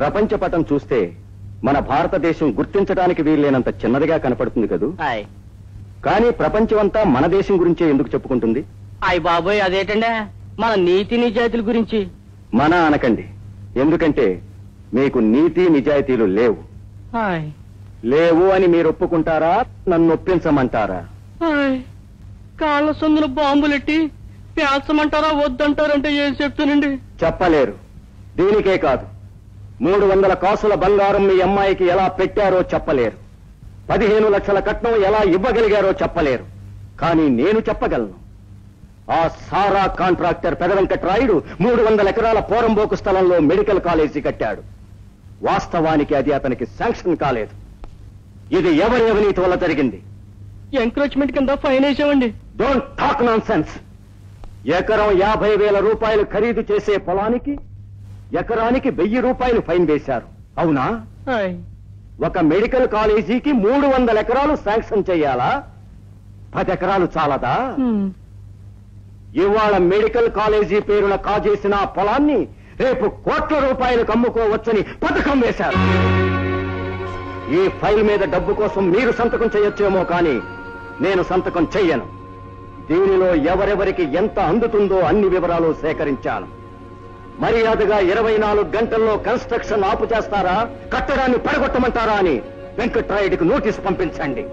ప్రపంచ పటం చూస్తే మన భారతదేశం గుర్తించడానికి వీల్లేనంత చిన్నదిగా కనపడుతుంది కదూ హాయ్ కానీ ప్రపంచమంతా మన దేశం గురించే ఎందుకు చెప్పుకుంటుంది హాయ్ బాబోయ్ అదేటండి మన నీతి నిజాయితీల గురించి మన అనకండి ఎందుకంటే మీకు నీతి నిజాయితీలు లేవు హాయ్ లేవు అని మీరు ఒప్పుకుంటారా నన్ను ఒప్పించమంటారా హాయ్ కాళ్ళ సందులు బాంబులెట్టి పేల్చమంటారా వద్దంటారంటే ఏం చెప్తానండి చెప్పలేరు దీనికే కాదు మూడు వందల కాసుల బంగారం మీ అమ్మాయికి ఎలా పెట్టారో చెప్పలేరు పదిహేను లక్షల కట్నం ఎలా ఇవ్వగలిగారో చెప్పలేరు కానీ నేను చెప్పగలను ఆ సారా కాంట్రాక్టర్ పెదవెంకట్రాయుడు మూడు వందల ఎకరాల పోరంబోకు స్థలంలో మెడికల్ కాలేజీ కట్టాడు వాస్తవానికి అది అతనికి శాంక్షన్ కాలేదు ఇది ఎవరి అవినీతి వల్ల జరిగింది ఎంక్రోచ్మెంట్ కింద ఫైన్ వేసామండి డోంట్ టాక్ నాన్ సెన్స్ ఎకరం యాభై వేల రూపాయలు ఖరీదు చేసే పొలానికి ఎకరానికి వెయ్యి రూపాయలు ఫైన్ వేశారు అవునా హాయ్ ఒక మెడికల్ కాలేజీకి మూడు వందల ఎకరాలు శాంక్షన్ చేయాలా పది ఎకరాలు చాలదా హ్మ్. ఇవాళ మెడికల్ కాలేజీ పేరున కాజేసిన ఆ పొలాన్ని రేపు కోట్ల రూపాయలకు అమ్ముకోవచ్చని పథకం వేశారు ఈ ఫైల్ మీద డబ్బు కోసం మీరు సంతకం చేయొచ్చేమో కానీ నేను సంతకం చెయ్యను దీనిలో ఎవరెవరికి ఎంత అందుతుందో అన్ని వివరాలు సేకరించాను మర్యాదగా ఇరవై నాలుగు గంటల్లో కన్స్ట్రక్షన్ ఆపు చేస్తారా కట్టడాన్ని పడగొట్టమంటారా అని వెంకట్రాయుడికి నోటీస్ పంపించండి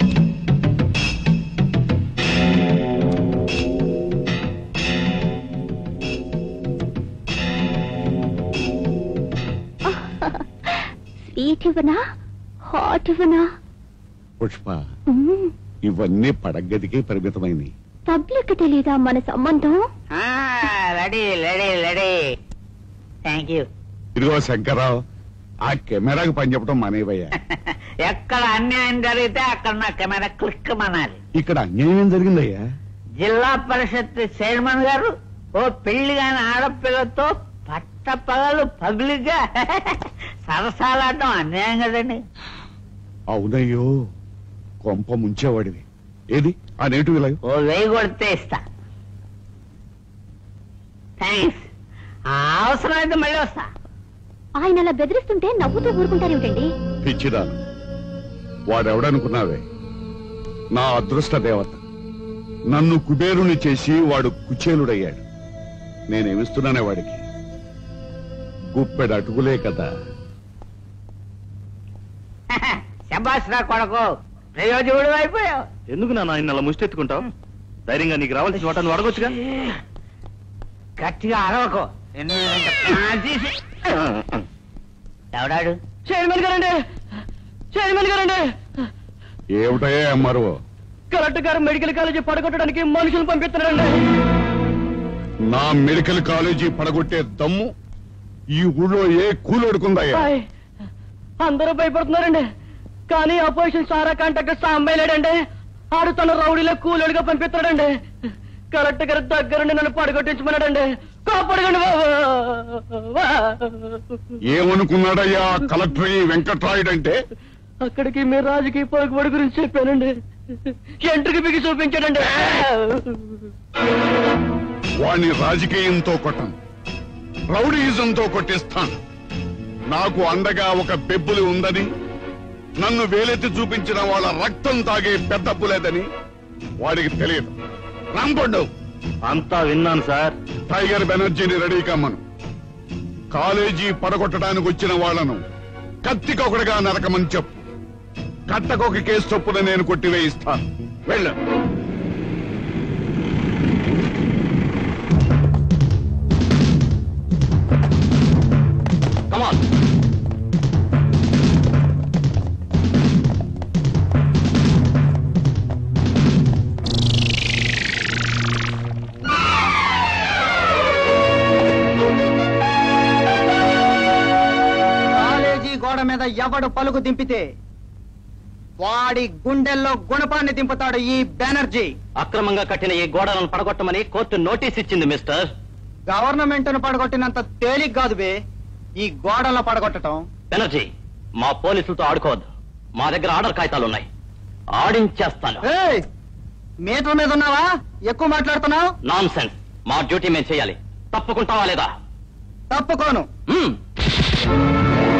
స్వీట్ ఇవ్వనా హాట్ ఇవ్వనా పుష్ప మ్మ్. ఇవన్నీ పడగదికే పరిమితమైనవి పబ్లిక్ తెలీదా మన సంబంధం ready ready ready thank you ఇదిగో శంకర్రావు ఆ కెమెరాకి పని చెప్పడం మానేవయ్యా ఎక్కడ అన్యాయం జరిగితే అక్కడ నా కెమెరా క్లిక్ మనాలి ఇక్కడ అన్యాయం ఏం జరిగిందయ్యా జిల్లా పరిషత్ చైర్మన్ గారు ఓ పెళ్లి కాని ఆడపిల్లతో పట్ట పగలు పబ్లిక్ గా సరసాలాడటం అన్యాయం కదండి అవునయ్యో కొంప ముంచేవాడివి ఏది ఆ నేటి విలయం ఓ వెయ్యి కొడితే ఇస్తా థ్యాంక్స్ అవసరమైతే మళ్ళీ వస్తా ఆయన అలా బెదిరిస్తుంటే నవ్వుతూ ఊరుకుంటారేమిటండి పిచ్చిదాను వాడెవడనుకున్నావే నా అదృష్ట దేవత నన్ను కుబేరుని చేసి వాడు కుచేలుడయ్యాడు నేనేమిస్తున్నానే వాడికి గుప్పెడు అటుకులే కదా శబాష్ రా కొడకు ప్రయోజకుడు అయిపోయావు ఎందుకు నా ఆయన అలా ముష్టెత్తుకుంటావు ధైర్యంగా నీకు రావాల్సిన చోట నువ్వు అడగొచ్చుగా గట్టిగా అరవకు నిన్ను ఇంత ప్రాణాలు తీసి ఎవడాడు చైర్మన్ గారండి చైర్మన్ గారండి ఏమిటయ్యా అమ్మారు కలెక్టర్ గారు మెడికల్ కాలేజీ పడగొట్టడానికి మనుషులు పంపిస్తున్నారండి నా మెడికల్ కాలేజీ పడగొట్టే దమ్ము ఈ ఊళ్ళో ఏ కూలోడుకుందయ్యా హాయ్. అందరూ భయపడుతున్నారండి కానీ అపోజిషన్ సారా కాంటాక్టర్ సాంబయ్య లేడండి ఆడు తన రౌడీలో కూలోడిగా పంపిస్తున్నాడండి కలెక్టర్ గారు దగ్గరుండి నన్ను పడగొట్టించమన్నాడండి కాపాడగండి బాబు ఏమనుకున్నాడయ్యా ఆ కలెక్టర్ ఈ వెంకట్రాయుడు అంటే అక్కడికి మీ రాజకీయ పలుకుబడి గురించి చెప్పానండి ఎంట్రికి బిగి చూపించాడండి వాణ్ణి రాజకీయంతో కొట్టను రౌడీయిజంతో కొట్టిస్తాను నాకు అండగా ఒక బెబ్బులి ఉందని నన్ను వేలెత్తి చూపించిన వాళ్ళ రక్తం తాగే పెద్ద లేదని వాడికి తెలియదు రాంపండు అంతా విన్నాను సార్ టైగర్ బెనర్జీని రెడీ కమ్మను కాలేజీ పడగొట్టడానికి వచ్చిన వాళ్ళను కత్తికొకటిగా నరకమని చెప్పు కట్టకొక కేసు చొప్పున నేను కొట్టివేయిస్తాను వెళ్ళు కమాన్ కాలేజీ గోడ మీద ఎవడు పలుకు దింపితే వాడి గుండెల్లో గుణపాన్ని దింపుతాడు ఈ బెనర్జీ అక్రమంగా కట్టిన ఈ గోడలను పడగొట్టమని కోర్టు నోటీస్ ఇచ్చింది మిస్టర్ గవర్నమెంట్ ను పడగొట్టినంత తేలిక కాదు బే ఈ గోడలను పడగొట్టడం బెనర్జీ మా పోలీసులతో ఆడుకోవద్దు మా దగ్గర ఆర్డర్ కాగితాలు ఉన్నాయి ఆడించేస్తాను ఏయ్, మీటర్ మీద ఉన్నావా ఎక్కువ మాట్లాడుతున్నావు నాన్ సెన్స్ మా డ్యూటీ మేము చేయాలి తప్పుకుంటావా లేదా తప్పుకోను మ్మ్.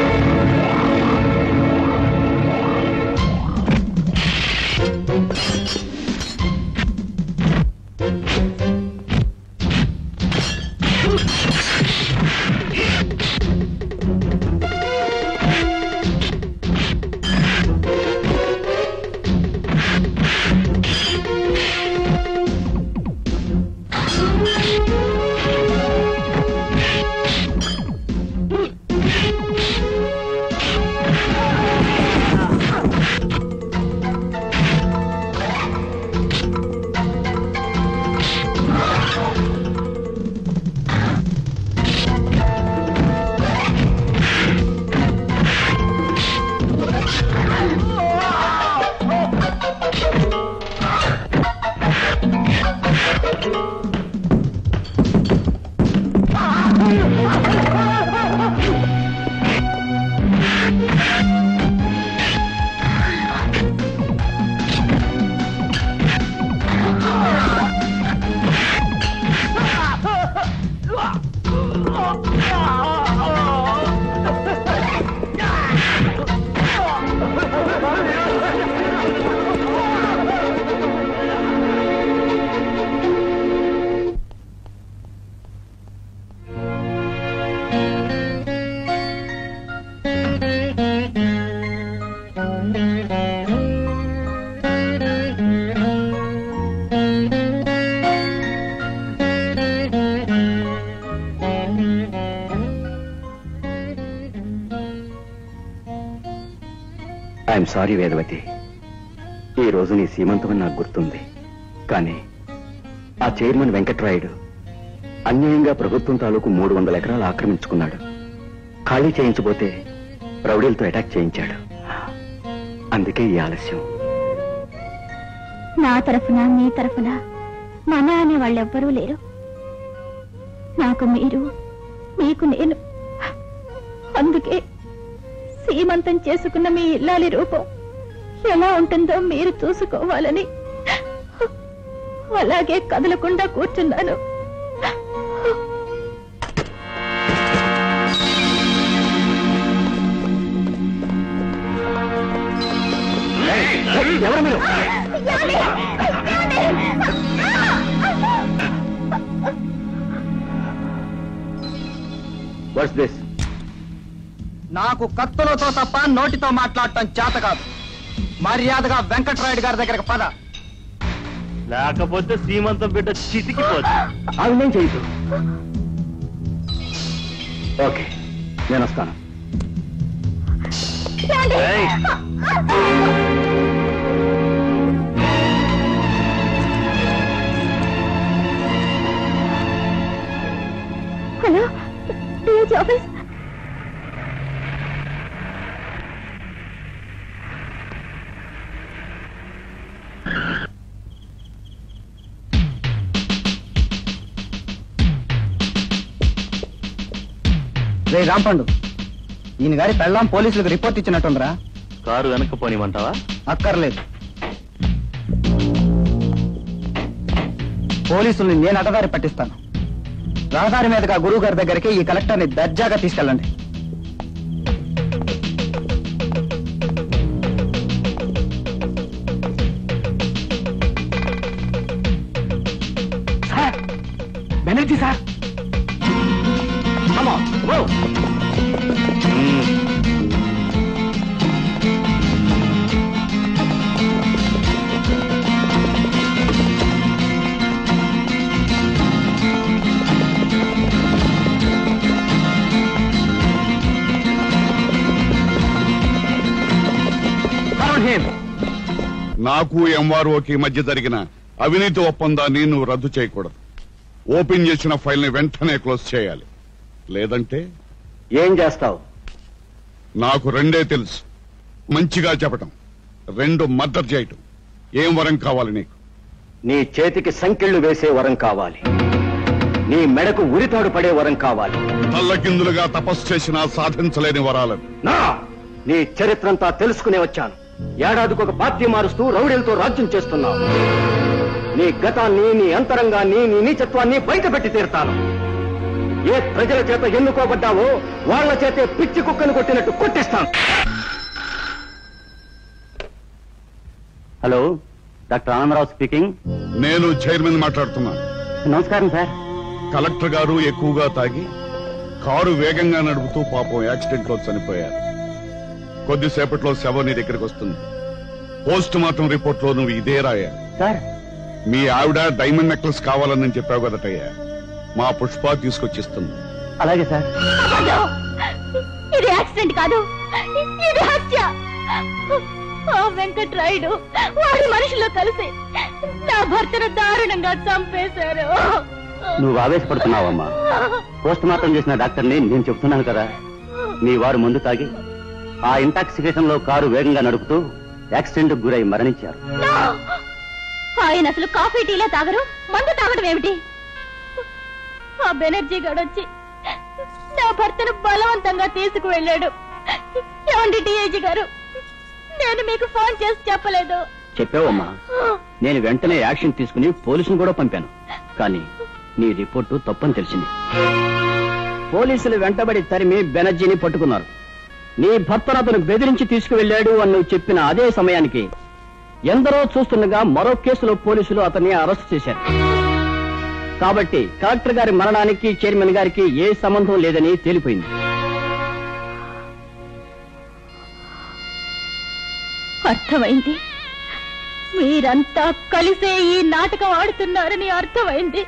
ఐఎమ్ సారీ వేదవతి ఈ రోజు నీ సీమంతం నాకు గుర్తుంది కానీ ఆ చైర్మన్ వెంకట్రాయుడు అన్యాయంగా ప్రభుత్వం తాలూకు మూడు వందల ఎకరాలు ఆక్రమించుకున్నాడు ఖాళీ చేయించబోతే రౌడీలతో అటాక్ చేయించాడు అందుకే ఈ ఆలస్యం నా తరఫున మీ తరఫున మన అనే వాళ్ళెవ్వరూ లేరు నాకు మీరు మీకు నేను అందుకే సీమంతం చేసుకున్న మీ ఇల్లాలి రూపం ఎలా ఉంటుందో మీరు చూసుకోవాలని అలాగే కదలకుండా కూర్చున్నాను ఎవరు మీరు వాట్స్ దిస్ నాకు కత్తులతో తప్ప నోటితో మాట్లాడటం చేత కాదు మర్యాదగా వెంకట్రాయుడు గారి దగ్గరకు పద లేకపోతే శ్రీమంతం బిడ్డ చితికిపోతుంది ఆవిడేం చేయదు ఓకే నేను వస్తాను ఏయ్, హలో డిఎస్ ఆఫీస్ రే రాంపండు ఈయన గారి పెళ్ళాం పోలీసులకు రిపోర్ట్ ఇచ్చినట్టుందిరా కారు వెనక్కి పోనిమంటావా అక్కర్లేదు పోలీసుల్ని నేను అటదారి పట్టిస్తాను రహదారి మీదుగా గురువు గారి దగ్గరికి ఈ కలెక్టర్ని దర్జాగా తీసుకెళ్ళండి sir Banerjee sir Come on, go. Found him. నాకు ఎంఆర్ఓకి మధ్య జరిగిన అవినీతి ఒప్పందాన్ని నువ్వు రద్దు చేయకూడదు ఓపెన్ చేసిన ఫైల్ ని వెంటనే క్లోజ్ చేయాలి లేదంటే ఏం చేస్తావు నాకు రెండే తెలుసు మంచిగా చెప్పటం రెండు మద్దతు చేయటం ఏం వరం కావాలి నీకు నీ చేతికి సంకెళ్ళు వేసే వరం కావాలి నీ మెడకు ఉరితాడు పడే వరం కావాలి తల్లకిందులుగా తపస్సు చేసినా సాధించలేని వరాలను నా నీ చరిత్రంతా తెలుసుకునే వచ్చాను ఏడాదికి ఒక పార్టీ మారుస్తూ రౌడీలతో రాజ్యం చేస్తున్నావు నీ గతాన్ని నీ అంతరంగాన్ని నీ నీచత్వాన్ని బయట పెట్టి తీరుతాను ఏ ప్రజల చేత ఎన్నుకోబడ్డావో వాళ్ళ చేతే పిచ్చి కుక్కను కొట్టినట్టు కొట్టిస్తాను హలో డాక్టర్ ఆనందరావు స్పీకింగ్ నేను చైర్మన్ మాట్లాడుతున్నాను నమస్కారం సార్ కలెక్టర్ గారు ఎక్కువగా తాగి కారు వేగంగా నడుపుతూ పాపం యాక్సిడెంట్ లో చనిపోయారు కొద్దిసేపట్లో శవం నీ దగ్గరికి వస్తుంది పోస్ట్ మార్టం రిపోర్ట్ లో నువ్వు ఇదే రాయా సార్ మీ ఆవిడ డైమండ్ నెక్లెస్ కావాలని చెప్పావు కదటయ్యా మా పుష్ప తీసుకొచ్చిస్తుంది అలాగే సార్ అబద్ధం! ఇది యాక్సిడెంట్ కాదు ఇది హత్య ఆ వెంకట్రాయుడు వాడి మనుషుల్లో కలిసి నా భర్తను దారుణంగా చంపేశారు నువ్వు ఆవేశపడుతున్నావమ్మా పోస్ట్ మార్టం చేసిన డాక్టర్ని నేను చెప్తున్నాను కదా మీ వారు ముందు తాగి ఆ ఇంటాక్సికేషన్ లో కారు వేగంగా నడుపుతూ యాక్సిడెంట్ గురై మరణించారు No! ఆయన అసలు కాఫీ టీలే తాగరు మందు తాగడం ఏమిటి ఆ బెనర్జీ గడొచ్చి నా భర్తను బలవంతంగా తీసుకువెళ్ళాడు ఏమండి డిఐజీ గారు నేను మీకు ఫోన్ చేసి చెప్పలేదు చెప్పావమ్మా నేను వెంటనే యాక్షన్ తీసుకుని పోలీసును కూడా పంపాను కానీ నీ రిపోర్టు తప్పని తెలిసింది పోలీసులు వెంటబడి తరిమి బెనర్జీని పట్టుకున్నారు నీ భర్తను అతను బెదిరించి తీసుకువెళ్ళాడు అని నువ్వు చెప్పిన అదే సమయానికి ఎందరో చూస్తుండగా మరో కేసులో పోలీసులు అతన్ని అరెస్ట్ చేశారు కాబట్టి కలెక్టర్ గారి మరణానికి చైర్మన్ గారికి ఏ సంబంధం లేదని తేలిపోయింది అర్థమైంది మీరంతా కలిసే ఈ నాటకం ఆడుతున్నారని అర్థమైంది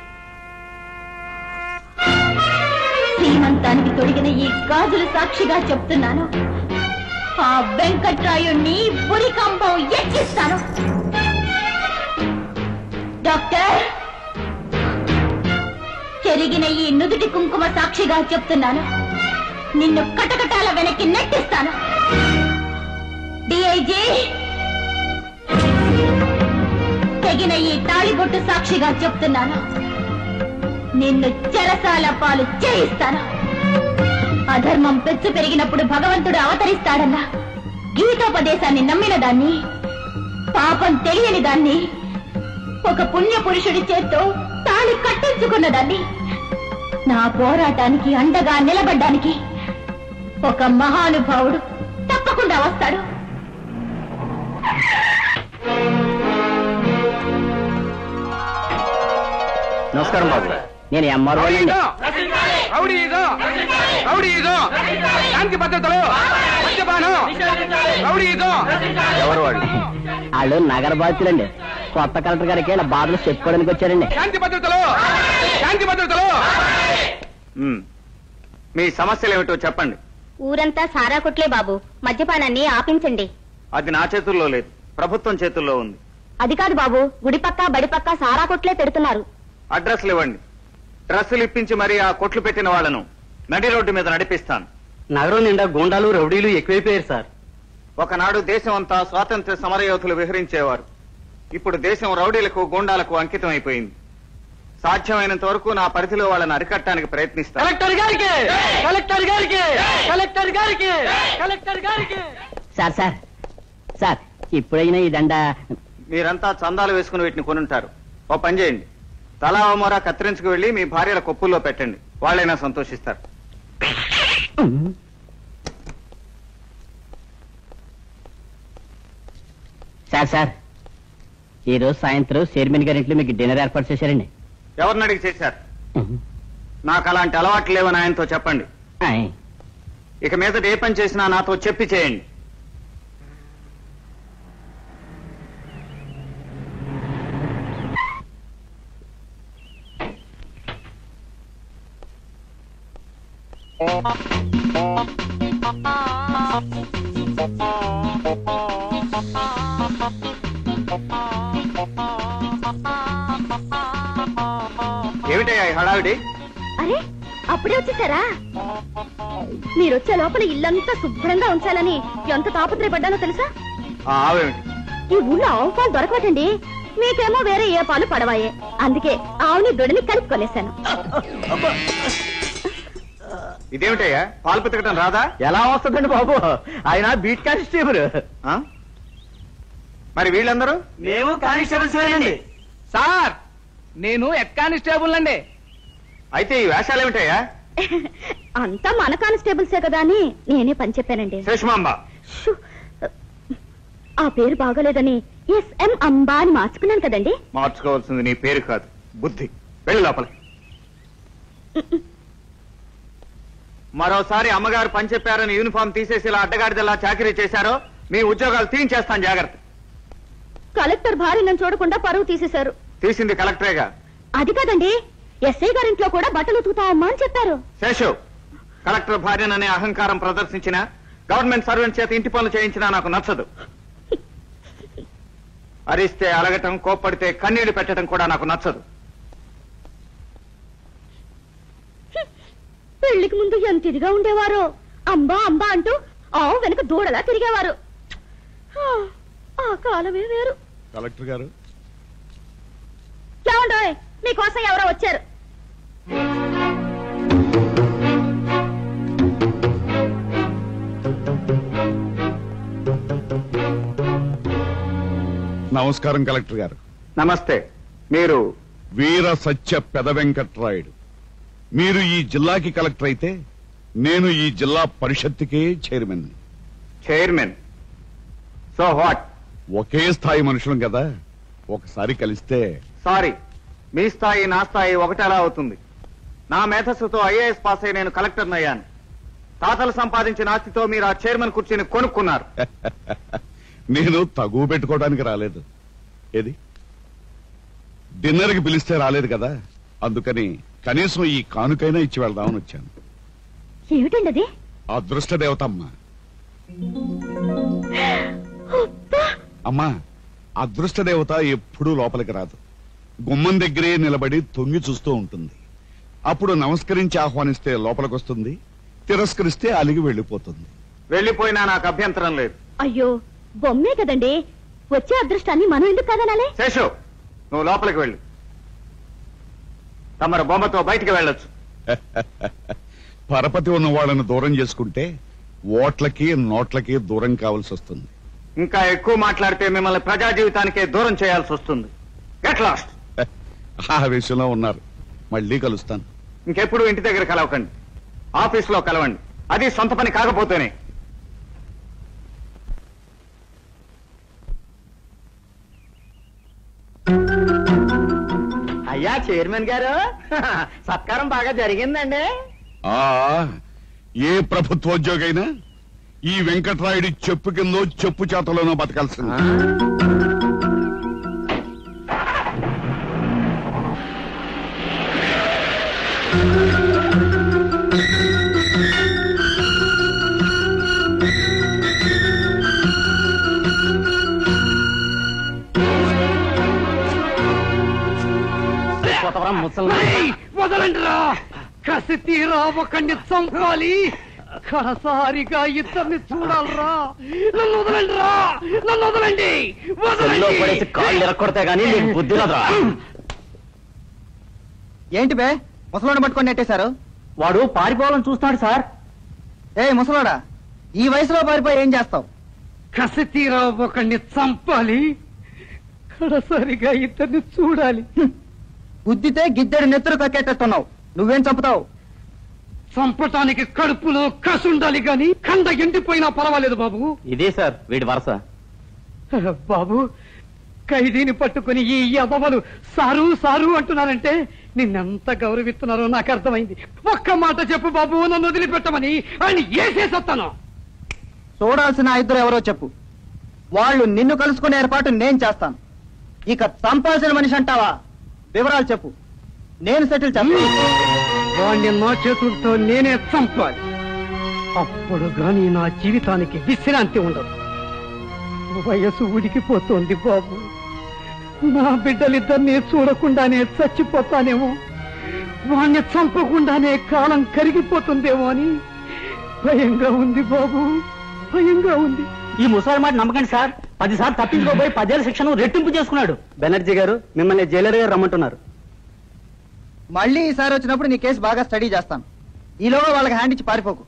శ్రీమంతానికి తొడిగిన ఈ గాజులు సాక్షిగా చెప్తున్నాను ఆ వెంకట్రాయుణ్ణి పురికంబం ఎక్కిస్తాను డాక్టర్ చెరిగిన ఈ నుదుటి కుంకుమ సాక్షిగా చెప్తున్నాను నిన్ను కటకటాల వెనక్కి నెట్టిస్తాను డిఐజీ తెగిన ఈ తాళిబొట్టు సాక్షిగా చెప్తున్నాను నిన్ను చెరసాల పాలు చేయిస్తాను అధర్మం పెచ్చు పెరిగినప్పుడు భగవంతుడు అవతరిస్తాడన్న గీతోపదేశాన్ని నమ్మిన దాన్ని పాపం తెలియని దాన్ని ఒక పుణ్య పురుషుడి చేత్తో తాళి కట్టించుకున్న దాన్ని నా పోరాటానికి అండగా నిలబడ్డానికి ఒక మహానుభావుడు తప్పకుండా వస్తాడు నమస్కారం బాబు నేను ఎంఆర్ఓ రౌడీజం రౌడీజం శాంతి భద్రతలు మద్యపానం రౌడీజం ఎవరు వాళ్ళు వాళ్ళు నగర బాధితులండి కొత్త కలెక్టర్ గారికి ఇలా బాధలు చెప్పుకోవడానికి వచ్చారండి శాంతి భద్రతలు శాంతి భద్రతలు మీ సమస్యలు ఏమిటో చెప్పండి ఊరంతా సారా కొట్లే బాబు మద్యపానాన్ని ఆపించండి అది నా చేతుల్లో లేదు ప్రభుత్వం చేతుల్లో ఉంది అది కాదు బాబు గుడి పక్క బడి పక్క సారా కొట్లే పెడుతున్నారు అడ్రస్లు ఇవ్వండి డ్రెస్సులు ఇప్పించి మరి ఆ కొట్లు పెట్టిన వాళ్ళను నడి రోడ్డు మీద నడిపిస్తాను నగరం నిండా గూండాలు రౌడీలు ఎక్కువైపోయారు సార్ ఒకనాడు దేశం అంతా స్వాతంత్ర సమరయోధులు విహరించేవారు ఇప్పుడు దేశం రౌడీలకు గూండాలకు అంకితం అయిపోయింది సాధ్యమైనంత వరకు నా పరిధిలో వాళ్ళని అరికట్టడానికి ప్రయత్నిస్తాను కలెక్టర్ గారికి కలెక్టర్ గారికి కలెక్టర్ గారికి కలెక్టర్ గారికి సార్ సార్ సార్ ఇప్పుడైనా ఈ దండ మీరంతా చందాలు వేసుకుని వీటిని కొనుంటారు ఓ పని చేయండి తలా ఓ మొర కత్తిరించుకు వెళ్లి మీ భార్యల కొప్పుల్లో పెట్టండి వాళ్ళైనా సంతోషిస్తారు సార్ సార్ ఈ రోజు సాయంత్రం చైర్మన్ గారి ఇంట్లో మీకు డిన్నర్ ఏర్పాటు చేశారండి ఎవరిని అడిగి చేశారు నాకు అలాంటి అలవాట్లు లేవని ఆయనతో చెప్పండి ఆయ్. ఇక మీదట ఏ పని చేసినా నాతో చెప్పి చేయండి ఏమిటయ్యా ఈ హడావిడి అరే అప్పుడే వచ్చేసారా మీరు వచ్చే లోపల ఇల్లంతా శుభ్రంగా ఉంచాలని ఎంత తాపత్రయపడ్డానో తెలుసా ఆ ఆవేమిటి ఈ ఊళ్ళో ఆవు పాలు దొరకవటండి మీకేమో వేరే ఏ పాలు పడవాయే అందుకే ఆవుని దొడిని కలుపుకొనేశాను ఇదేమిటయ్యా పాలు పితకటం రాదా ఎలా వస్తుందండి బాబు ఆయన బీట్ కానిస్టేబుల్ ఆ? మరి వీళ్ళందరూ మేము కానిస్టేబుల్స్ సార్ నేను హెడ్ కానిస్టేబుల్ అండి అయితే ఈ వేషాలు ఏమిటయ్యా అంతా మన కానిస్టేబుల్సే కదా అని నేనే పని చెప్పానండి శేషమాంబ షూ. ఆ పేరు బాగోలేదని ఎస్ఎం అంబా అని మార్చుకున్నాను కదండి మార్చుకోవాల్సింది నీ పేరు కాదు బుద్ధి వెళ్ళి లోపల మరోసారి అమ్మగారు పని చెప్పారని యూనిఫామ్ తీసేసి ఇలా అడ్డగాడిదలా చాకరీ చేశారో మీ ఉద్యోగాలు తీయించేస్తాను జాగ్రత్త కలెక్టర్ భార్య నన్ను చూడకుండా పరువు తీసేశారు తీసింది కలెక్టరేగా అది కాదండి ఎస్ఐ గారింట్లో కూడా బట్టలు ఉతుకుతావమ్మా అని చెప్పారు శేషు కలెక్టర్ భార్యననే అహంకారం ప్రదర్శించిన గవర్నమెంట్ సర్వెంట్ చేత ఇంటి పనులు చేయించినా నాకు నచ్చదు అరిస్తే అలగటం కోప్పడితే కన్నీళ్లు పెట్టడం కూడా నాకు నచ్చదు పెళ్లికి ముందు ఎంత ఇదిగా ఉండేవారో అంబా అంబా అంటూ ఆవు వెనక దూడలా తిరిగేవారు హా, ఆ కాలమే వేరు కలెక్టర్ గారు ఏమండోయ్ మీకోసం ఎవరో వచ్చారు నమస్కారం కలెక్టర్ గారు నమస్తే మీరు వీర సత్య పెద వెంకట్రాయుడు మీరు ఈ జిల్లాకి కలెక్టర్ అయితే నేను ఈ జిల్లా పరిషత్తుకే చైర్మన్ చైర్మన్ సో వాట్ ఒకే స్థాయి మనుషులం కదా ఒకసారి కలిస్తే సారీ మీ స్థాయి నా స్థాయి ఒకటేలా అవుతుంది నా మేధస్సుతో ఐఏఎస్ పాస్ అయి నేను కలెక్టర్ అయ్యాను తాతలు సంపాదించిన ఆస్తితో మీరు ఆ చైర్మన్ కుర్చీని కొనుక్కున్నారు నేను తగువ పెట్టుకోవడానికి రాలేదు ఏది డిన్నర్కి పిలిస్తే రాలేదు కదా అందుకని కనీసం ఈ కానుకైనా ఇచ్చి వెళ్దామని వచ్చాను ఏమిటండి అది అదృష్ట దేవతమ్మ అమ్మా అదృష్ట దేవత ఎప్పుడూ లోపలికి రాదు గుమ్మం దగ్గరే నిలబడి తొంగి చూస్తూ ఉంటుంది అప్పుడు నమస్కరించి ఆహ్వానిస్తే లోపలికొస్తుంది తిరస్కరిస్తే అలిగి వెళ్ళిపోతుంది వెళ్ళిపోయినా నాకు అభ్యంతరం లేదు అయ్యో బొమ్మే కదండి వచ్చే అదృష్టాన్ని మనం ఎందుకు కదనాలే శేషు నువ్వు లోపలికి వెళ్ళు తమరు బొమ్మతో బయటికి వెళ్ళొచ్చు పరపతి ఉన్న వాళ్ళని దూరం చేసుకుంటే ఓట్లకి నోట్లకి దూరం కావాల్సి వస్తుంది ఇంకా ఎక్కువ మాట్లాడితే మిమ్మల్ని ప్రజా జీవితానికే దూరం చేయాల్సి వస్తుంది గెట్ లాస్ట్ ఆ విషయంలో ఉన్నారు మళ్ళీ కలుస్తాను ఇంకెప్పుడు ఇంటి దగ్గర కలవకండి ఆఫీసులో కలవండి అది సొంత పని కాకపోతేనే అయ్యా చైర్మన్ గారు సత్కారం బాగా జరిగిందండి ఆ ఏ ప్రభుత్వోద్యోగైనా ఈ వెంకట్రాయుడి చెప్పు కిందో చెప్పు చేతలోనో బతకాల్సింది వదలండి రా కసి తీరా ఒకడిని చంపాలి కడసారిగా ఇద్దరిని చూడాలరా నన్ను వదలండి రా నన్ను వదలండి వదలండి కాళ్ళు ఎరక్కొడతా గానీ నీకు బుద్ధి రాదురా ఏంటి బే ముసలోని పట్టుకొని నెట్టేశారు వాడు పారిపోవాలని చూస్తున్నాడు సార్ ఏ ముసలోడా ఈ వయసులో పారిపోయి ఏం చేస్తావు కసి తీరా ఒకడిని చంపాలి కడసారిగా ఇద్దరిని చూడాలి గుద్దితే గిద్దెడు నెత్తురు కక్కెట్టేస్తున్నావు నువ్వేం చంపుతావు చంపటానికి కడుపులో కసి ఉండాలి గాని కండ ఎండిపోయినా పర్వాలేదు బాబు ఇదే సార్ వీడి వరస బాబు ఖైదీని పట్టుకుని ఈ యదవలు సారు సారు అంటున్నారంటే నిన్నెంత గౌరవిస్తున్నారో నాకు అర్థమైంది ఒక్క మాట చెప్పు బాబు నన్ను వదిలిపెట్టమని ఆయన ఏసేసత్తాను చూడాల్సిన ఆ ఇద్దరు ఎవరో చెప్పు వాళ్ళు నిన్ను కలుసుకునే ఏర్పాటు నేను చేస్తాను ఇక చంపాల్సిన మనిషి అంటావా వివరాలు చెప్పు నేను సెటిల్ చేస్తాను వాణ్ణి నా చేతులతో నేనే చంపాలి అప్పుడు గాని నా జీవితానికి విశ్రాంతి ఉండదు వయసు ఉడికిపోతోంది బాబు నా బిడ్డలిద్దరినీ చూడకుండానే చచ్చిపోతానేమో వాణ్ణి చంపకుండానే కాలం కరిగిపోతుందేమో అని భయంగా ఉంది బాబు భయంగా ఉంది ఈ ముసలి మాట నమ్మకండి సార్ పదిసార్లు తప్పించుకోబోయి పదేళ్ళ శిక్షను రెట్టింపు చేసుకున్నాడు బెనర్జీ గారు మిమ్మల్ని జైలర్ గారు రమ్మంటున్నారు మళ్ళీ ఈసారి వచ్చినప్పుడు నీ కేసు బాగా స్టడీ చేస్తాను ఈలోగా వాళ్ళకి హ్యాండ్ ఇచ్చి పారిపోకు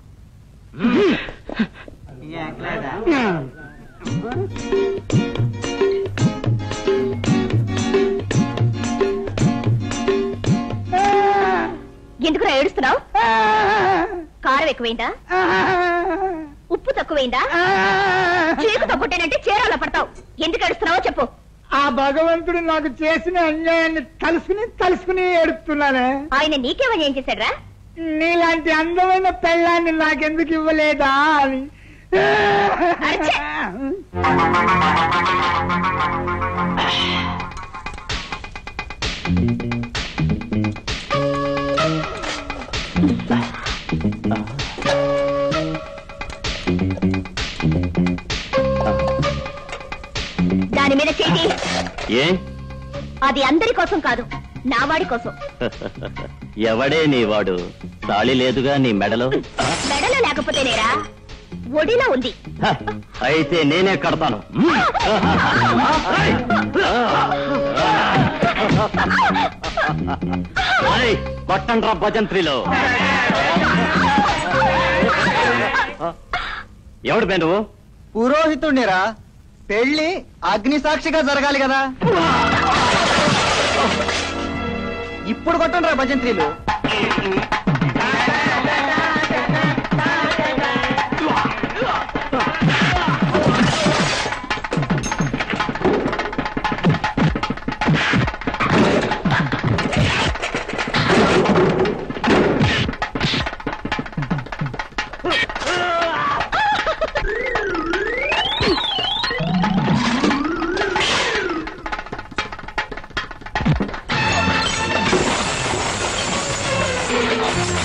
ఎందుకురా ఏడుస్తున్నావు కారం ఎక్కువైందా ఉప్పు తక్కువైందా చీకు తక్కువటేనంటే చీరాల పడతావు ఎందుకు ఏడుస్తున్నావో చెప్పు ఆ భగవంతుడు నాకు చేసిన అన్యాయాన్ని తలుసుకుని తలుసుకుని ఏడుస్తున్నానే ఆయన నీకేమని ఏం చేశాడ్రా నీలాంటి అందమైన పెళ్ళాన్ని నాకెందుకు ఇవ్వలేదా అని అరచే! దాని మీద చేతి ఏ అది అందరి కోసం కాదు నా వాడి కోసం ఎవడే నీ వాడు తాళి లేదుగా నీ మెడలో మెడలో లేకపోతేనేరా ఒడిలో ఉంది హ, అయితే నేనే కడతాను కొట్టండ్రా భజంత్రిలో ఎవడు బే నువ్వు పురోహితుడినిరా పెళ్లి అగ్ని సాక్షిగా జరగాలి కదా ఇప్పుడు కొట్టండి రా భజంత్రీలు ఆ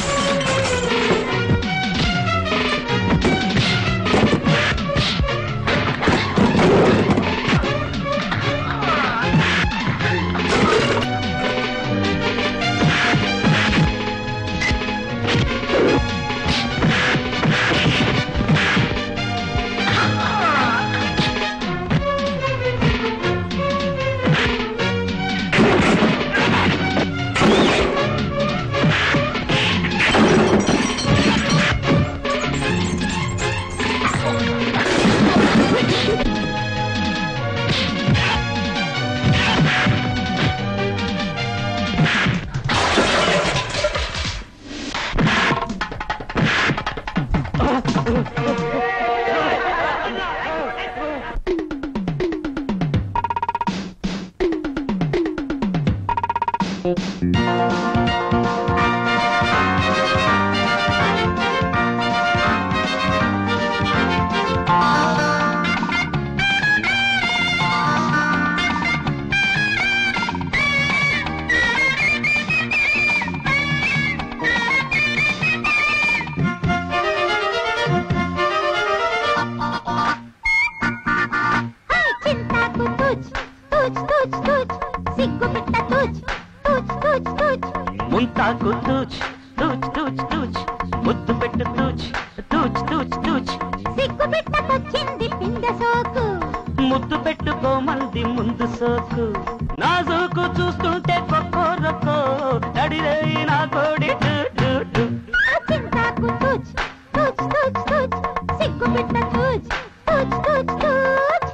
తూచ్ తూచ్ తూచ్ తూచ్ ముద్దు పెట్టు తూచ్ తూచ్ తూచ్ తూచ్ సిగ్గు పెట్టకొచ్చింది పిండ సోకు ముద్దు పెట్టుకోమంది ముందు సోకు నాజుకు చూస్తుంటే కొక్కో రొక్కో నడిరే నా కోడి డు, డు, డు. ఆ చింతాకు తూచ్ తూచ్ తూచ్ తూచ్ సిగ్గు పెట్ట తూచ్ తూచ్ తూచ్ తూచ్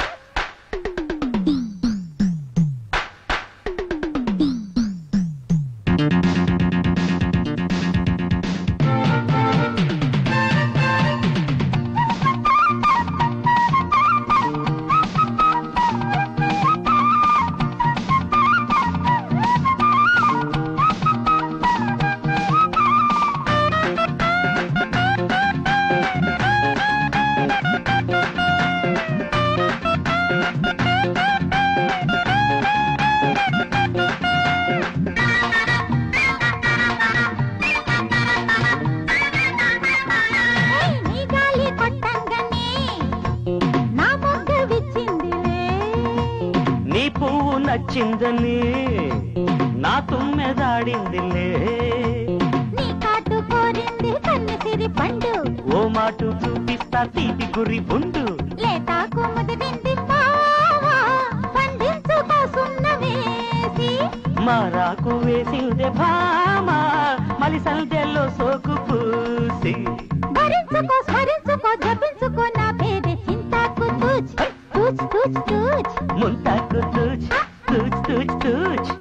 ఏయ్, నీ గాలి కొట్టంగానే నా మొగ్గ విచ్చిందిలే నీ పువ్వు నచ్చిందని నా తుమ్మెదాడిందిలే నీ కాటు కోరింది కన్ను సిరి పండు ఓ మాటు చూపిస్తా తీపి గురి ఉండు లేతాకు ముదిరింది మావా పండించుకో సున్నమేసి మారాకు వేసిందే భామ మలి సంధ్యలో సోకు పూసి భరించుకో స్మరించుకో జపించుకో నా పేరు చింతాకు తూచ్ తూచ్ తూచ్ తూచ్ ముంతాకు తూచ్ తూచ్ తూచ్ తూచ్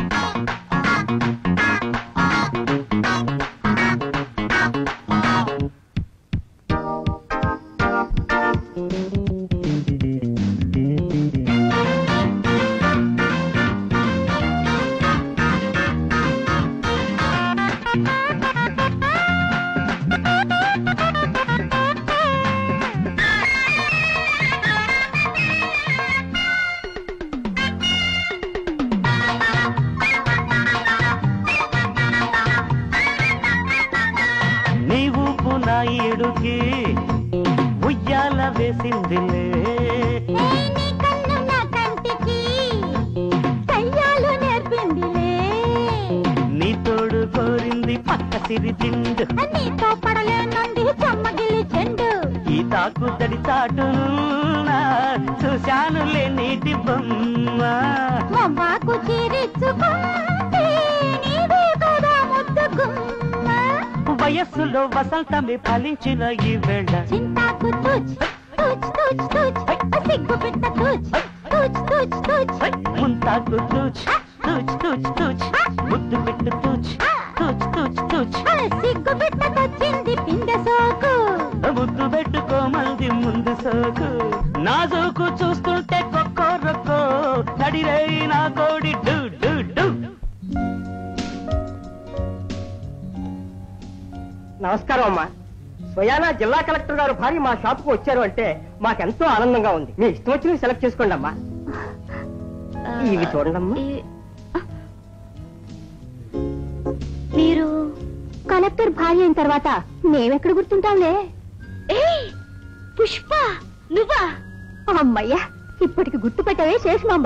నీ ఊపు నా ఈడుకి ఉయ్యాల వేసిందిలే ఏయ్, నీ కన్ను నా కంటికి కయ్యాలు నేర్పిందిలే నీ తోడు కోరింది పక్క సిరి తిండు నీతో పడలేనుండి చెమ్మగిలి చెండు ఈ తాకు తడి చాటునున్నా చూశానులే నీటి బొమ్మ మొమ్మాకు చీరిచ్చుకుంటే నీదే కదా ముద్దు గుమ్మ వయస్సులో వసంతమే ఫలించిన ఈ వేళ చింతాకు తూచ్ తూచ్ తూచ్ తూచ్ సిగ్గు పెట్ట తూచ్ తూచ్ తూచ్ తూచ్ ముంతాకు తూచ్ తూచ్ తూచ్ తూచ్ ముద్దు పెట్టు తూచ్ తూచ్ తూచ్ తూచ్ ఆ సిగ్గు పెట్టకొచ్చింది పిండ సోకు ముద్దు పెట్టుకోమంది ముందు సోకు నాజుకు చూస్తుంటే కొక్కో రొక్కో నడిరై నా కోడి డు డు డు నమస్కారం అమ్మా స్వయానా జిల్లా కలెక్టర్ గారు భార్య మా షాపుకు వచ్చారు అంటే మాకెంతో ఆనందంగా ఉంది మీ ఇష్టం వచ్చినవి సెలెక్ట్ చేసుకోండి అమ్మా ఇవి చూడండమ్మా మీరు కలెక్టర్ భార్య అయిన తర్వాత మేమెక్కడ గుర్తుంటాంలే పుష్ప నువ్వా అమ్మయ్యా ఇప్పటికి గుర్తుపెట్టవే శేషమాంబ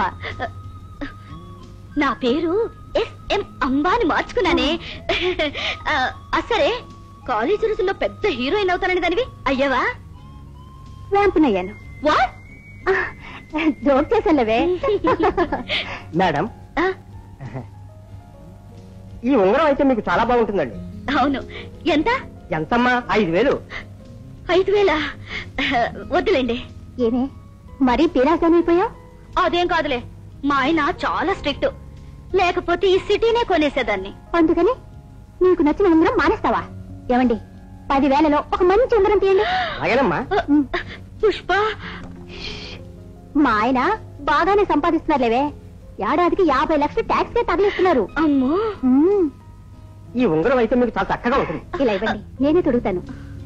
నా పేరు ఎస్ఎం అంబాని మార్చుకున్నానే ఆ, ఆ, సరే కాలేజీ రోజుల్లో పెద్ద హీరోయిన్ అవుతానని దానివి అయ్యావా వేంపునయ్యాను వాట్ జోక్ చేసానులే మేడం ఈ ఉంగరం అయితే మీకు చాలా బాగుంటుందండి అవును ఎంత ఎంతమ్మా ఐదు వేలు ఐదు వేల వద్దులేండి ఏమే మరీ పీరాసమైపోయా అదేం కాదులే మా ఆయన చాలా స్ట్రిక్ట్ లేకపోతే ఈ సిటీనే కొనేసేదాన్ని అందుకని నీకు నచ్చిన ఉంగరం మానేస్తావా ఏమండి పదివేలలో ఒక మంచి ఉంగరం తీయండి అలాగేనమ్మా పుష్ప మా ఆయన బాగానే సంపాదిస్తున్నారులేవే ఏడాదికి యాభై లక్షలు ట్యాక్స్ కే తగిలిస్తున్నారు అమ్మో ఈ ఉంగరం అయితే మీకు చాలా చక్కగా ఉంటుంది ఇలా ఇవ్వండి నేనే తొడుగుతాను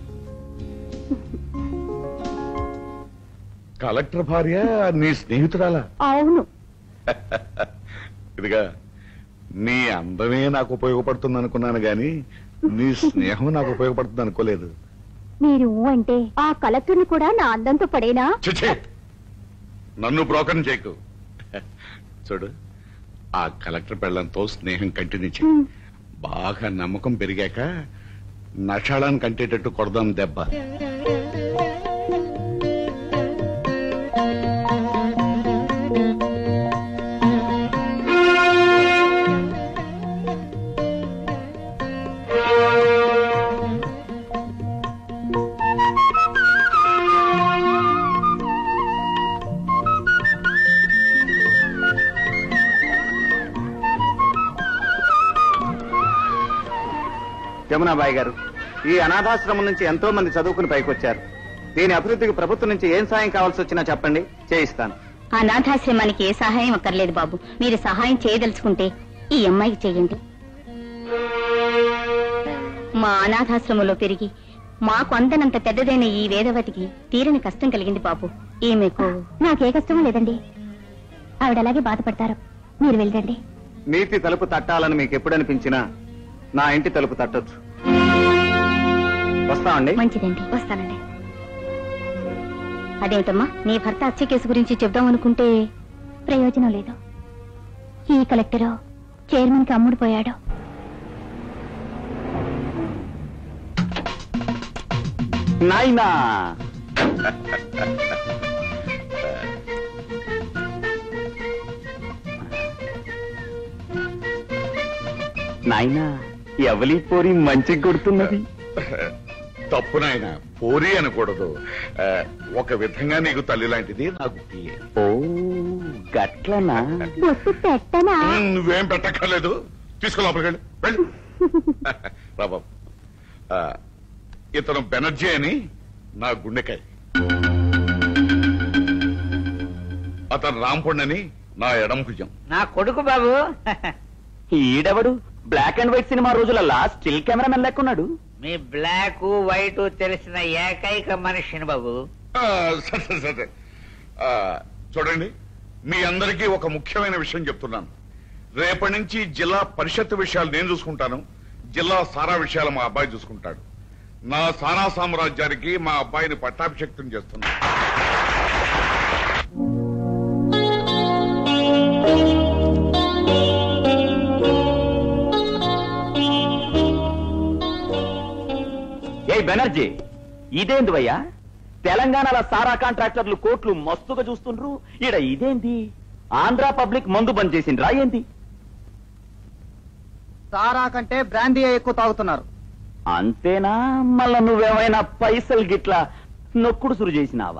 కలెక్టర్ భార్య నీ స్నేహితురాలా అవును ఇదిగా నీ అందమే నాకు ఉపయోగపడుతుంది అనుకున్నాను గాని నీ స్నేహం నాకు ఉపయోగపడుతుంది అనుకోలేదు మీరు అంటే ఆ కలెక్టర్ని కూడా నా అందంతో పడేనా చిచ్చే నన్ను బ్రోకన్ చేయకు చూడు ఆ కలెక్టర్ పెళ్ళంతో స్నేహం కంటిన్యూ చేయి హ్మ్. బాగా నమ్మకం పెరిగాక నషాళాన్ని కంటేటట్టు కొడదాం దెబ్బ యమునాబాయి గారు ఈ అనాథాశ్రమం నుంచి ఎంతో మంది చదువుకుని పైకొచ్చారు దీని అభివృద్ధికి ప్రభుత్వం నుంచి ఏం సాయం కావాల్సి వచ్చినా చెప్పండి చేయిస్తాను అనాథాశ్రమానికి ఏ సహాయం అక్కర్లేదు బాబు మీరు సహాయం చేయదలుచుకుంటే ఈ అమ్మాయికి చెయ్యండి మా అనాథాశ్రమంలో పెరిగి మాకు అందనంత పెద్దదైన ఈ వేదవతికి తీరని కష్టం కలిగింది బాబు ఈమెకు నాకే కష్టం లేదండి ఆవిడ అలాగే బాధపడతారు మీరు వెళ్ళండి నీతి తలుపు తట్టాలని మీకు ఎప్పుడు అనిపించినా నా ఇంటి తలుపు తట్టొచ్చు వస్తామండి మంచిదండి వస్తానండి అదేమిటమ్మా నీ భర్త హత్య కేసు గురించి చెప్దాం అనుకుంటే ప్రయోజనం లేదు ఈ కలెక్టరు చైర్మన్ కి అమ్ముడు పోయాడు నాయనా నాయనా ఎవలి పోరి మంచి కొడుతున్నది తప్పు నాయన పోరి అనకూడదు ఆ, ఒక విధంగా నీకు తల్లి లాంటిది నాకు పియ్యే ఓ గట్లనా బొట్టు పెట్టనా ఉమ్, నువ్వేం పెట్టక్కర్లేదు తీసుకో లోపలికి వెళ్ళు వెళ్ళు రా బాబు ఆ, ఇతను బెనర్జీ అని నా గుండెకాయ అతను రాంపండ్ అని నా ఎడం భుజం నా కొడుకు బాబు ఈడెవడు బ్లాక్ అండ్ వైట్ సినిమా రోజులల్లా స్టిల్ కెమెరామెన్ లెక్కున్నాడు మీ బ్లాక్ వైట్ తెలిసిన ఏకైక మనిషిని బాబు ఆ, సరే సరే, సరే ఆ, చూడండి మీ అందరికీ ఒక ముఖ్యమైన విషయం చెప్తున్నాను రేపటి నుంచి జిల్లా పరిషత్ విషయాలు నేను చూసుకుంటాను జిల్లా సారా విషయాలు మా అబ్బాయి చూసుకుంటాడు నా సారా సామ్రాజ్యానికి మా అబ్బాయిని పట్టాభిషక్తం చేస్తున్నాను ఏ బెనర్జీ ఇదేంది భయ్యా తెలంగాణలో సారా కాంట్రాక్టర్లు కోట్లు మస్తుగా చూస్తుండ్రు ఈడ ఇదేంది ఆంధ్ర పబ్లిక్ మందు బంద్ చేసిండ్రా ఏంది సారా కంటే బ్రాందీ ఎక్కువ తాగుతున్నారు అంతేనా మళ్ళా నువ్వేమైనా పైసలు గిట్లా నొక్కుడు సురు చేసినావా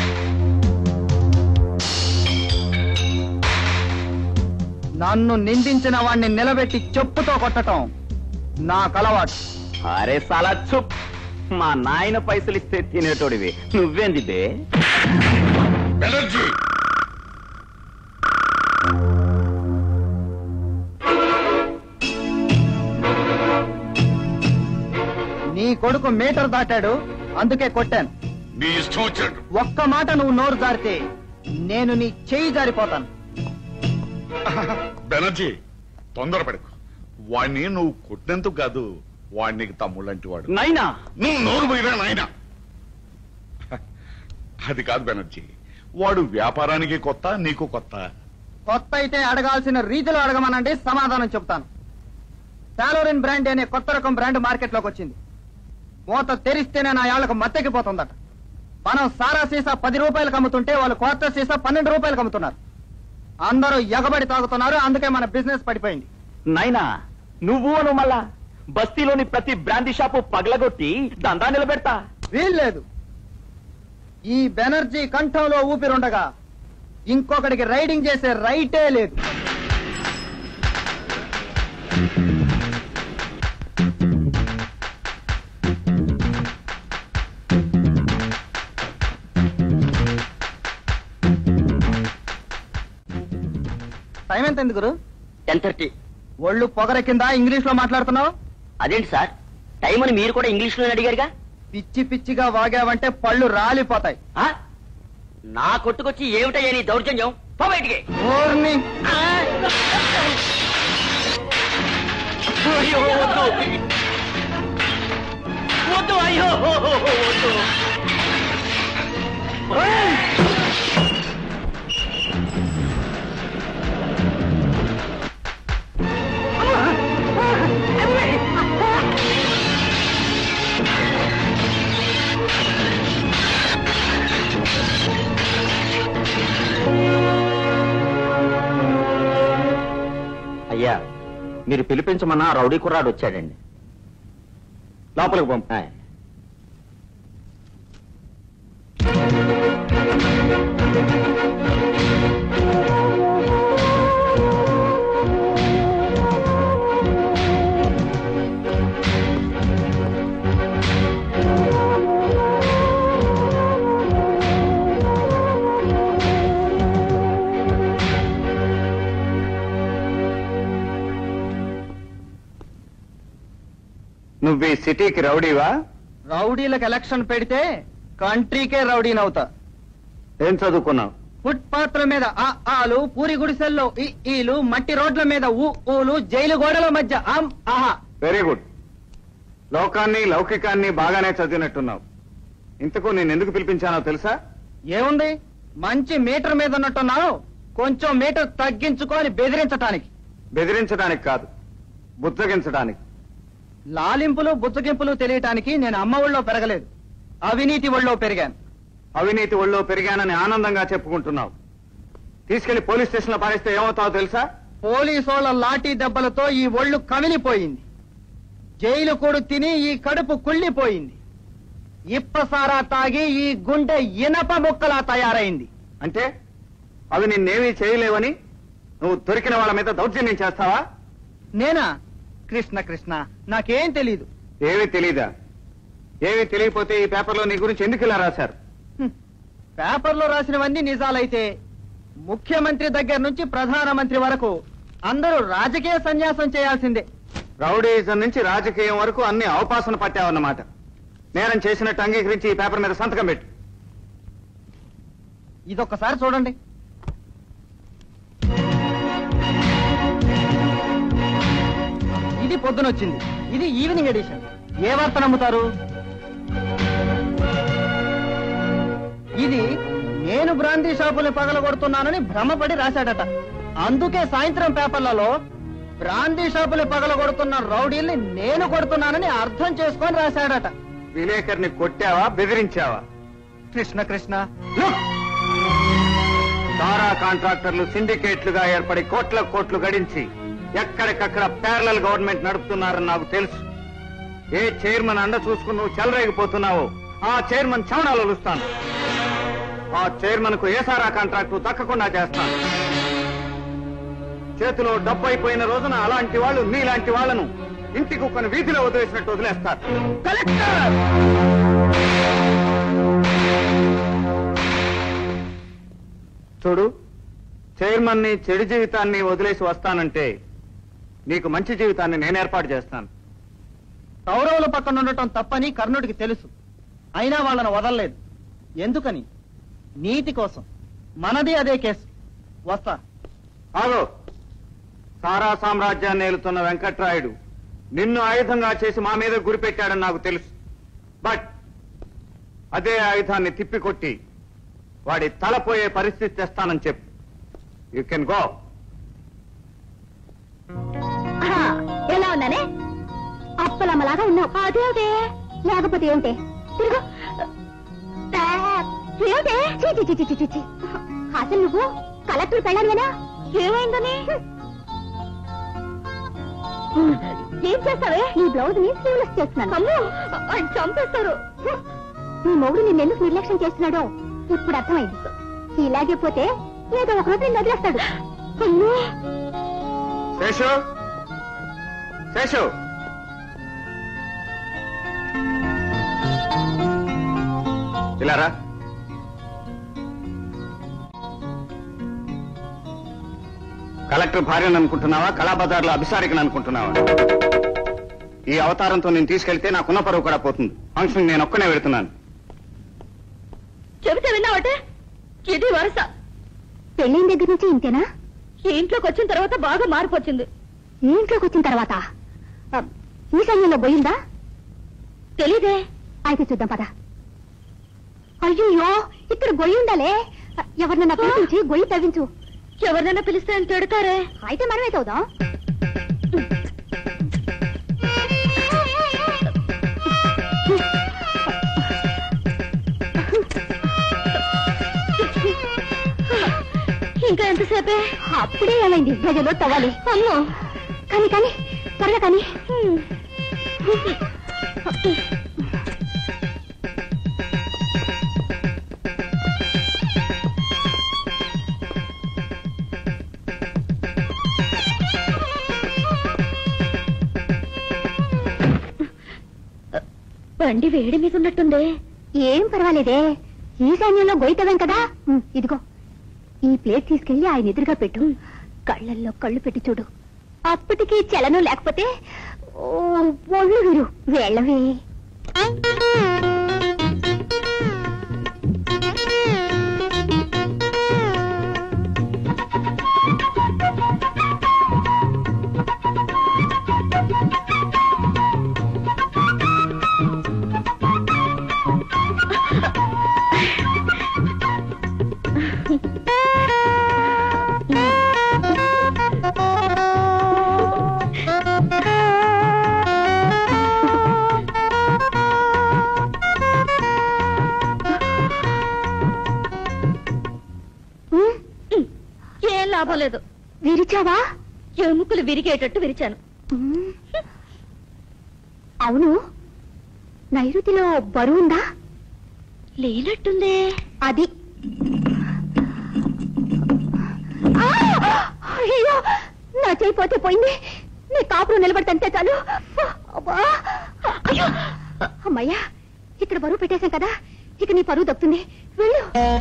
నన్ను నిందించిన వాణ్ణి నిలబెట్టి చెప్పుతో కొట్టటం నా కలవాటు అరే సలా చుప్ మా నాయన పైసలు ఇస్తే తినేటోడివి నువ్వేంది బే బెనర్జీ నీ కొడుకు మీటర్ దాటాడు అందుకే కొట్టాను నీ ఇష్టం వచ్చినట్టు ఒక్క మాట నువ్వు నోరు జారితే నేను నీ చేయి జారిపోతాను బెనర్జీ తొందరపడకు వాణ్ణి నువ్వు కొట్టినందుకు కాదు వాడికి తమ్ముళ్ళంటి వాడు నైనా నువ్వు నోరు పోయినా నాయన అది కాదు బెనర్జీ వాడు వ్యాపారానికి కొత్త నీకు కొత్త కొత్త అయితే అడగాల్సిన రీతిలో అడగమనండి సమాధానం చెప్తాను సాలోరిన్ బ్రాండ్ అనే కొత్త రకం బ్రాండ్ మార్కెట్ లోకి వచ్చింది మూత తెరిస్తేనే నా యాళ్లకు మత్తెక్కిపోతుందట మనం సారా సీసా పది రూపాయలకు అమ్ముతుంటే వాళ్ళు కొత్త సీసా పన్నెండు రూపాయలకు అమ్ముతున్నారు అందరూ ఎగబడి తాగుతున్నారు అందుకే మన బిజినెస్ పడిపోయింది నైనా నువ్వు అను మళ్ళా బస్తీలోని ప్రతి బ్రాందీ షాపు పగలగొట్టి దందా నిలబెడతా వీల్లేదు ఈ బెనర్జీ కంఠంలో ఊపిరుండగా ఇంకొకడికి రైడింగ్ చేసే రైటే లేదు టైం ఎంత ఎందుకు గురు టెన్ థర్టీ ఒళ్ళు పొగర కింద ఇంగ్లీష్ లో మాట్లాడుతున్నావు అదేంటి సార్ టైం అని మీరు కూడా ఇంగ్లీష్ లో అడిగారుగా పిచ్చి పిచ్చిగా వాగావంటే పళ్ళు రాలిపోతాయి ఆ? నా కొట్టుకొచ్చి ఏమిటయ్యా నీ దౌర్జన్యం పో బయటికి ఓర్ని అయ్యో వద్దు వద్దు అయ్యో వద్దు మీరు పిలిపించమన్న ఆ రౌడీ కుర్రాడు వచ్చాడండి లోపలికి పంప నువ్వు ఈ సిటీకి రౌడీవా రౌడీలకు ఎలక్షన్ పెడితే కంట్రీకే రౌడీనవుతా ఏం చదువుకున్నావు ఫుట్ పాత్ర మీద ఆ ఆలు పూరి గుడిసెల్లో ఈ ఈలు మట్టి రోడ్ల మీద ఊ ఊలు జైలు గోడల మధ్య ఆం ఆహా వెరీ గుడ్ లోకాన్ని లౌకికాన్ని బాగానే చదివినట్టున్నావు ఇంతకు నేను ఎందుకు పిలిపించానో తెలుసా ఏముంది మంచి మీటర్ మీద ఉన్నట్టున్నావు కొంచెం మీటర్ తగ్గించుకొని బెదిరించటానికి బెదిరించడానికి కాదు బుద్ధగించడానికి లాలింపులు బుచ్చగింపులు తెలియటానికి నేను అమ్మ ఒళ్ళో పెరగలేదు అవినీతి ఒళ్ళో పెరిగాను అవినీతి ఒళ్ళో పెరిగానని ఆనందంగా చెప్పుకుంటున్నావు తీసుకెళ్లి పోలీస్ స్టేషన్ లో పారేస్తే ఏమవుతావో తెలుసా పోలీసోళ్ల లాఠీ దెబ్బలతో ఈ ఒళ్ళు కమిలిపోయింది జైలు కూడు తిని ఈ కడుపు కుళ్ళిపోయింది ఇప్పసారా తాగి ఈ గుండె ఇనప ముక్కలా తయారైంది అంటే అవి నిన్నేమీ చేయలేవని నువ్వు దొరికిన వాళ్ళ మీద దౌర్జన్యం చేస్తావా నేనా కృష్ణ కృష్ణ నాకేం తెలీదు ఏమీ తెలీదా ఏమీ తెలియకపోతే ఈ పేపర్లో నీ గురించి ఎందుకు ఇలా రాశారు హ్మ్. పేపర్లో రాసినవన్నీ నిజాలైతే ముఖ్యమంత్రి దగ్గర నుంచి ప్రధానమంత్రి వరకు అందరూ రాజకీయ సన్యాసం చేయాల్సిందే రౌడీయిజం నుంచి రాజకీయం వరకు అన్ని అవపాసన పట్టావన్నమాట నేరం చేసినట్టు అంగీకరించి ఈ పేపర్ మీద సంతకం పెట్టు ఇదొక్కసారి చూడండి ఇది పొద్దునొచ్చింది ఇది ఈవినింగ్ ఎడిషన్ ఏ వార్త నమ్ముతారు ఇది నేను బ్రాందీ షాపుల్ని పగలగొడుతున్నానని భ్రమపడి రాశాడట అందుకే సాయంత్రం పేపర్లలో బ్రాందీ షాపులు పగలగొడుతున్న రౌడీల్ని నేను కొడుతున్నానని అర్థం చేసుకొని రాశాడట విలేకర్ని కొట్టావా బెదిరించావా కృష్ణ కృష్ణ లుక్! సారా కాంట్రాక్టర్లు సిండికేట్లుగా ఏర్పడి కోట్ల కోట్లు గడించి ఎక్కడికక్కడ ప్యారలల్ గవర్నమెంట్ నడుపుతున్నారని నాకు తెలుసు ఏ చైర్మన్ అండ చూసుకుని నువ్వు చెలరేగిపోతున్నావో ఆ చైర్మన్ చవనాలు ఒలుస్తాను ఆ చైర్మన్ కు ఏ సారా కాంట్రాక్టు దక్కకుండా చేస్తాను చేతిలో డబ్బు అయిపోయిన రోజున అలాంటి వాళ్ళు నీలాంటి వాళ్ళను ఇంటి కుక్కను వీధిలో వదిలేసినట్టు వదిలేస్తారు కలెక్టర్ చూడు చైర్మన్ ని చెడు జీవితాన్ని వదిలేసి వస్తానంటే నీకు మంచి జీవితాన్ని నేను ఏర్పాటు చేస్తాను కౌరవుల పక్కన ఉండటం తప్పని కర్ణుడికి తెలుసు అయినా వాళ్ళను వదలలేదు ఎందుకని నీతి కోసం మనది అదే కేసు వస్తా ఆగో సారా సామ్రాజ్యాన్ని ఏలుతున్న వెంకట్రాయుడు నిన్ను ఆయుధంగా చేసి మా మీద గురిపెట్టాడని నాకు తెలుసు బట్ అదే ఆయుధాన్ని తిప్పికొట్టి వాడి తలపోయే పరిస్థితి తెస్తానని చెప్పు యూ కెన్ గో ఆహా, ఎలా ఉన్నానే అప్పలమ్మలాగా ఉన్నావు అదేమిటే లేకపోతే ఏమిటే తిరుగు తా, ఏమిటే చీ, చీ, చీ, చీ, చీ, చీ, చీ. అసలు నువ్వు కలెక్టర్ పెళ్ళానువేనా ఏమైందని ఏం చేస్తావే ఈ బ్లౌజ్ ని స్లీవ్లెస్ చేస్తున్నాను అమ్మో ఆయన చంపేస్తారు నీ మొగుడు నిన్ను ఎందుకు నిర్లక్ష్యం చేస్తున్నాడో ఇప్పుడు అర్థమైంది ఇలాగే పోతే ఏదో ఒక రోజు నిన్ను వదిలేస్తాడు అమ్మో శేషు శేషు ఇలా రా కలెక్టర్ భార్యను అనుకుంటున్నావా కళాబజార్లో అభిసారికను అనుకుంటున్నావా ఈ అవతారంతో నేను తీసుకెళ్తే నాకున్న పరువు కూడా పోతుంది ఫంక్షన్ నేను ఒక్కనే వెళుతున్నాను చెబితే విన్నావటే ఇది వరుస పెళ్ళైన దగ్గర నుంచి ఇంతేనా ఈ ఇంట్లోకి వచ్చిన తర్వాత బాగా మార్పు వచ్చింది ఈ ఇంట్లోకి వచ్చిన తర్వాత ఆ, ఈ సమయంలో పోయిందా తెలీదే అయితే చూద్దాం పద అయ్యో ఇక్కడ గొయ్యి ఉండాలే ఎవరినన్నా పిలిపించి గొయ్యి తవ్వించు ఎవరినన్నా పిలిస్తే అని తిడతారే అయితే మనమే చదువుదాం ఇంకా ఎంతసేపే అప్పుడే ఏమైంది గజలో తవ్వాలి అమ్మో కానీ కానీ త్వరగా కానీ బండి వేడి మీద ఉన్నట్టుందే ఏం పర్వాలేదే ఈశాన్యంలో గొయ్యతవేం కదా ఉమ్, ఇదిగో ఈ ప్లేట్ తీసుకెళ్లి ఆయన ఎదురుగా పెట్టు కళ్ళల్లో కళ్ళు పెట్టి చూడు అప్పటికి చలనం లేకపోతే ఓ, ఒళ్ళు వీరు వెళ్ళవే ఏం లాభం లేదు విరిచావా ఎముకలు విరిగేటట్టు విరిచాను అవును నైరుతిలో బరువుందా లేనట్టుందే అది ఆ! అయ్యో నా చేయి పోతే పోయింది నీ కాపురం నిలబడితే చాలు అబ్బా! అయ్యో అమ్మయ్యా ఇక్కడ బరువు పెట్టేశాం కదా ఇక నీ పరువు దక్కుతుంది వెళ్ళు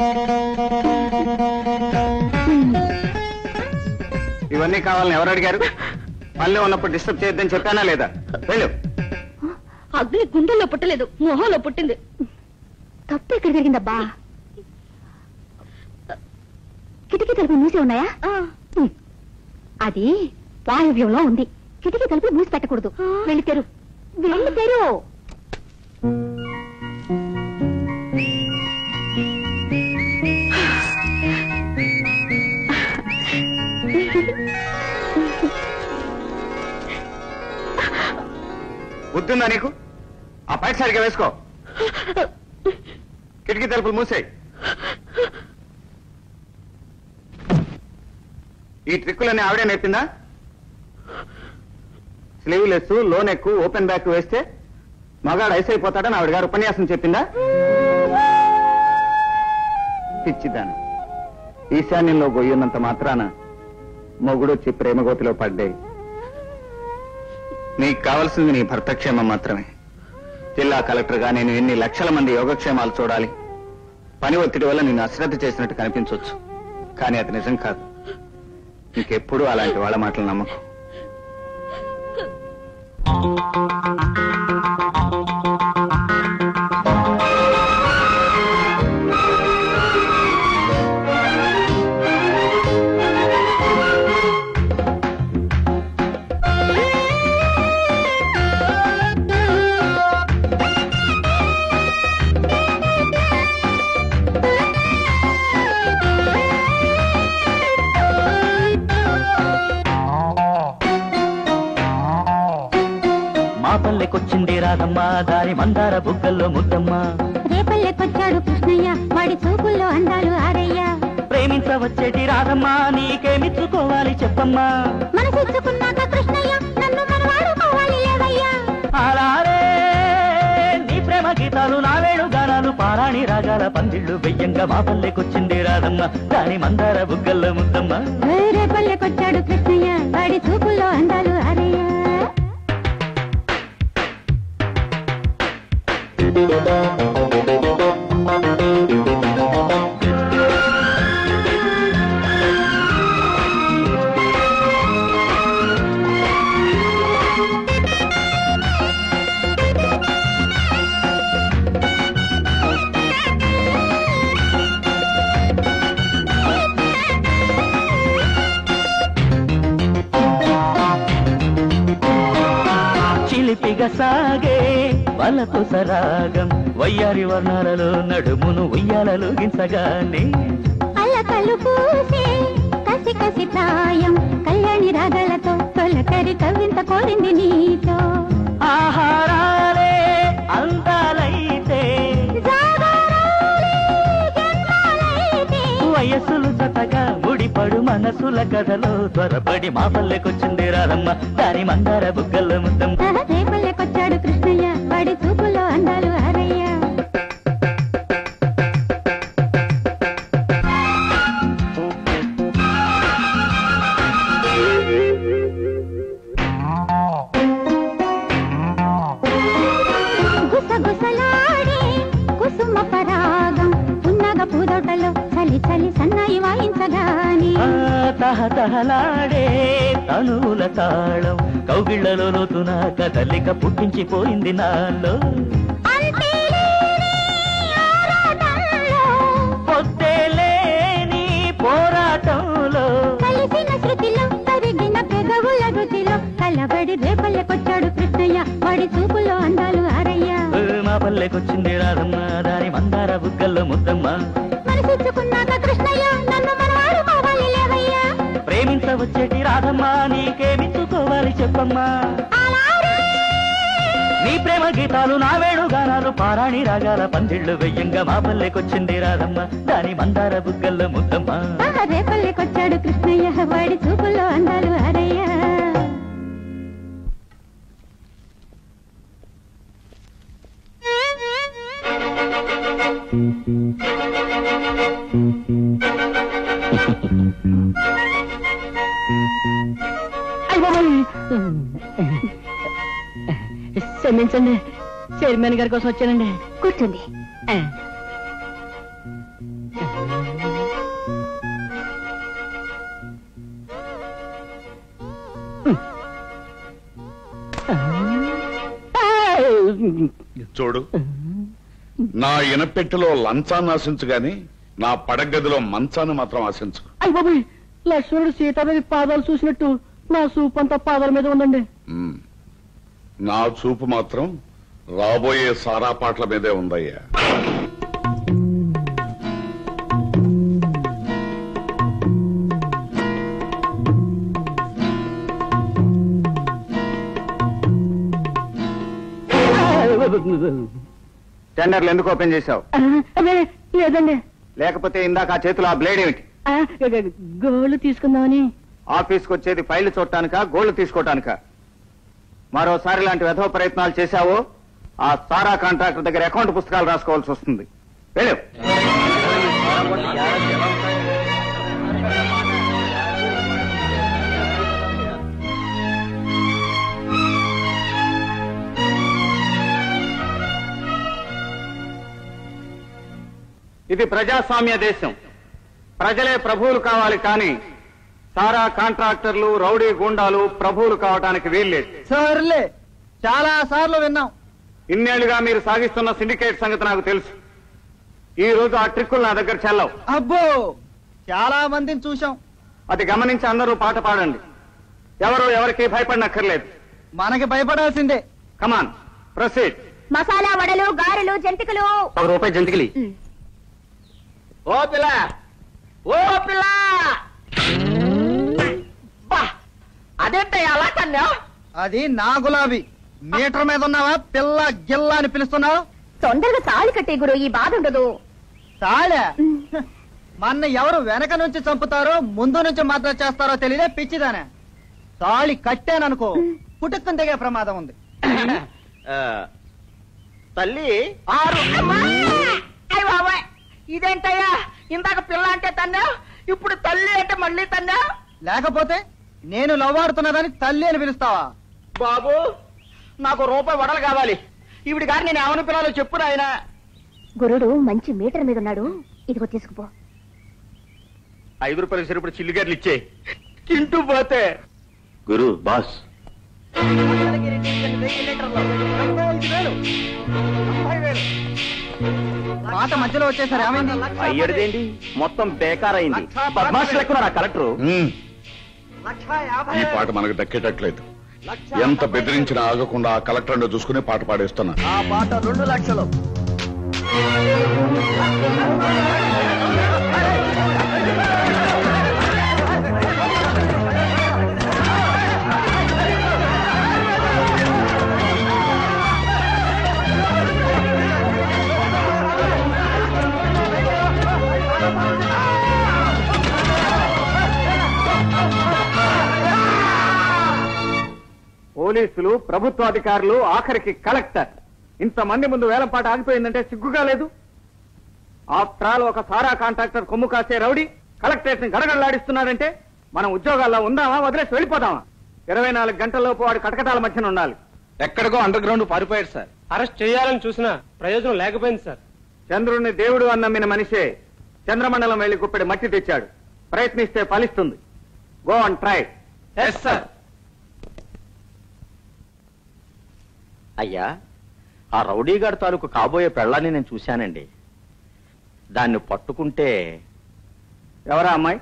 ఇవన్నీ కావాలని ఎవరు అడిగారు పనిలో ఉన్నప్పుడు డిస్టర్బ్ చేయొద్దని చెప్పానా లేదా వెళ్ళు అగ్ని గుండెల్లో పుట్టలేదు మొహంలో పుట్టింది తప్పు ఎక్కడ జరిగిందబ్బా కిటికీ తలుపులు మూసి ఉన్నాయా ఉమ్. అది వాయువ్యంలో ఉంది కిటికీ తలుపులు మూసి పెట్టకూడదు వెళ్ళి తెరు వెళ్ళి తెరు బుద్ధిందా నీకు ఆ పైట సరిగ్గా వేసుకో కిటికీ తలుపులు మూసేయి ఈ ట్రిక్కులన్నీ ఆవిడే నేర్పిందా sleeveless low neck open back వేస్తే మగాడు ఐస్ అయిపోతాడని ఆవిడ గారు ఉపన్యాసం చెప్పిందా పిచ్చిదాను ఈశాన్యంలో గొయ్యున్నంత మాత్రాన మొగుడొచ్చి ప్రేమగోతిలో పడ్డాయి నీకు కావాల్సింది నీ భర్త క్షేమం మాత్రమే జిల్లా కలెక్టర్ గా నేను ఎన్ని లక్షల మంది యోగక్షేమాలు చూడాలి పని ఒత్తిడి వల్ల నిన్ను అశ్రద్ధ చేసినట్టు కనిపించవచ్చు కానీ అది నిజం కాదు ఇంకెప్పుడు అలాంటి వాళ్ళ మాటలు నమ్మకం మా పల్లెకొచ్చింది రాధమ్మ దాని మందార బుగ్గల్లో ముద్దమ్మ రేపల్లెకొచ్చాడు కృష్ణయ్య వాడి చూపుల్లో అందాలు ఆరయ్య ప్రేమించవచ్చేటి రాధమ్మ నీకేమిచ్చుకోవాలి చెప్పమ్మా మనసిచ్చుకున్నాక కృష్ణయ్య నన్ను మనవాడు కావాలి లేవయ్యా అలారే నీ ప్రేమ గీతాలు నా వేణు గానాలు పారాణి రాగాల పందిళ్ళు వెయ్యంగా మా పల్లెకొచ్చింది రాధమ్మ దాని మందార బుగ్గల్లో ముద్దమ్మ రేపల్లెకొచ్చాడు కృష్ణయ్య వాడి చూపుల్లో అందాలు ఆరయ్య చిలిపిగా సాగే వలపు సరాగం వయ్యారి వర్ణాలలో నడుమును ఉయ్యాలలు గించగానే అల్లకల్లు పూసే కసి కసి ప్రాయం కళ్యాణి రాగలతో తొలకరి కవింత కోరింది నీతో ఆహారాలే అందాలైతే జాగరాలే జన్మాలైతే వయస్సులు జతగా ముడిపడు మన మనసుల కథలో త్వరపడి మా పల్లెకొచ్చింది రాధమ్మ దాని మందార బుగ్గల్లో ముద్దమ్మ రేపల్లెకొచ్చాడు కృష్ణయ్య వాడి చూపుల్లో అందాలు ఆరయ్య గుసగుసలాడే కుసుమ పరాగం ఉన్నగ పూదోటలో చలి చలి సన్నాయి వాయించగాని ఆ తహతహలాడే తనువుల తాళం కౌగిళ్లలో లోతున కదలిక పుట్టించిపోయింది నాలో పొత్తేలేని పోరాటంలో కలిసిన శృతిలో తరిగిన పెదవుల రుచిలో కలబడి రేపల్లెకొచ్చాడు కృష్ణయ్య వాడి చూపులో అందాలు ఆరయ్య ఓ, మా పల్లెకొచ్చింది రాధమ్మ దాని మందార బుగ్గల్లో ముద్దమ్మ మనసిచ్చుకున్నాక కృష్ణయ్య నన్ను మనవాడు కావాలి లేవయ్యా ప్రేమించవచ్చేటి రాధమ్మ నీకేమిచ్చుకోవాలి చెప్పమ్మా నీ ప్రేమ గీతాలు నా వేణుగానాలు పారాణి రాగాల పందిళ్ళు వెయ్యంగా మా పల్లెకొచ్చింది రాధమ్మ దాని మందార బుగ్గల్లో ముద్దమ్మ ఆహా, రేపల్లెకొచ్చాడు కృష్ణయ్య వాడి చూపుల్లో అందాలు ఆరయ్య అయ్య బాబోయ్. క్షమించండి చైర్మన్ గారి కోసం వచ్చానండి కూర్చోండి ఆ. చూడు నా ఇనపెట్టెలో లంచాన్ని ఆశించు గాని నా పడగదిలో మంచాన్ని మాత్రం ఆశించు అయ్య బాబోయ్ లక్ష్మణుడు సీతాదేవి పాదాలు చూసినట్టు నా సూప్ అంతా పాదాల మీద ఉందండి మ్. నా చూపు మాత్రం రాబోయే సారా పాటల మీదే ఉందయ్యా టెండర్లు ఎందుకు ఓపెన్ చేశావు ఆ, అదే లేదండి లేకపోతే ఇందాక ఆ చేతిలో ఆ బ్లేడ్ ఏమిటి ఆ, గోళ్ళు తీసుకుందామని ఆఫీస్కి వచ్చేది ఫైళ్లు చూడటానికా గోళ్లు తీసుకోవటానికా మరోసారి ఇలాంటి వ్యధవ ప్రయత్నాలు చేశావో ఆ సారా కాంట్రాక్టర్ దగ్గర అకౌంట్ పుస్తకాలు రాసుకోవాల్సి వస్తుంది వెళ్ళు ఇది ప్రజాస్వామ్య దేశం ప్రజలే ప్రభువులు కావాలి కానీ సారా కాంట్రాక్టర్లు రౌడీ గుండాలు ప్రభువులు కావటానికి వీల్లేదు సర్లే చాలా సార్లు విన్నాం ఇన్నేళ్లుగా మీరు సాగిస్తున్న సిండికేట్ సంగతి నాకు తెలుసు ఈ రోజు ఆ ట్రిక్కులు నా దగ్గర చెల్లవు అబ్బో చాలా మందిని చూశాం అది గమనించి అందరూ పాట పాడండి ఎవరు ఎవరికి భయపడనక్కర్లేదు మనకి భయపడాల్సిందే కమాన్ ప్రొసీడ్ మసాలా వడలు గారెలు జంతికలు ఒక రూపాయి జంతికిలి ఓ పిల్ల ఓ పిల్ల బా అదేంటయ్యా అలా కన్నా అది నా గులాబీ మీటర్ మీద ఉన్నావా పిల్ల గిల్ల అని పిలుస్తున్నావు తొందరగా తాళి కట్టే గురు ఈ బాధ ఉండదు తాళే మన ఎవరు వెనక నుంచి చంపుతారో ముందు నుంచి మాత్రం చేస్తారో తెలియదే పిచ్చిదానే తాళి కట్టాననుకో పుట్టుకుని దిగే ప్రమాదం ఉంది తల్లి ఆరు అమ్మా! అయ్ బాబాయ్ ఇదేంటయ్యా ఇందాక పిల్ల అంటే తన్నా ఇప్పుడు తల్లి అంటే మళ్ళీ తన్నా లేకపోతే నేను లవ్వాడుతున్నదని తల్లి అని పిలుస్తావా బాబు నాకు రూపాయి వడలు కావాలి ఈవిడ గారు నేను ఏమని పిల్లలో చెప్పు ఆయన గురుడు మంచి మీటర్ మీద ఉన్నాడు ఇదిగో తీసుకుపో ఐదు రూపాయలు సరిపడి చిల్లిగడ్లు ఇచ్చే తింటూ పోతే గురు బాస్ మాట మధ్యలో వచ్చేసరి ఏమైంది అయ్యడిదేంటి మొత్తం బేకారైంది పద్మాషులు ఎక్కువ కలెక్టరు మ్. ఈ పాట మనకు దక్కేటట్లేదు ఎంత బెదిరించినా ఆగకుండా ఆ కలెక్టర్ చూసుకుని పాట పాడేస్తున్నా ఆ పాట రెండు లక్షలు పోలీసులు ప్రభుత్వ అధికారులు ఆఖరికి కలెక్టర్ ఇంతమంది ముందు వేలంపాట ఆగిపోయిందంటే సిగ్గుగా లేదు ఆఫ్టర్ ఒక సారా కాంట్రాక్టర్ కొమ్ము కాసే రౌడీ కలెక్టరేట్ ని గడగడలాడిస్తున్నాడంటే మనం ఉద్యోగాల్లో ఉందామా వదిలేసి వెళ్ళిపోదామా ఇరవై నాలుగు గంటలలోపు వాడు కటకటాల మధ్యన ఉండాలి ఎక్కడికో అండర్ గ్రౌండ్ పారిపోయాడు సార్ అరెస్ట్ చేయాలని చూసినా ప్రయోజనం లేకపోయింది సార్ చంద్రుణ్ణి దేవుడు అని నమ్మిన మనిషే చంద్రమండలం వెళ్లి కుప్పెడి మట్టి తెచ్చాడు ప్రయత్నిస్తే ఫలిస్తుంది go and try yes sir అయ్యా ఆ రౌడీగాడి తాలూకు కాబోయే పెళ్ళాన్ని నేను చూశానండి దాన్ని పట్టుకుంటే ఎవరా అమ్మాయి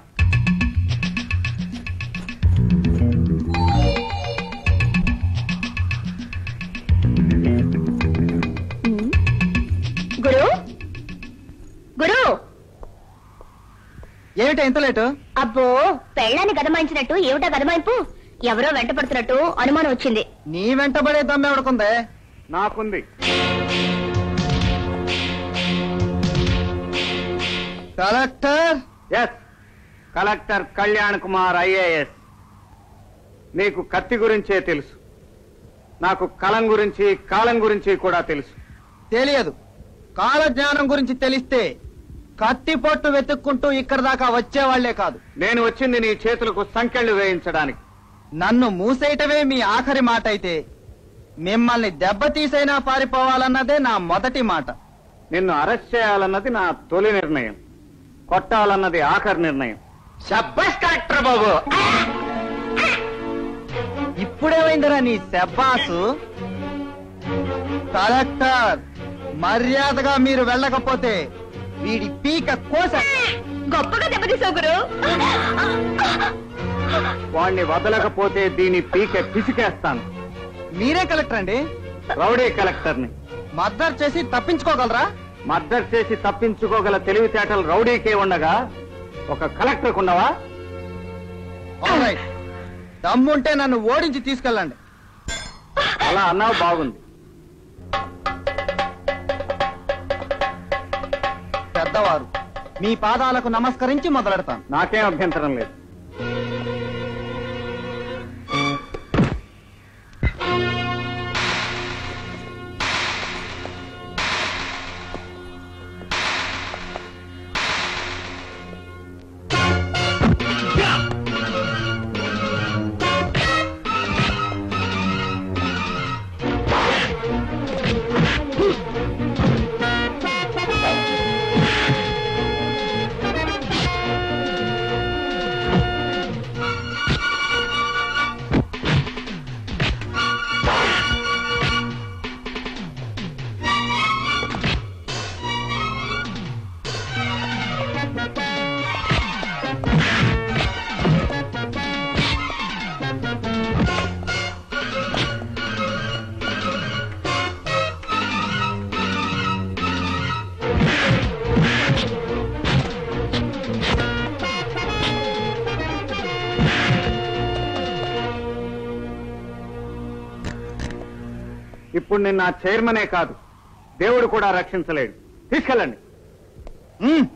గురు గురు ఏమిటి ఇంత లేటు అబ్బో పెళ్ళాన్ని గదమాయించినట్టు ఏమిటా గదమాయింపు ఎవరో వెంట పడుతున్నట్టు అనుమానం వచ్చింది నీ వెంటబడే దమ్మె ఎవడుకుందే నాకుంది collector yes collector Kalyan Kumar IAS నీకు కత్తి గురించే తెలుసు నాకు కలం గురించి కాలం గురించి కూడా తెలుసు తెలియదు కాల జ్ఞానం గురించి తెలిస్తే కత్తి పొట్టు వెతుక్కుంటూ ఇక్కడ దాకా వచ్చేవాళ్లే కాదు నేను వచ్చింది నీ చేతులకు సంకెళ్లు వేయించడానికి నన్ను మూసేయటమే మీ ఆఖరి మాట అయితే మిమ్మల్ని దెబ్బతీసైనా పారిపోవాలన్నదే నా మొదటి మాట నిన్ను అరెస్ట్ చేయాలన్నది నా తొలి నిర్ణయం కొట్టాలన్నది ఆఖరి నిర్ణయం శబ్బస్ కలెక్టర్ బాబు ఇప్పుడేమైందిరా నీ శబ్బాసు కలెక్టర్ మర్యాదగా మీరు వెళ్ళకపోతే వీడి పీక కోస గొప్పగా దెబ్బతీసావు గురు వాణ్ణి వదలకపోతే దీని పీక పిసికేస్తాను మీరే కలెక్టర్ అండి రౌడీ కలెక్టర్ని మర్డర్ చేసి తప్పించుకోగలరా మర్డర్ చేసి తప్పించుకోగల తెలివితేటలు రౌడీకే ఉండగా ఒక కలెక్టర్కు ఉండవా Alright. దమ్ముంటే నన్ను ఓడించి తీసుకెళ్ళండి అలా అన్నావు బాగుంది పెద్దవారు మీ పాదాలకు నమస్కరించి మొదలెడతాను నాకేం అభ్యంతరం లేదు ఇప్పుడు నిన్న చైర్మనే కాదు దేవుడు కూడా రక్షించలేడు తీసుకెళ్ళండి మ్మ్.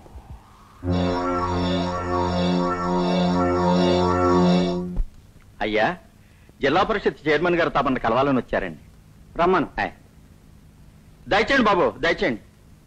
అయ్యా జిల్లా పరిషత్ చైర్మన్ గారు తమను కలవాలని వచ్చారండి రమ్మను ఆయ్. దయచేయండి బాబు దయచేయండి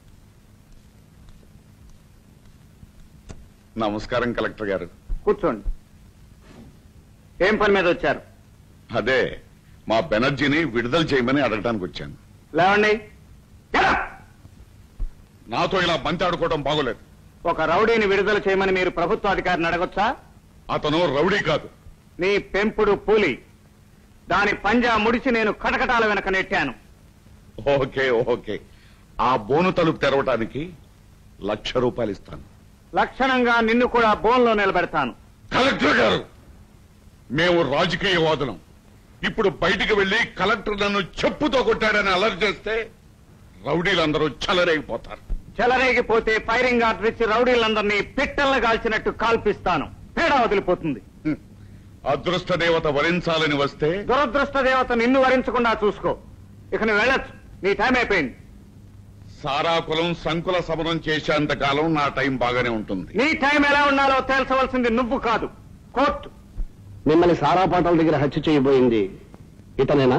నమస్కారం కలెక్టర్ గారు కూర్చోండి ఏం పని మీద వచ్చారు అదే మా బెనర్జీని విడుదల చేయమని అడగడానికి వచ్చాను లేవండి Get up! నాతో ఇలా బంతి ఆడుకోవడం బాగోలేదు ఒక రౌడీని విడుదల చేయమని మీరు ప్రభుత్వ అధికారిని అడగొచ్చా అతను రౌడీ కాదు నీ పెంపుడు పూలి దాని పంజా ముడిచి నేను కటకటాల వెనక నెట్టాను ఓకే ఓకే ఆ బోను తలుపు తెరవటానికి లక్ష రూపాయలు ఇస్తాను లక్షణంగా నిన్ను కూడా బోన్లో నిలబెడతాను కలెక్టర్ గారు మేము రాజకీయవాదులం ఇప్పుడు బయటికి వెళ్లి కలెక్టర్ నన్ను చెప్పుతో కొట్టాడని అలర్ట్ చేస్తే రౌడీలందరూ చలరేగిపోతారు చెలరేగిపోతే ఫైరింగ్ ఆర్డర్ ఇచ్చి రౌడీలందరినీ పిట్టల్ని కాల్చినట్టు కాల్పిస్తాను తేడా వదిలిపోతుంది హ్మ్. అదృష్ట దేవత వరించాలని వస్తే దురదృష్ట దేవత నిన్ను వరించకుండా చూసుకో ఇక నువ్వు వెళ్ళొచ్చు నీ టైం అయిపోయింది సారాకులం సంకుల సమరం చేసేంత కాలం నా టైం బాగానే ఉంటుంది నీ టైం ఎలా ఉండాలో తేల్చవలసింది నువ్వు కాదు కోర్టు మిమ్మల్ని సారా పాటల దగ్గర హత్య చేయబోయింది ఇతనేనా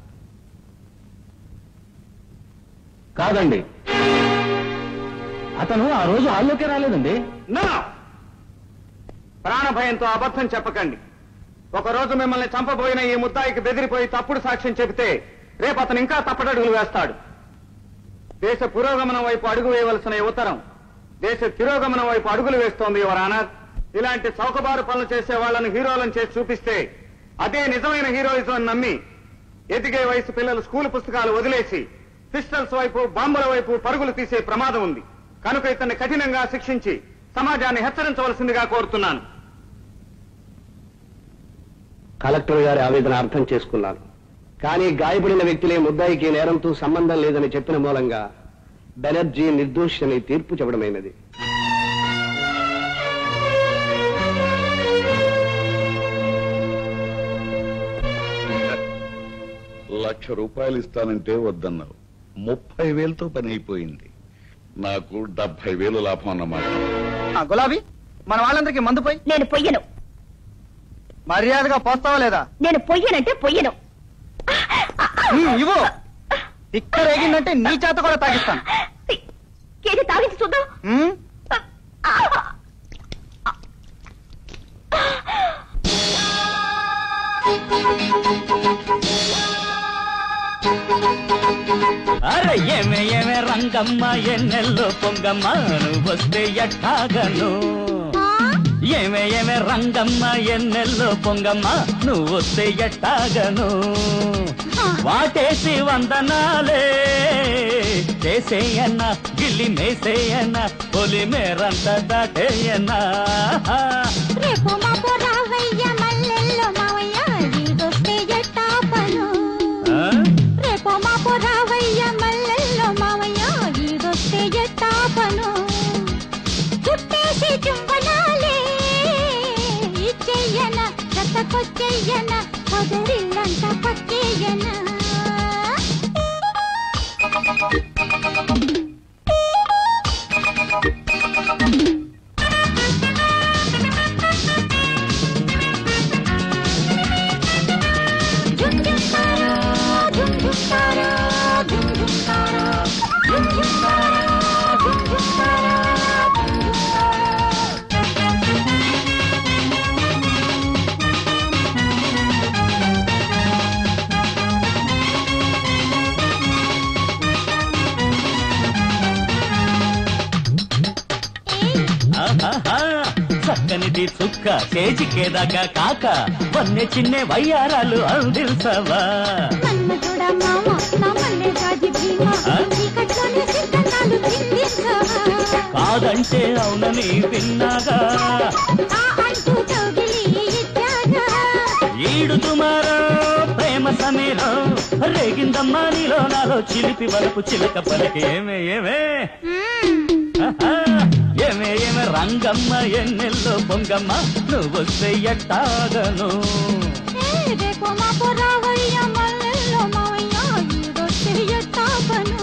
కాదండి అతను ఆ రోజు హాల్లోకే రాలేదండి నా ప్రాణ భయంతో అబద్ధం చెప్పకండి ఒకరోజు మిమ్మల్ని చంపబోయిన ఈ ముద్దాయికి బెదిరిపోయి తప్పుడు సాక్ష్యం చెబితే రేపు అతను ఇంకా తప్పటడుగులు వేస్తాడు దేశ పురోగమనం వైపు అడుగు వేయవలసిన యువతరం దేశ తిరోగమనం వైపు అడుగులు వేస్తోంది యువరానర్ ఇలాంటి చౌకబారు పనులు చేసే వాళ్ళని హీరోలను చేసి చూపిస్తే అదే నిజమైన హీరోయిజం అని నమ్మి ఎదిగే వయసు పిల్లలు స్కూల్ పుస్తకాలు వదిలేసి పిస్టల్స్ వైపు బాంబుల వైపు పరుగులు తీసే ప్రమాదం ఉంది కనుక ఇతన్ని కఠినంగా శిక్షించి సమాజాన్ని హెచ్చరించవలసిందిగా కోరుతున్నాను కలెక్టర్ గారి ఆవేదన అర్థం చేసుకున్నాను కానీ గాయపడిన వ్యక్తులే ముద్దాయికి నేరంతో సంబంధం లేదని చెప్పిన మూలంగా బెనర్జీ నిర్దోషి అని తీర్పు చెప్పడమైనది లక్ష రూపాయలు ఇస్తానంటే వద్దన్నావు ముప్పై వేలతో పని అయిపోయింది నాకు డెబ్బై వేలు లాభం అన్నమాట ఆ, గులాబీ మన వాళ్ళందరికీ మందు పోయి నేను పొయ్యను మర్యాదగా పోస్తావా లేదా నేను పొయ్యనంటే పొయ్యను ఉమ్, ఇవ్వు ఇక్కడ రేగిందంటే నీ చేత కూడా తాగిస్తాను కేజీ తాగించి చూద్దాం ఉమ్, అరే ఏమే ఏమే రంగమ్మ ఎన్నెల్లో పొంగమ్మ నువ్వు వస్తే ఎట్టాగను ఏమే ఏమే రంగమ్మ ఎన్నెల్లో పొంగమ్మ నువ్వు వస్తే ఎట్టాగను వాటేసి వందనాలే చేసేయన్న గిల్లి మేసేయన్న పొలి మేరంత దాటేయన్నా రేపు మాపు రావయ్య మల్లెల్లో మావయ్య ఈడొస్తే ఎట్టా పను ఆ? రేపు మాపు రావయ్య మల్లెల్లో మావయ్య ఈడొస్తే ఎట్టా పను చుట్టేసి చుంబనాలే ఇచ్చెయ్యన చెత్తకొచ్చెయ్యన పొదరిల్లంతా పచ్చేయన జుమ్ జుమ్ తారా జుమ్ జుమ్ తారా జుమ్ జుమ్ తారా జుమ్ జుమ్ తారా జుమ్ జుమ్ తారా జుమ్ జుమ్ తారా ఆహాహా, చక్కనిది చుక్క చేజికేదాకా కాక వన్నె చిన్నే వయ్యారాలు అందిల్సవా మన్మధుడ మామ నా మల్లె రాజి భీమ ఆ? చీకట్లోనే సిద్ధనాలు చిందించవా కాదంటే అవునని విన్నాగా ఆ అంటూ కౌగిలి ఇచ్చాగా ఈడు తుమారో ప్రేమ సమీరం రేగిందమ్మా నీలో నాలో చిలిపి వలపు చిలక పలికి ఏమే ఏమే ఆహా, ఏమే ఏమే రంగమ్మ ఎన్నెల్లో పొంగమ్మ నువ్వు ఎట్టాగను ఏ రేపు మాపు రావయ్య మల్లెల్లో మావయ్య ఈడొస్తే ఎట్టాపను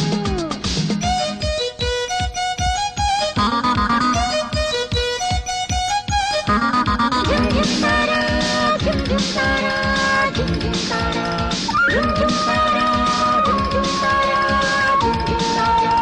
జుమ్ జుమ్ తారా జుమ్ జుమ్ తారా జుమ్ జుమ్ తారా జుమ్ జుమ్ తారా జుమ్ జుమ్ తారా జుమ్ జుమ్ తారా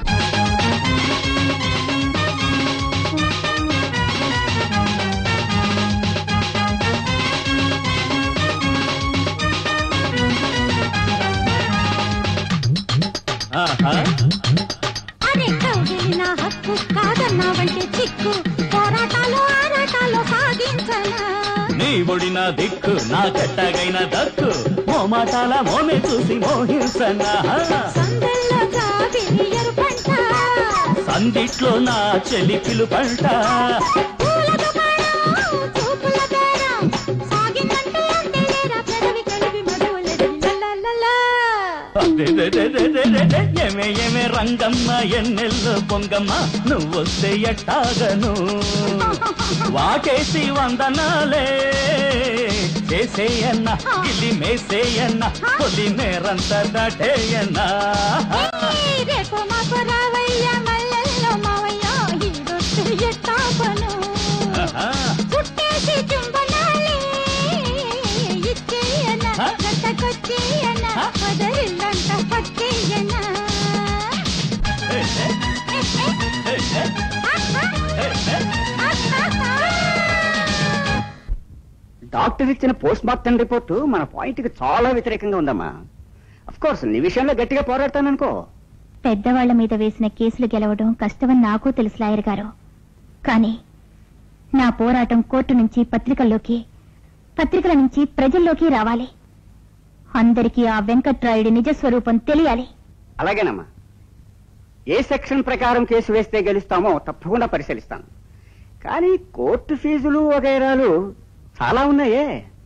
ఆహా అరే కౌగిలి నా హక్కు కాదన్నావంటే చిక్కు పోరాటాలు ఆరాటాలు సాగించనా నీ ఒడి నా దిక్కు నా కట్టగైన దక్కు మోమాటాల మోమే చూసి మోహింసనా సందెల్లో జాబిలి ఎరుపంట సందిట్లో నా చెలి పిలుపంట పూల దుకాణం చూపుల బేరం సాగిందంటే అంతేలేరా పెదవి కలిపి మధువులెదిరి లల్లలలా. అదెదెదెదెదెదె, ఏమే ఏమే రంగమ్మ ఎన్నెల్లో పొంగమ్మ నువ్వొస్తే ఎట్టాగను వాటేసి వందనాలే చేసేయన్న గిల్లి మేసేయన్న పొలి మేరంత దాటేయన్నా ఏయ్, రేపు మాకు రావయ్య మల్లెల్లో మావయ్య ఈడొస్తే ఎట్టాపను ఆహా. చుట్టేసి చుంబనాలే ఇచ్చేయన హ? గంట డాక్టర్ ఇచ్చిన పోస్ట్ మార్టం రిపోర్టు మన పాయింట్ కి చాలా వ్యతిరేకంగా ఉందమ్మా అఫ్ కోర్స్ నీ విషయంలో గట్టిగా పోరాడతాననుకో పెద్దవాళ్ల మీద వేసిన కేసులు గెలవడం కష్టమని నాకు తెలుసు లాయర్ గారు కానీ నా పోరాటం కోర్టు నుంచి పత్రికల్లోకి పత్రికల నుంచి ప్రజల్లోకి రావాలి అందరికీ ఆ వెంకట్రాయుడి నిజ స్వరూపం తెలియాలి అలాగేనమ్మా ఏ సెక్షన్ ప్రకారం కేసు వేస్తే గెలుస్తామో తప్పకుండా పరిశీలిస్తాను కానీ కోర్టు ఫీజులు వగైరాలు చాలా ఉన్నాయే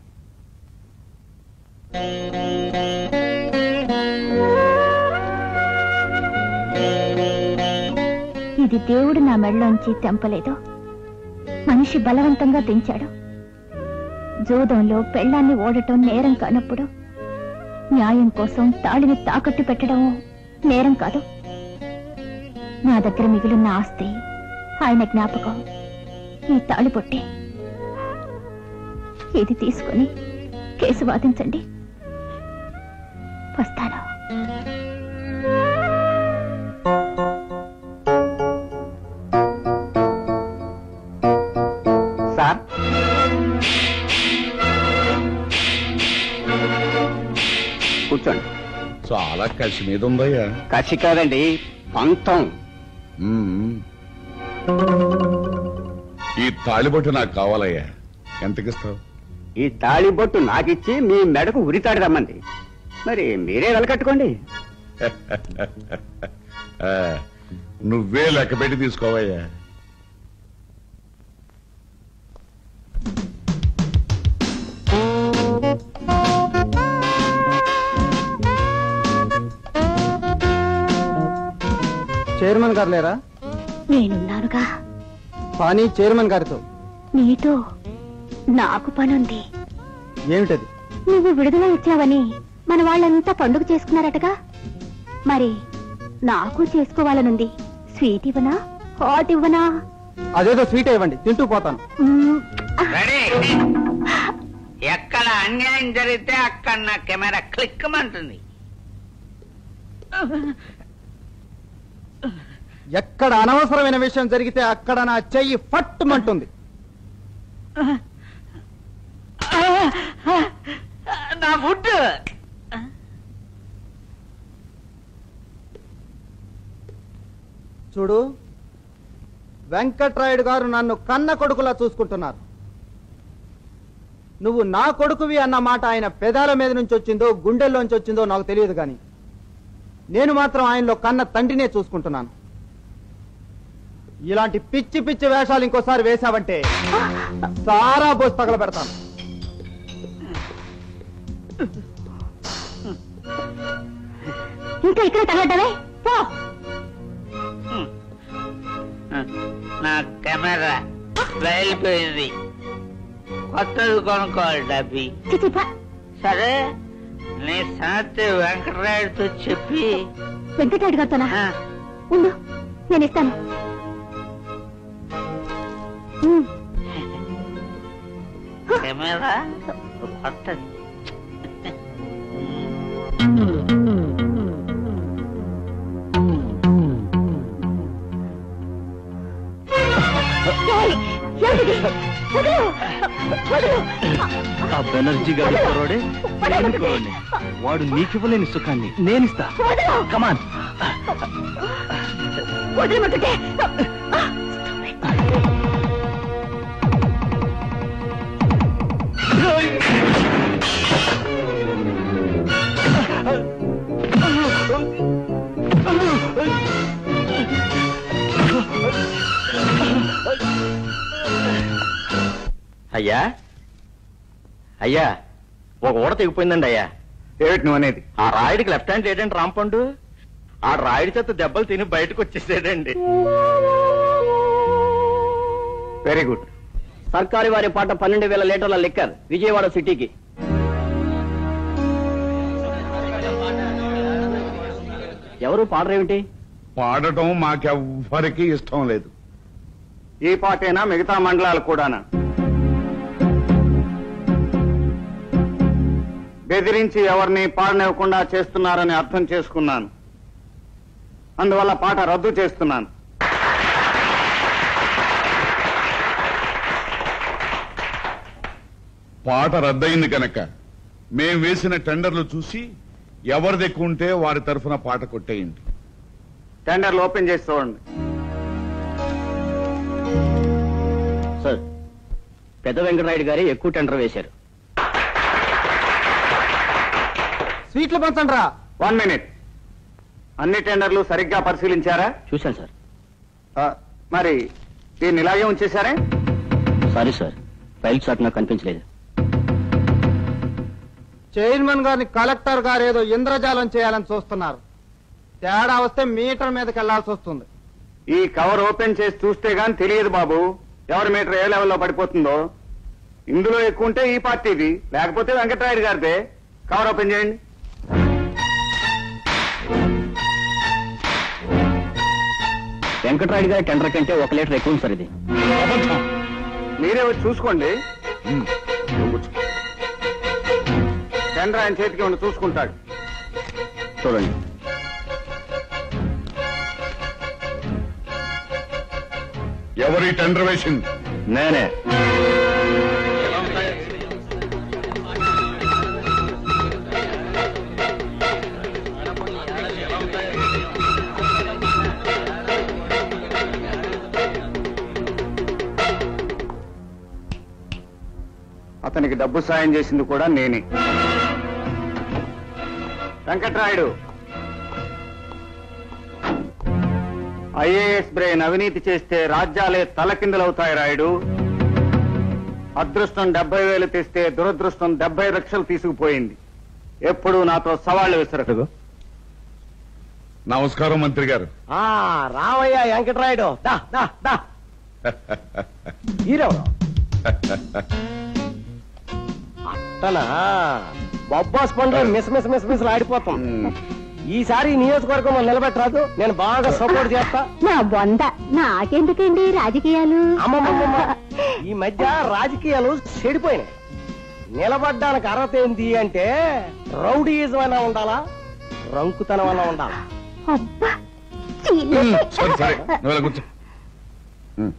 ఇది దేవుడు నా మెడలోంచి తెంపలేదు మనిషి బలవంతంగా తెంచాడు జూదంలో పెళ్ళాన్ని ఓడటం నేరం కానప్పుడు న్యాయం కోసం తాళిని తాకట్టు పెట్టడం నేరం కాదు నా దగ్గర మిగిలిన ఆస్తి ఆయన జ్ఞాపకం ఈ తాళి పొట్టి ఇది తీసుకొని కేసు వాదించండి వస్తాను సార్ కూర్చోండి చాలా కసి మీద ఉందయ్యా కసి కాదండి పంతం మ్మ్. ఈ తాళిబొట్టు నాకు కావాలయ్యా ఎంతకిస్తావు ఈ తాళిబొట్టు నాకిచ్చి మీ మెడకు ఉరితాడు రమ్మంది మరి మీరే వెలకట్టుకోండి ఆ, నువ్వే లెక్క పెట్టి తీసుకోవయ్యా చైర్మన్ గారు లేరా నేనున్నానుగా కానీ చైర్మన్ గారితో నీతో నాకు పనుంది ఏమిటది నువ్వు విడుదల ఇచ్చావని మన వాళ్ళంతా పండుగ చేసుకున్నారటగా మరి నాకు చేసుకోవాలనుంది స్వీట్ ఇవ్వనా హాట్ ఇవ్వనా అదేదో స్వీట్ ఇవ్వండి తింటూ పోతాను మ్మ్. రెడీ ఎక్కడ అన్యాయం జరిగితే అక్కడ నా కెమెరా క్లిక్ అంటుంది ఎక్కడ అనవసరమైన విషయం జరిగితే అక్కడ నా చెయ్యి ఫట్టుమంటుంది నా ఫుడ్ చూడు వెంకట్రాయుడు గారు నన్ను కన్న కొడుకులా చూసుకుంటున్నారు నువ్వు నా కొడుకువి అన్న మాట ఆయన పెదాల మీద నుంచి వచ్చిందో గుండెల్లోంచి వచ్చిందో నాకు తెలియదు కానీ నేను మాత్రం ఆయనలో కన్న తండ్రినే చూసుకుంటున్నాను ఇలాంటి పిచ్చి పిచ్చి వేషాలు ఇంకోసారి వేశావంటే సారా బోసి తగలబెడతాను ఇంకా ఇక్కడ తగలటవే పో నా కెమెరా వెళ్ళిపోయింది కొత్తది కొనుక్కోవాలి డబ్బి చిచి, పో. సరే నీ సంగతి వెంకటరాయుడితో చెప్పి వెంకటాయుడు గారితోనా ఆ, ఉండు నేను ఇస్తాను మ్మ్. కెమెరా కొత్తది ఏయ్, ఏమిటిది? వదలు! వదలు! ఆ బెనర్జీ గారి కుర్రోడే నేను కుర్రోడ్ని. వాడు నీకివ్వలేని సుఖాన్ని నేనిస్తా వదలు! కమాన్ వదలమంటుంటే అయ్యా అయ్యా ఒక ఊడ తెగిపోయిందండి అయ్యా ఏమిటి నువ్వు అనేది ఆ రాయుడికి లెఫ్ట్ హ్యాండ్ ఏంటంటే రాంపండు ఆ రాయుడి చేత దెబ్బలు తిని బయటకు వచ్చేసాడండి వెరీ గుడ్ సర్కారు వారి పాట పన్నెండు వేల లీటర్ల లిక్కర్ విజయవాడ సిటీకి ఎవరు పాడరేమిటి పాడటం మాకెవ్వరికీ ఇష్టం లేదు ఈ పాటేనా మిగతా మండలాలు కూడానా బెదిరించి ఎవరిని పాడనివ్వకుండా చేస్తున్నారని అర్థం చేసుకున్నాను అందువల్ల పాట రద్దు చేస్తున్నాను పాట రద్దయింది కనుక మేం వేసిన టెండర్లు చూసి ఎవరిది ఎక్కువ ఉంటే వారి తరఫున పాట కొట్టేయండి టెండర్లు ఓపెన్ చేసి చూడండి సార్ పెద్ద వెంకటరాయుడు గారి ఎక్కువ టెండర్ వేశారు స్వీట్లు పంచండి రా వన్ మినిట్ అన్ని టెండర్లు సరిగ్గా పరిశీలించారా చూశాను సార్ ఆ, మరి దీన్ని ఇలాగే ఉంచేశారే సారీ సార్ ఫైల్ చాట్ నాకు కనిపించలేదు చైర్మన్ గారిని కలెక్టర్ గారు ఏదో ఇంద్రజాలం చేయాలని చూస్తున్నారు తేడా వస్తే మీటర్ మీదకి వెళ్లాల్సి వస్తుంది ఈ కవర్ ఓపెన్ చేసి చూస్తే గాని తెలియదు బాబు ఎవరి మీటర్ ఏ లెవెల్లో పడిపోతుందో ఇందులో ఎక్కువ ఉంటే ఈ పార్టీది లేకపోతే వెంకటరాయుడు గారిదే కవర్ ఓపెన్ చేయండి వెంకటరాయుడు గారి టెండర్ కంటే ఒక లీటర్ ఎక్కువ ఉంది సార్ ఇది మీరే వచ్చి చూసుకోండి ఉమ్, నువ్వు కూర్చో. టెండర్ ఆయన చేతికి ఉండి చూసుకుంటాడు చూడండి ఎవరి టెండర్ వేసింది నేనే అతనికి డబ్బు సాయం చేసింది కూడా నేనే వెంకట్రాయుడు ఐఏఎస్ బ్రెయిన్ అవినీతి చేస్తే రాజ్యాలే తలకిందులవుతాయి రాయుడు అదృష్టం డెబ్బై వేలు తెస్తే దురదృష్టం డెబ్బై లక్షలు తీసుకుపోయింది ఎప్పుడు నాతో సవాళ్లు విసరదు నమస్కారం మంత్రి గారు రావయ్య వెంకటరాయుడు దా దా దా హీరో అట్టనా బొబ్బాస్ పండు మిస్ మిస్ మిస్ మిస్ ఆడిపోతాం ఉమ్, ఈసారి ఈ నియోజకవర్గం నిలబెట్టరాదు నేను బాగా సపోర్ట్ చేస్తా నా బొంద నాకెందుకండి రాజకీయాలు అమ్మమ్మమ్మ ఈ మధ్య రాజకీయాలు చెడిపోయినాయి నిలబడ్డానికి అర్హత ఏంది అంటే రౌడీయిజం అయినా ఉండాలా రంకుతనం అయినా ఉండాలా అబ్బా ఉమ్, సరే సరే నువ్వు ఇలా కూర్చో ఉమ్.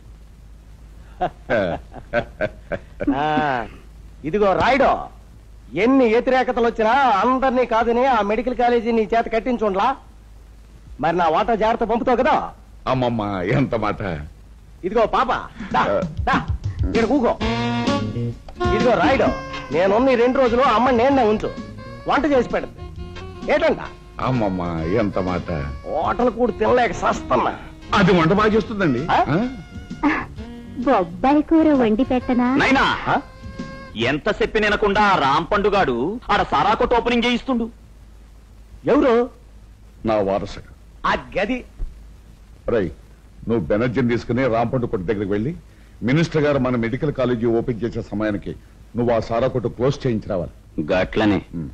ఆ, ఇదిగో రాయుడు ఎన్ని వ్యతిరేకతలు వచ్చినా అందరినీ కాదని ఆ మెడికల్ కాలేజీ నీ చేత కట్టించుండ్లా మరి నా వాటా జాగ్రత్త పంపుతావు కదా అమ్మమ్మ ఎంత మాట ఇదిగో పాప దా, దా, ఇక్కడ కూకో ఇదిగో రాయుడు నేనున్న ఈ రెండు రోజులు అమ్మ నేనే ఉంచు వంట చేసి పెడద్దు ఏటంట అమ్మమ్మ ఎంత మాట హోటల్ కూడా తినలేక సస్తన్నా అది వంట బాగా చేస్తుందండి ఆ? ఆ? బొబ్బాయి కూర వండి పెట్టనా నైనా ఎంత చెప్పి నినకుండా రామ్ పండుగాడు ఆడ సారా కొట్టు ఓపెనింగ్ చేయిస్తుండు ఎవరు నా వారసుడు ఆ గది రై నువ్వు బెనర్జీని తీసుకుని రాంపండు కొట్టు దగ్గరికి వెళ్ళి మినిస్టర్ గారు మన మెడికల్ కాలేజీ ఓపెన్ చేసే సమయానికి నువ్వు ఆ సారా కొట్టు క్లోజ్ చేయించి రావాలి గట్లనే ఉమ్.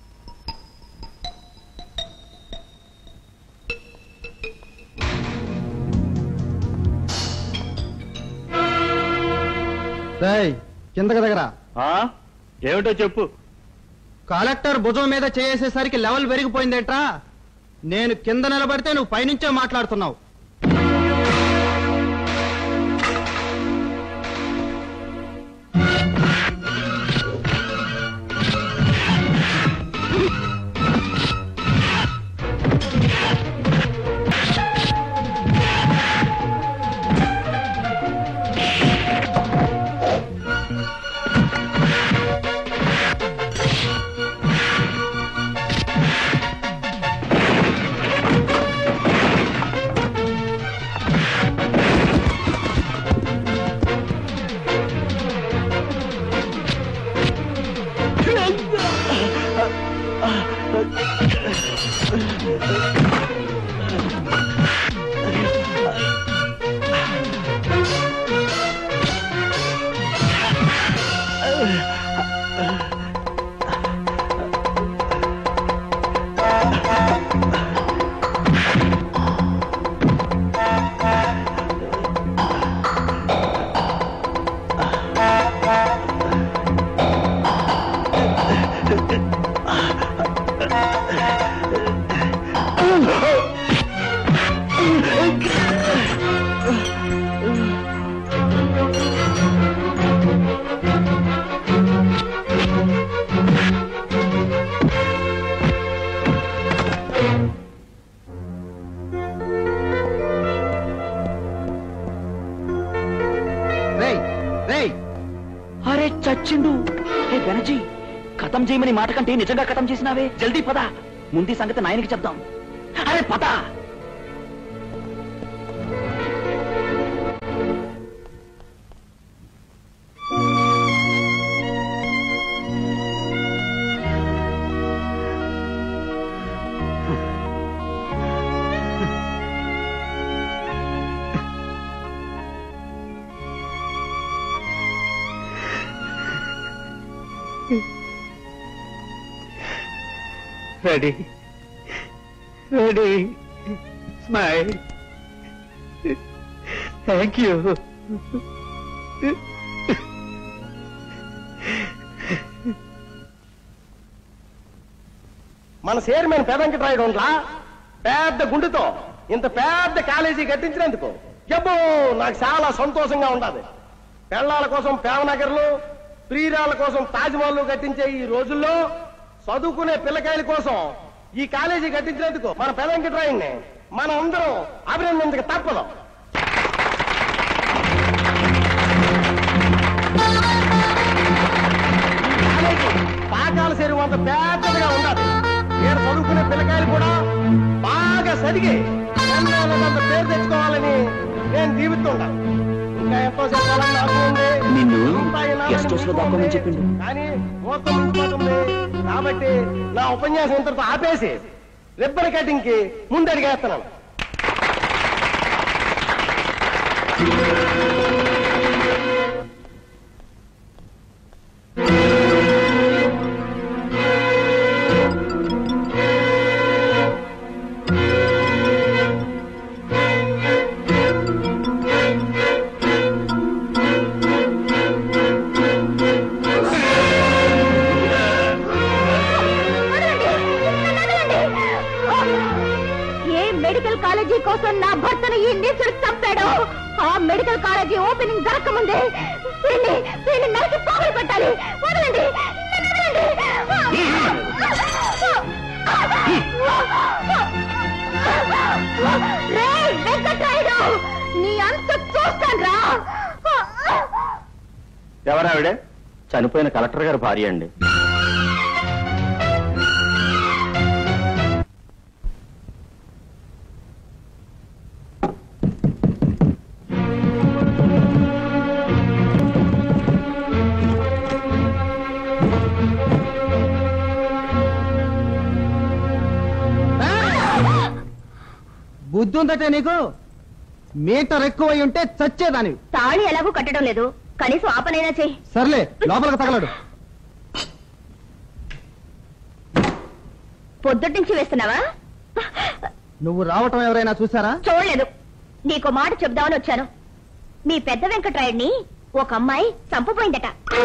రేయ్ కిందకి దగ్గర ఏమిటో చెప్పు కలెక్టర్ భుజం మీద చేసేసరికి లెవెల్ పెరిగిపోయిందేట్రా నేను కింద నిలబడితే నువ్వు పైనుంచే మాట్లాడుతున్నావు వచ్చిండు ఏ బెనర్జీ ఖతం చేయమని మాట కంటే నిజంగా ఖతం చేసినావే జల్దీ పద ముందు ఈ సంగతి నాయనకి చెప్దాం అరే పద ready ready smile thank you మన చైర్మన్ పెదంకట్రాయుడు ఉండలా పెద్ద గుండెతో ఇంత పెద్ద కాలేజీ కట్టించినందుకు జబ్బో నాకు చాలా సంతోషంగా ఉండాలి పెళ్ళాల కోసం ప్రేమనగర్లు ప్రియురాల కోసం తాజ్మహల్ కట్టించే ఈ రోజుల్లో చదువుకునే పిల్లకాయల కోసం ఈ కాలేజీ కట్టించినందుకు మన పెదంకట్రాయుడిని మనం అందరం అభినందించక తప్పదు కాలేజీ పాకాల చెరువు అంత పెద్దదిగా ఉండాలి నేను చదువుకునే పిల్లకాయలు కూడా బాగా చదివి ఎన్నాళ్ళకంత పేరు తెచ్చుకోవాలని నేను దీవిస్తుంటాను ఇంకా ఎంతో చెప్పాలని నాకు ఉంది నిన్ను అంతా ఈనాడు గెస్ట్ హౌస్ లో దాక్కోమని చెప్పిండు కానీ మొత్తం మించిపోతుంది కాబట్టి నా ఉపన్యాసం ఇంతటితో ఆపేసి రిబ్బన్ కటింగ్ కి ముందడిగేస్తున్నాను ఏ మెడికల్ కాలేజీ కోసం నా భర్తను ఈ నీచుడు చంపాడు ఆ మెడికల్ కాలేజీ ఓపెనింగ్ జరగకముందే వీడిని వీడిని నరికి పోగులు పెట్టాలి వదలండి నన్ను వదలండి. రేయ్, వెంకట్రాయుడు నీ అంత చూస్తాను రా ఎవరావిడే చనిపోయిన కలెక్టర్ గారి భార్య అండి బుద్ధి ఉందటే నీకు మీటర్ ఎక్కువై ఉంటే చచ్చేదానివి తాళి ఎలాగూ కట్టడం లేదు కనీసం ఆపనైనా చెయ్యి సర్లే లోపలికి తగలడు పొద్దుటి నుంచి వేస్తున్నావా నువ్వు రావటం ఎవరైనా చూసారా చూడలేదు నీకు మాట చెప్దామని వచ్చాను మీ పెద్ద వెంకట్రాయుడిని ఒక అమ్మాయి చంపపోయిందట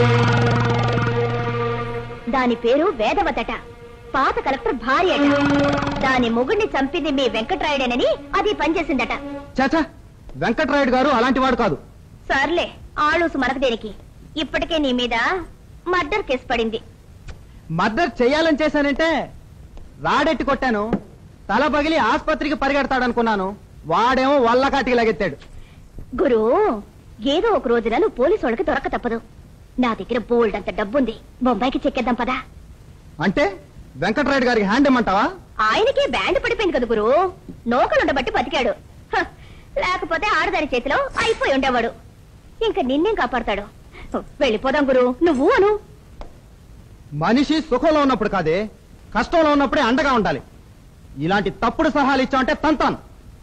దాని పేరు వేదవతట పాత కలెక్టర్ భార్య అట దాని మొగుడిని చంపింది మీ వెంకట్రాయుడేనని అది పనిచేసిందట చాచా వెంకట్రాయుడు గారు అలాంటి వాడు కాదు సర్లే ఆళూసు మనకు దేనికి ఇప్పటికే నీ మీద మర్డర్ కేసు పడింది మర్డర్ చెయ్యాలని చేశానంటే రాడెట్టి కొట్టాను తల పగిలి ఆసుపత్రికి పరిగెడతాడనుకున్నాను వాడేమో వల్లకాటికి లగెత్తాడు గురు ఏదో ఒక రోజున నువ్వు పోలీసు వాళ్ళకి దొరక తప్పదు నా దగ్గర బోల్డ్ అంత డబ్బుంది బొంబాయికి చెక్కేద్దాం పదా అంటే వెంకట్రాయుడు గారికి హ్యాండ్ ఇమ్మంటావా ఆయనకే బ్యాండ్ పడిపోయింది కదా గురు నోకలుండబట్టి బతికాడు హ, లేకపోతే ఆడదాని చేతిలో అయిపోయి ఉండేవాడు ఇంకా నిన్నేం కాపాడతాడు వెళ్ళిపోదాం గురు నువ్వు అను మనిషి సుఖంలో ఉన్నప్పుడు కాదే కష్టంలో ఉన్నప్పుడే అండగా ఉండాలి ఇలాంటి తప్పుడు సలహాలు ఇచ్చామంటే తంతాను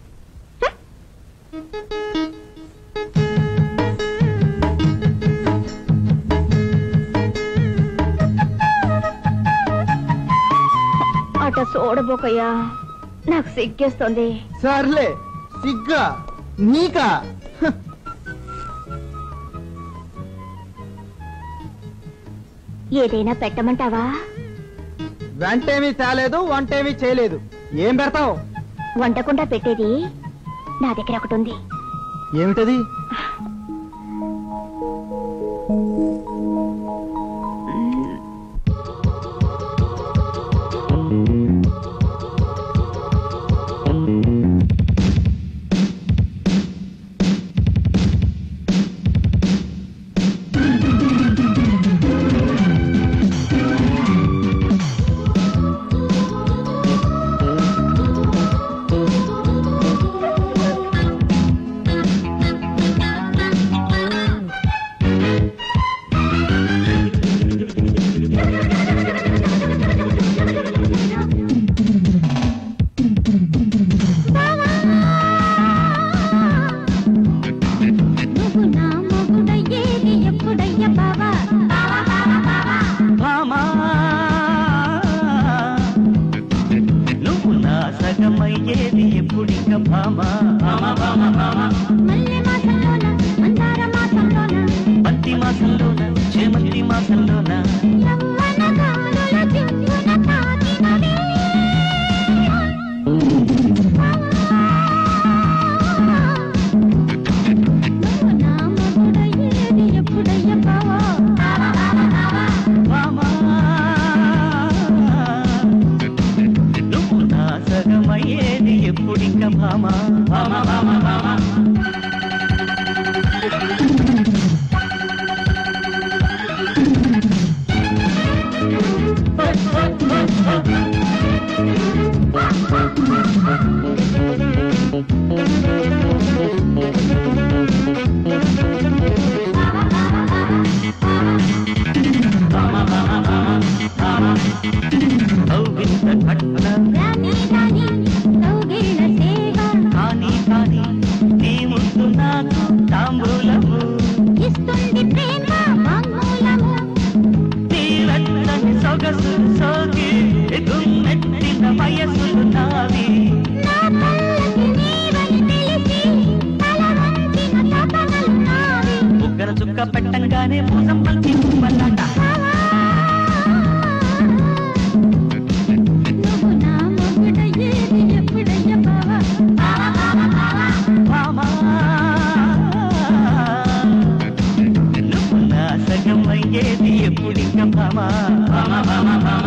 అట చూడబోకయ్యా నాకు సిగ్గేస్తుంది సర్లే సిగ్గా నీకా హ, ఏదైనా పెట్టమంటావా వెంటేమీ తేలేదు వంటేమీ చేయలేదు ఏం పెడతావు వంటకుండా పెట్టేది నా దగ్గర ఒకటి ఉంది ఏమిటది సగమయ్యేది ఎప్పుడింక భామ భామ భామ భామ మల్లె మాసంలోన మందార మాసంలోన బంతి మాసంలోన చేమంతి మాసంలోన యవ్వన గాలుల జివ్వున తాకినవి నువ్వు నా మగుడయ్యేది ఎప్పుడయ్య బావా భామ నువ్వు నా సగమయ్యేది ఎప్పుడింక భామ భామ భామ భామ కౌగిలిత ఘట్న రాణి రాణి కౌగిళ్ళ సేవ కానీ కానీ నీ ముందు నాకు తాంబూలము ఇస్తుంది ప్రేమ వాంగ్మూలము నీ వెచ్చని సొగసు సోకి గుమ్మెట్టిన వయసులు నావి నా పల్లకి నీవని తెలిసి తల వంచిన తపనలు నావి బుగ్గర చుక్క పెట్టంగానే పూసం పల్చి పువ్వలాట నువ్వు నా మొగుడయ్యేది ఎప్పుడయ్య బావా భామా నువ్వు నా సగం అయ్యేది ఎప్పుడింక భామా భామ భామ భామ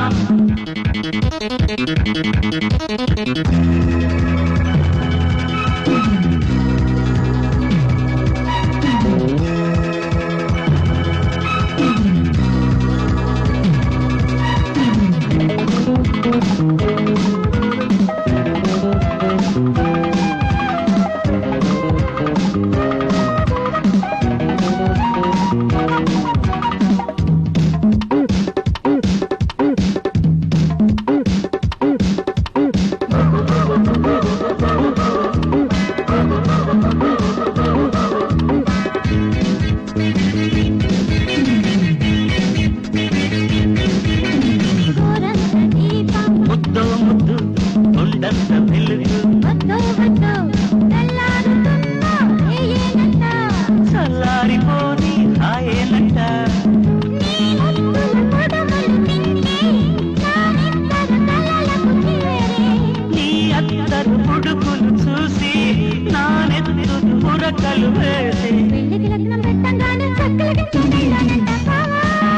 గోరంత దీపం ముద్దో ముద్దు ఉండంత వెలుగు వద్దు వద్దు తెల్లారుతున్నా ఏయేనంట చల్లారిపోని హాయేనంట నీ ముద్దుల పొడవలు తింటే నా నిద్దర కలలకు చేరే నీ అత్తరు పుడుకులు చూసి నా నెత్తురు పురకలు వేసి పెళ్లికి లగ్నం పెట్టంగానే చక్కలకి చూడాలంట బావా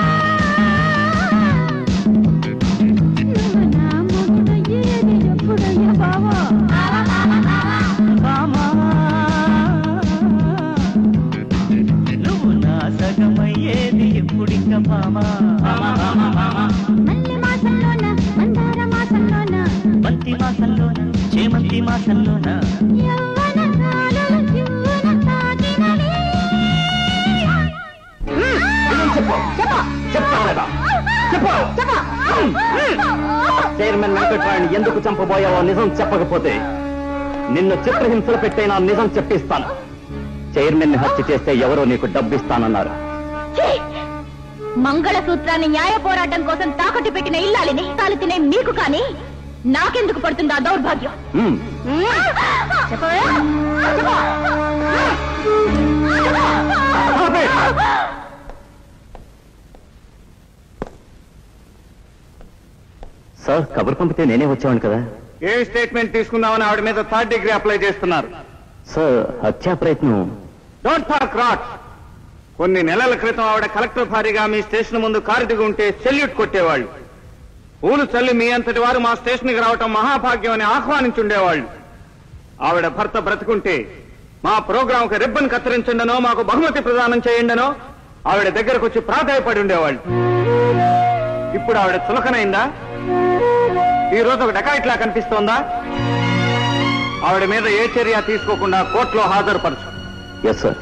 నువ్వు నా మొగుడయ్యేది ఎప్పుడయ్య బావా భామా నువ్వు నా సగమయ్యేది ఎప్పుడింక భామా భామ భామ భామ మల్లె మాసంలోన మందార మాసంలోన బంతి మాసంలోన చేమంతి మాసంలోన యవ్వన కాలుల చివ్వున తాకినవి చైర్మన్ వెంకట్రాయని ఎందుకు చంపబోయావో నిజం చెప్పకపోతే నిన్ను చిత్రహింసలు పెట్టైనా నిజం చెప్పిస్తాను చైర్మన్ ని హత్య చేస్తే ఎవరో నీకు డబ్బిస్తానన్నారు ఛీ! మంగళసూత్రాన్ని న్యాయ పోరాటం కోసం తాకట్టు పెట్టిన ఇల్లాలిని తాలు తినే మీకు కాని నాకెందుకు పడుతుంది ఆ దౌర్భాగ్యం హ్మ్. చెప్పవే? చెప్పు. సార్ కబురు పంపితే నేనే వచ్చేవాడిని కదా ఏ స్టేట్మెంట్ తీసుకుందామని ఆవిడ మీద థర్డ్ డిగ్రీ అప్లై చేస్తున్నారు సార్ హత్యా ప్రయత్నం డోంట్ టాక్ రాట్ కొన్ని నెలల క్రితం ఆవిడ కలెక్టర్ భారీగా మీ స్టేషన్ ముందు కారు దిగి ఉంటే సెల్యూట్ కొట్టేవాళ్ళు పూలు చల్లి మీ అంతటి వారు మా స్టేషన్కి రావటం మహాభాగ్యం అని ఆహ్వానించుండేవాళ్ళు ఆవిడ భర్త బ్రతుకుంటే మా ప్రోగ్రాంకి రిబ్బన్ కత్తిరించండనో మాకు బహుమతి ప్రదానం చేయండనో ఆవిడ దగ్గరకు వచ్చి ప్రాధాయపడి ఉండేవాళ్ళు ఇప్పుడు ఆవిడ చులకనైందా ఈ రోజు ఒక డకాయిట్లా కనిపిస్తోందా ఆవిడ మీద ఏ చర్య తీసుకోకుండా కోర్టులో హాజరుపరచు ఎస్ సార్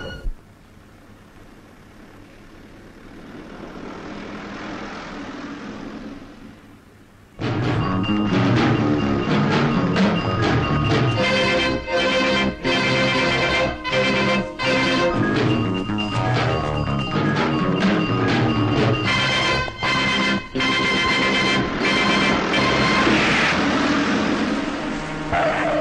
ఆ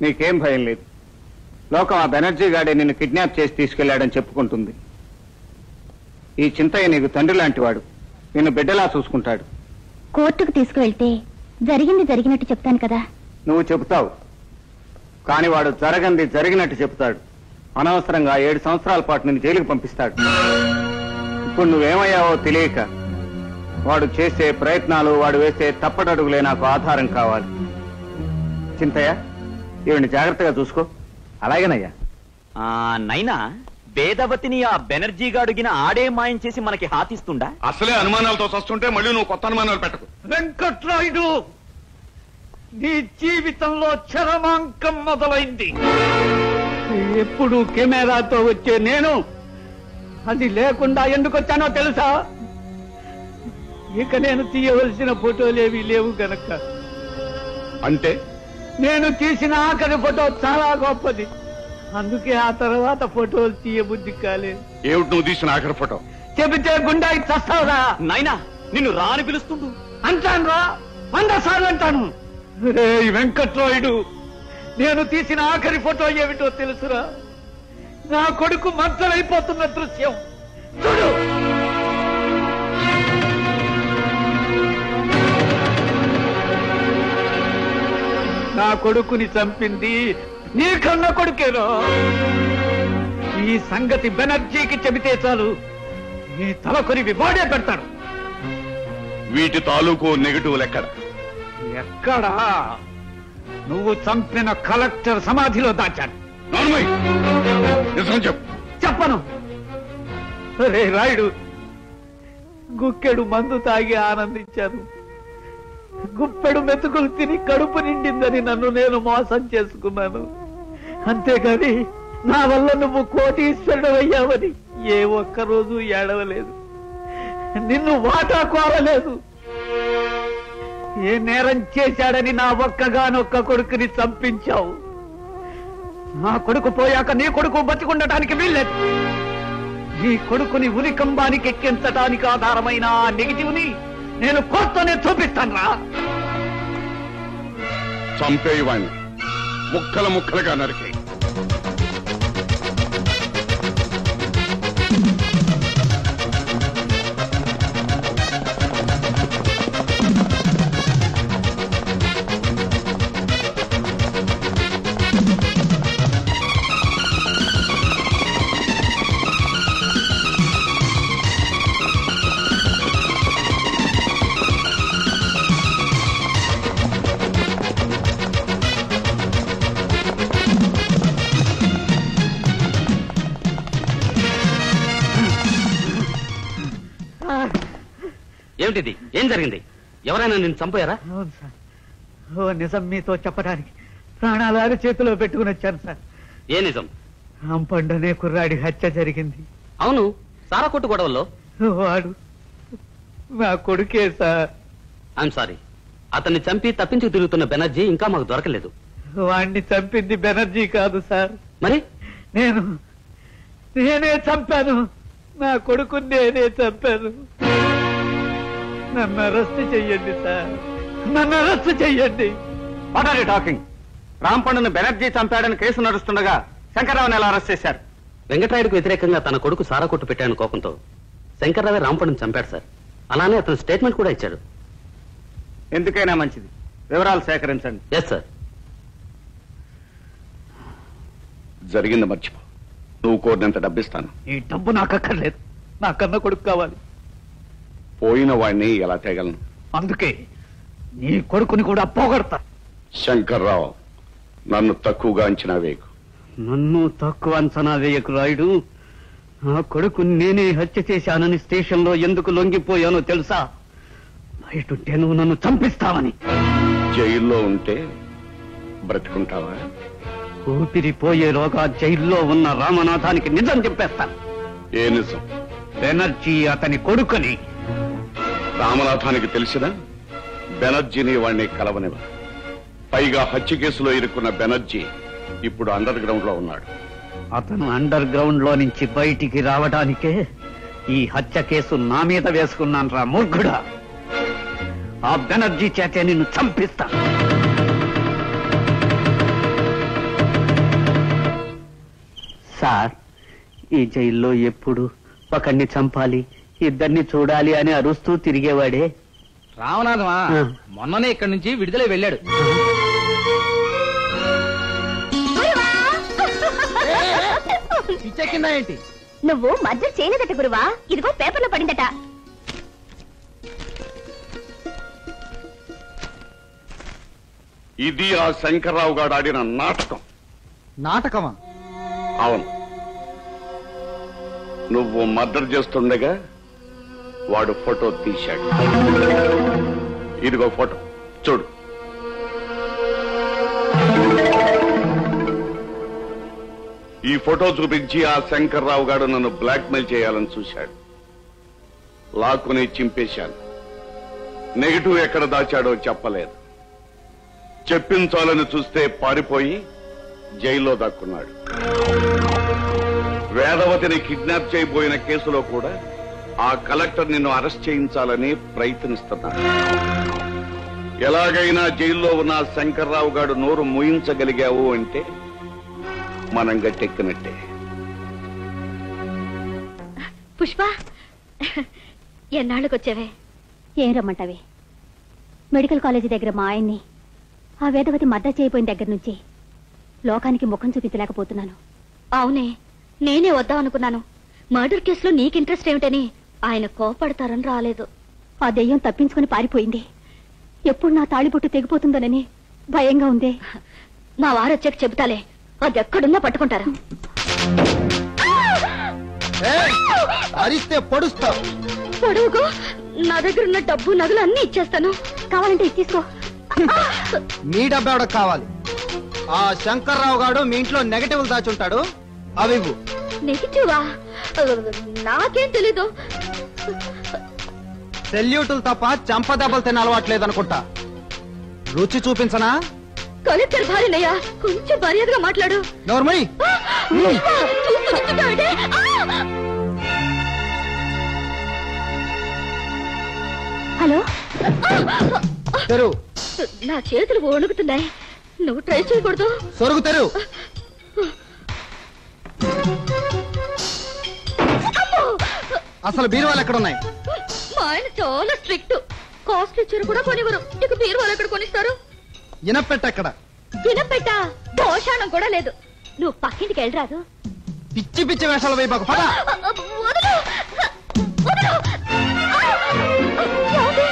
నీకేం భయం లేదు లోకం ఆ బెనర్జీ గాడే నిన్ను కిడ్నాప్ చేసి తీసుకెళ్లాడని చెప్పుకుంటుంది ఈ చింతయ్య నీకు తండ్రి లాంటివాడు నిన్ను బిడ్డలా చూసుకుంటాడు కోర్టుకు తీసుకువెళ్తే జరిగింది జరిగినట్టు చెప్తాను కదా నువ్వు చెబుతావు కాని వాడు జరగంది జరిగినట్టు చెప్తాడు అనవసరంగా ఏడు సంవత్సరాల పాటు నిన్ను జైలుకు పంపిస్తాడు ఇప్పుడు నువ్వేమయ్యావో తెలియక వాడు చేసే ప్రయత్నాలు వాడు వేసే తప్పటడుగులే నాకు ఆధారం కావాలి చింతయ్య ఈవిని జాగ్రత్తగా చూసుకో అలాగేనయ్యా ఆ నైనా వేదవతిని ఆ బెనర్జీ గాడుగిన ఆడే మాయం చేసి మనకి హాతిస్తుండా అసలే అనుమానాలతో వస్తుంటే మళ్ళీ నువ్వు కొత్త అనుమానాలు పెట్టకు వెంకట్రాయుడు నీ జీవితంలో చరమాంకం మొదలైంది ఎప్పుడు కెమెరాతో వచ్చే నేను అది లేకుండా ఎందుకు వచ్చానో తెలుసా ఇక నేను తీయవలసిన ఫోటోలేవి లేవు గనక అంటే నేను తీసిన ఆఖరి ఫోటో చాలా గొప్పది అందుకే ఆ తర్వాత ఫోటోలు తీయబుద్ధి కాలేదు ఏమిటి నువ్వు తీసిన ఆఖరి ఫోటో చెబితే గుండాయి చస్తావురా నాయనా నిన్ను రాని పిలుస్తుండు అంటాను రా వంద సార్లు అంటాను రే వెంకట్రాయుడు నేను తీసిన ఆఖరి ఫోటో ఏమిటో తెలుసురా నా కొడుకు మంచలైపోతున్న దృశ్యం చూడు నా కొడుకుని చంపింది నీ కన్న కొడుకేనో ఈ సంగతి బెనర్జీకి చెబితే చాలు నీ తల కొరివి వాడే పెడతాడు వీటి తాలూకు నెగటివ్ ఎక్కడ ఎక్కడా నువ్వు చంపిన కలెక్టర్ సమాధిలో దాచాను నార్మల్ నిజం చెప్పు చెప్పను రే రాయుడు గుక్కెడు మందు తాగి ఆనందించాను గుప్పెడు మెతుకులు తిని కడుపు నిండిందని నన్ను నేను మోసం చేసుకున్నాను అంతేగాని నా వల్ల నువ్వు కోటీశ్వరుడు అయ్యావని ఏ ఒక్క రోజు ఏడవలేదు నిన్ను వాటా కోరలేదు ఏ నేరం చేశాడని నా ఒక్కగానొక్క కొడుకుని చంపించావు నా కొడుకు పోయాక నీ కొడుకు బతికుండటానికి వీల్లేదు నీ కొడుకుని ఉరికంబానికి ఎక్కించటానికి ఆధారమైన ఆ నెగిటివ్ ని నేను కోర్టునే చూపిస్తాను రా చంపేయవాణ్ణి ముక్కలు ముక్కలుగా నరికి ఏమిటిది ఏం జరిగింది ఎవరైనా నిన్ను చంపారా అవును సార్ ఓ నిజం మీతో చెప్పడానికి ప్రాణాలు ఆరి చేతిలో పెట్టుకుని వచ్చాను సార్ ఏ నిజం రాంపండనే కుర్రాడి హత్య జరిగింది అవును సారా కొట్టు గొడవల్లో వాడు నా కొడుకే సార్ ఐఎమ్ సారీ అతన్ని చంపి తప్పించి తిరుగుతున్న బెనర్జీ ఇంకా మాకు దొరకలేదు వాణ్ణి చంపింది బెనర్జీ కాదు సార్ మరి నేను నేనే చంపాను నా కొడుకు నేనే చంపాను నన్ను అరెస్ట్ చెయ్యండి సార్ నన్ను అరెస్ట్ చెయ్యండి వాట్ ఆర్ యూ టాకింగ్ రాంపండును బెనర్జీ చంపాడని కేసు నడుస్తుండగా శంకర్రావుని ఎలా అరెస్ట్ చేశారు వెంకటరాయుడుకు వ్యతిరేకంగా తన కొడుకు సారా కొట్టు పెట్టాను కోపంతో శంకర్రావే రాంపణ్ని చంపాడు సార్ అలానే అతను స్టేట్మెంట్ కూడా ఇచ్చాడు ఎందుకైనా మంచిది వివరాలు సేకరించండి ఎస్ సార్ జరిగింది మర్చిపో నువ్వు కోరినంత డబ్బిస్తాను ఈ డబ్బు నాకు అక్కర్లేదు నా కన్న కొడుకు కావాలి పోయిన వాడిని ఎలా తేగలను అందుకే నీ కొడుకుని కూడా పోగొడతా శంకర్రావు నన్ను తక్కువగా అంచనా వేయకు నన్ను తక్కువ అంచనా వేయకు రాయుడు నా కొడుకు నేనే హత్య చేశానని స్టేషన్లో ఎందుకు లొంగిపోయానో తెలుసా బయటుంటే నువ్వు నన్ను చంపిస్తావని జైల్లో ఉంటే బ్రతుకుంటావా ఊపిరిపోయేలోగా జైల్లో ఉన్న రామనాథానికి నిజం చెప్పేస్తాను ఏ నిజం బెనర్జీ అతని కొడుకుని రామనాథానికి తెలిసినా బెనర్జీని వాణ్ణి కలవనివ పైగా హత్య కేసులో ఇరుక్కున్న బెనర్జీ ఇప్పుడు అండర్ గ్రౌండ్ లో ఉన్నాడు అతను అండర్ గ్రౌండ్ లో నుంచి బయటికి రావడానికే ఈ హత్య కేసు నా మీద వేసుకున్నాను రా మూర్ఖుడా ఆ బెనర్జీ చేతే నిన్ను చంపిస్తా సార్ ఈ జైల్లో ఎప్పుడు ఒకడిని చంపాలి ఇద్దరిని చూడాలి అని అరుస్తూ తిరిగేవాడే రామనాథమా ఆ. మొన్ననే ఇక్కడి నుంచి విడుదలై వెళ్ళాడు పిచ్చెక్కిందా ఏంటి నువ్వు మధ్య చేయలేదట గురువా ఇదిగో పేపర్లో పడిందట ఇది ఆ శంకర్రావు గారు ఆడిన నాటకం నాటకమా అవును నువ్వు మర్డర్ చేస్తుండగా వాడు ఫోటో తీశాడు ఇదిగో ఫోటో చూడు ఈ ఫోటో చూపించి ఆ శంకర్రావు గారు నన్ను బ్లాక్మెయిల్ చేయాలని చూశాడు లాక్కుని చింపేశాను నెగిటివ్ ఎక్కడ దాచాడో చెప్పలేదు చెప్పించాలని చూస్తే పారిపోయి జైల్లో దాక్కున్నాడు వేదవతిని కిడ్నాప్ చేయబోయిన కేసులో కూడా ఆ కలెక్టర్ నిన్ను అరెస్ట్ చేయించాలని ప్రయత్నిస్తున్నాడు ఎలాగైనా జైల్లో ఉన్న ఆ శంకర్రావు గారు నోరు మూయించగలిగావు అంటే మనం గట్టెక్కినట్టే పుష్ప ఎన్నాళ్ళకి వచ్చావే ఏం రమ్మంటావే మెడికల్ కాలేజీ దగ్గర మా ఆయన్ని ఆ వేదవతి మద్దతు చేయబోయిన దగ్గర నుంచి లోకానికి ముఖం చూపించలేకపోతున్నాను అవునే నేనే వద్దాం అనుకున్నాను మర్డర్ కేసులో నీకు ఇంట్రెస్ట్ ఏమిటని ఆయన కోపడతారని రాలేదు ఆ దెయ్యం తప్పించుకుని పారిపోయింది ఎప్పుడు నా తాళిబొట్టు తెగిపోతుందోనని భయంగా ఉంది మా వారు వచ్చాక చెబుతాలే అది ఎక్కడున్నా పట్టుకుంటారు అరిస్తే పొడుస్తావు పొడవుకు నా దగ్గర ఉన్న డబ్బు నగలు అన్ని ఇచ్చేస్తాను కావాలంటే ఇది తీసుకో మీ డబ్బు ఎవడకు కావాలి ఆ శంకర్రావు గారు మీ ఇంట్లో నెగటివ్ దాచుంటాడు అవి ఇవ్వు. నెగిటివా నాకేం తెలీదు సెల్యూటులు తప్ప చెంప దెబ్బలు తిన అలవాట్లేదు అనుకుంటా రుచి చూపించనా కలెక్టర్ భార్యనయ్యా కొంచెం మర్యాదగా మాట్లాడు నోర్మయ్ చూస్తూ నిల్చుంటావేంటి? ఆ! హలో తెరు నా చేతులు వణుకుతున్నాయి నువ్వు ట్రై చేయకూడదు సొరుగు తెరు అమ్మో! అసలు బీరువాలు ఎక్కడున్నాయి మా ఆయన చాలా స్ట్రిక్ట్ కాస్ట్లీ చీర కూడా కొనివ్వరు ఇక మీరు వాళ్ళు ఎక్కడ కొనిస్తారు ఇనపెట్టెక్కడ తినపెట్ట దోషాణం కూడా లేదు నువ్వు పక్కింటికి వెళ్ళరాదు పిచ్చి పిచ్చి వేషాలు వేయబాకు పద వదలు వదలు ఏమండి?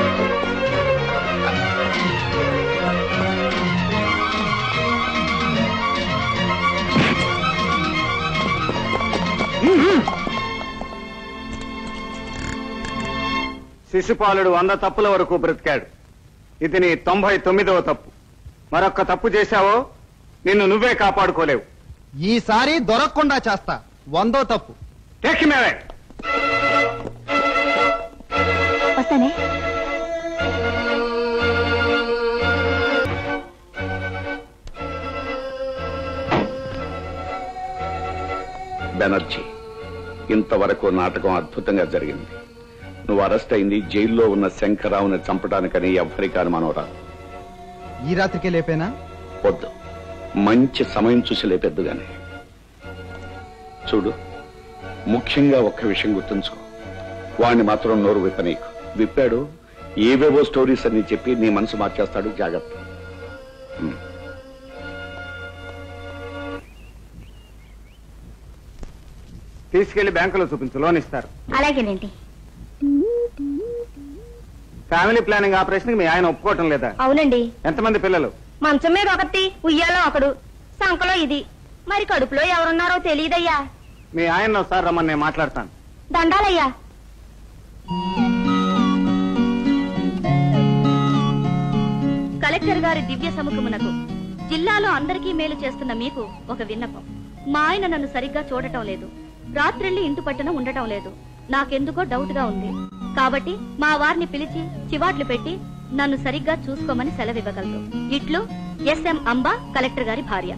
శిశుపాలుడు వంద తప్పుల వరకు బ్రతికాడు ఇది నీ తొంభై తొమ్మిదవ తప్పు మరొక్క తప్పు చేశావో నిన్ను నువ్వే కాపాడుకోలేవు ఈసారి దొరకకుండా చేస్తా వందో తప్పు టేక్ హిమ్ అవే వస్తానే బెనర్జీ ఇంతవరకు నాటకం అద్భుతంగా జరిగింది నువ్వు అరెస్ట్ అయింది జైల్లో ఉన్న శంకర్రావుని చంపడానికని ఎవ్వరికీ అనుమానం రాదు ఈ రాత్రికే లేపేనా వద్దు మంచి సమయం చూసి లేపెద్దు గాని చూడు ముఖ్యంగా ఒక్క విషయం గుర్తుంచుకో వాణ్ణి మాత్రం నోరు విప్పనీకు విప్పాడు ఏవేవో స్టోరీస్ అని చెప్పి నీ మనసు మార్చేస్తాడు జాగ్రత్త ఉమ్. తీసుకెళ్లి బ్యాంకులో చూపించు లోన్ ఇస్తారు అలాగేనండి ఫ్యామిలీ ప్లానింగ్ ఆపరేషన్ మీ ఆయన ఒప్పుకోవటం లేదా అవునండి ఎంతమంది పిల్లలు మంచం మీద ఒకటి ఉయ్యాలో ఒకడు సంకలో ఇది మరి కడుపులో ఎవరున్నారో తెలియదయ్యా మీ ఆయన ఒకసారి రమ్మని నేను మాట్లాడతాను దండాలయ్యా కలెక్టర్ గారి దివ్య సముఖమునకు జిల్లాలో అందరికీ మేలు చేస్తున్న మీకు ఒక విన్నపం మా ఆయన నన్ను సరిగ్గా చూడటం లేదు రాత్రిళ్ళి ఇంటి పట్టున ఉండటం లేదు నాకెందుకో డౌట్ గా ఉంది కాబట్టి మా వారిని పిలిచి చివాట్లు పెట్టి నన్ను సరిగ్గా చూసుకోమని సెలవివ్వగలరు ఇట్లు ఎస్ఎం అంబా కలెక్టర్ గారి భార్య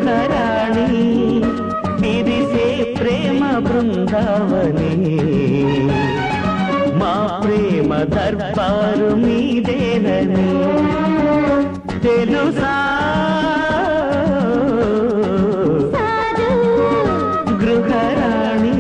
గృహరాణి విరిసే ప్రేమ బృందావని మా ప్రేమ దర్బారు మీదేనని తెలుసా గృహరాణి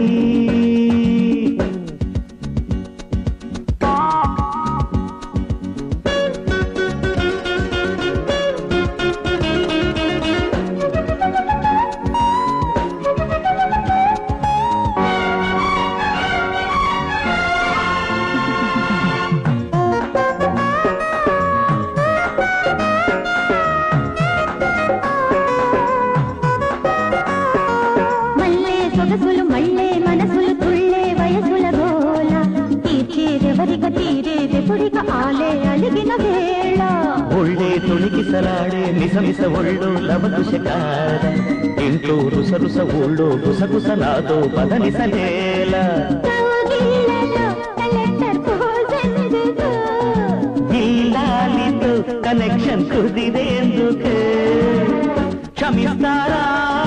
మల్లే సొగసులు మళ్ళే మనసులు తుళ్ళే వయసుల గోల తీర్చేదెవరిక తీరేదెపుడిక ఆలే అలిగిన వేళ ఒళ్ళే తొణికిసలాడే మిసమిస ఒళ్ళు లవకుశకార ఇంట్లో రుసరుస ఊళ్ళో గుసగుస నాదో పదనిసలేల కౌగిళ్ళలో కలెక్టర్ పోసెందుకు ఇల్లాలితో కనెక్షన్ కుదిరేందుకు క్షమిస్తారా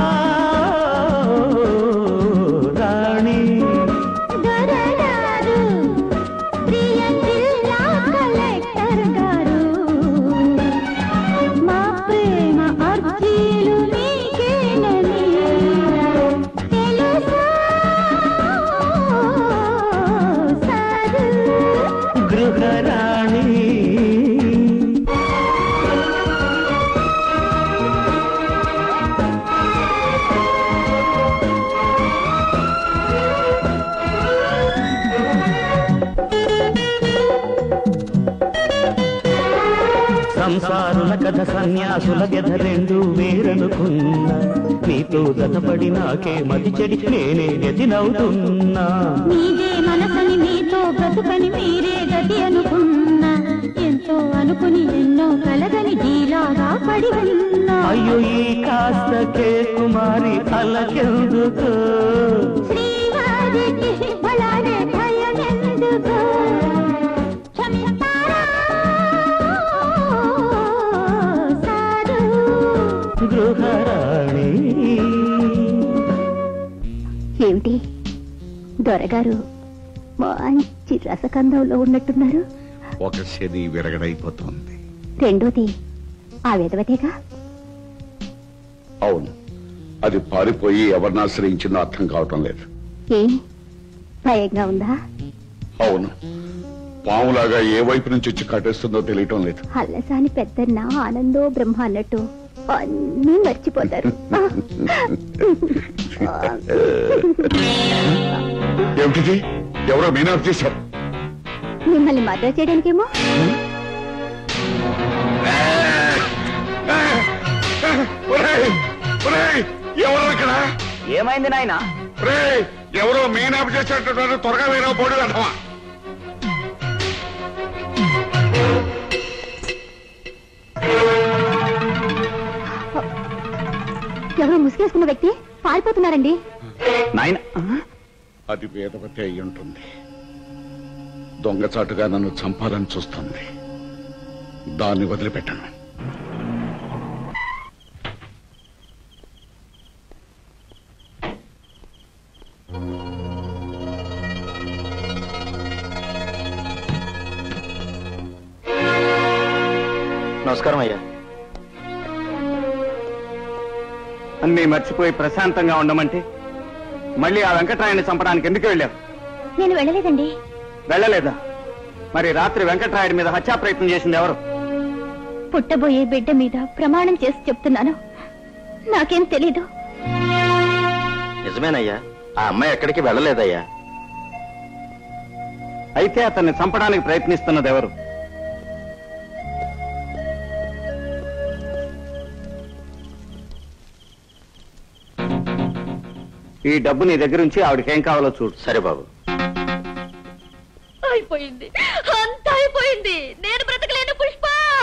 రాణి దొరగారు ప్రియ జిల్లా కలెక్టర్ గారు మా ప్రేమ అర్జీలు మీకేనని తెలుసా సారు గృహరాణి సంసారుల కథ సన్యాసుల వ్యధ రెండు వేరనుకున్నా నీతో గతపడి నాకే మతి చెడి నేనే గతినవుతున్నా మీదే మనసని మీతో బ్రతుకని మీరే గతి అనుకున్నా ఎంతో అనుకుని ఎన్నో కలగని జీలాగా పడి ఉన్నా అయ్యో ఈ కాస్త కే కుమారి అలకెందుకు శ్రీవారికి బలానే భయమెందుకు క్షమిస్తారా సారు గృహరాణి ఏమిటి దొరగారు మంచి రసకందంలో ఉన్నట్టున్నారు ఒక శని విరగడైపోతుంది రెండోది ఆ విధవతేగా అవును అది పారిపోయి ఎవరిని ఆశ్రయించిందో అర్థం కావటం లేదు ఏం భయంగా ఉందా అవును పాములాగా ఏ వైపు నుంచి వచ్చి కట్టేస్తుందో తెలియటం లేదు అల్లసాని పెద్దన్న ఆనందో బ్రహ్మ అన్నట్టు అన్నీ మర్చిపోతారు ఏమిటిది ఎవరో మీనాఫ్ చేశారు మిమ్మల్ని మర్డర్ చేయడానికేమో ఒరేయ్! ఒరేయ్! ఎవరు ఇక్కడ ఏమైంది నాయన ఒరేయ్! ఎవరో మీనాఫ్ చేసేటటువంటి త్వరగా వేరే బోర్డు వెళ్తామా ఎవరో ముసుగేసుకున్న వ్యక్తి పారిపోతున్నారండి నాయన అది వేదవతి అయి ఉంటుంది దొంగచాటుగా నన్ను చంపాలని చూస్తుంది దాన్ని వదిలిపెట్టను నమస్కారం అయ్యా అన్నీ మర్చిపోయి ప్రశాంతంగా ఉండమంటే మళ్ళీ ఆ వెంకట్రాయని చంపడానికి ఎందుకు వెళ్ళావు నేను వెళ్ళలేదండి వెళ్ళలేదా మరి రాత్రి వెంకట్రాయుడి మీద హత్యా ప్రయత్నం చేసింది ఎవరు పుట్టబోయే బిడ్డ మీద ప్రమాణం చేసి చెప్తున్నాను నాకేం తెలీదు నిజమేనయ్యా ఆ అమ్మాయి ఎక్కడికి వెళ్ళలేదయ్యా అయితే అతన్ని చంపడానికి ప్రయత్నిస్తున్నది ఎవరు ఈ డబ్బు నీ దగ్గర నుంచి ఆవిడకేం కావాలో చూడు సరే బాబు అయిపోయింది అంత అయిపోయింది నేను బ్రతకలేను పుష్ప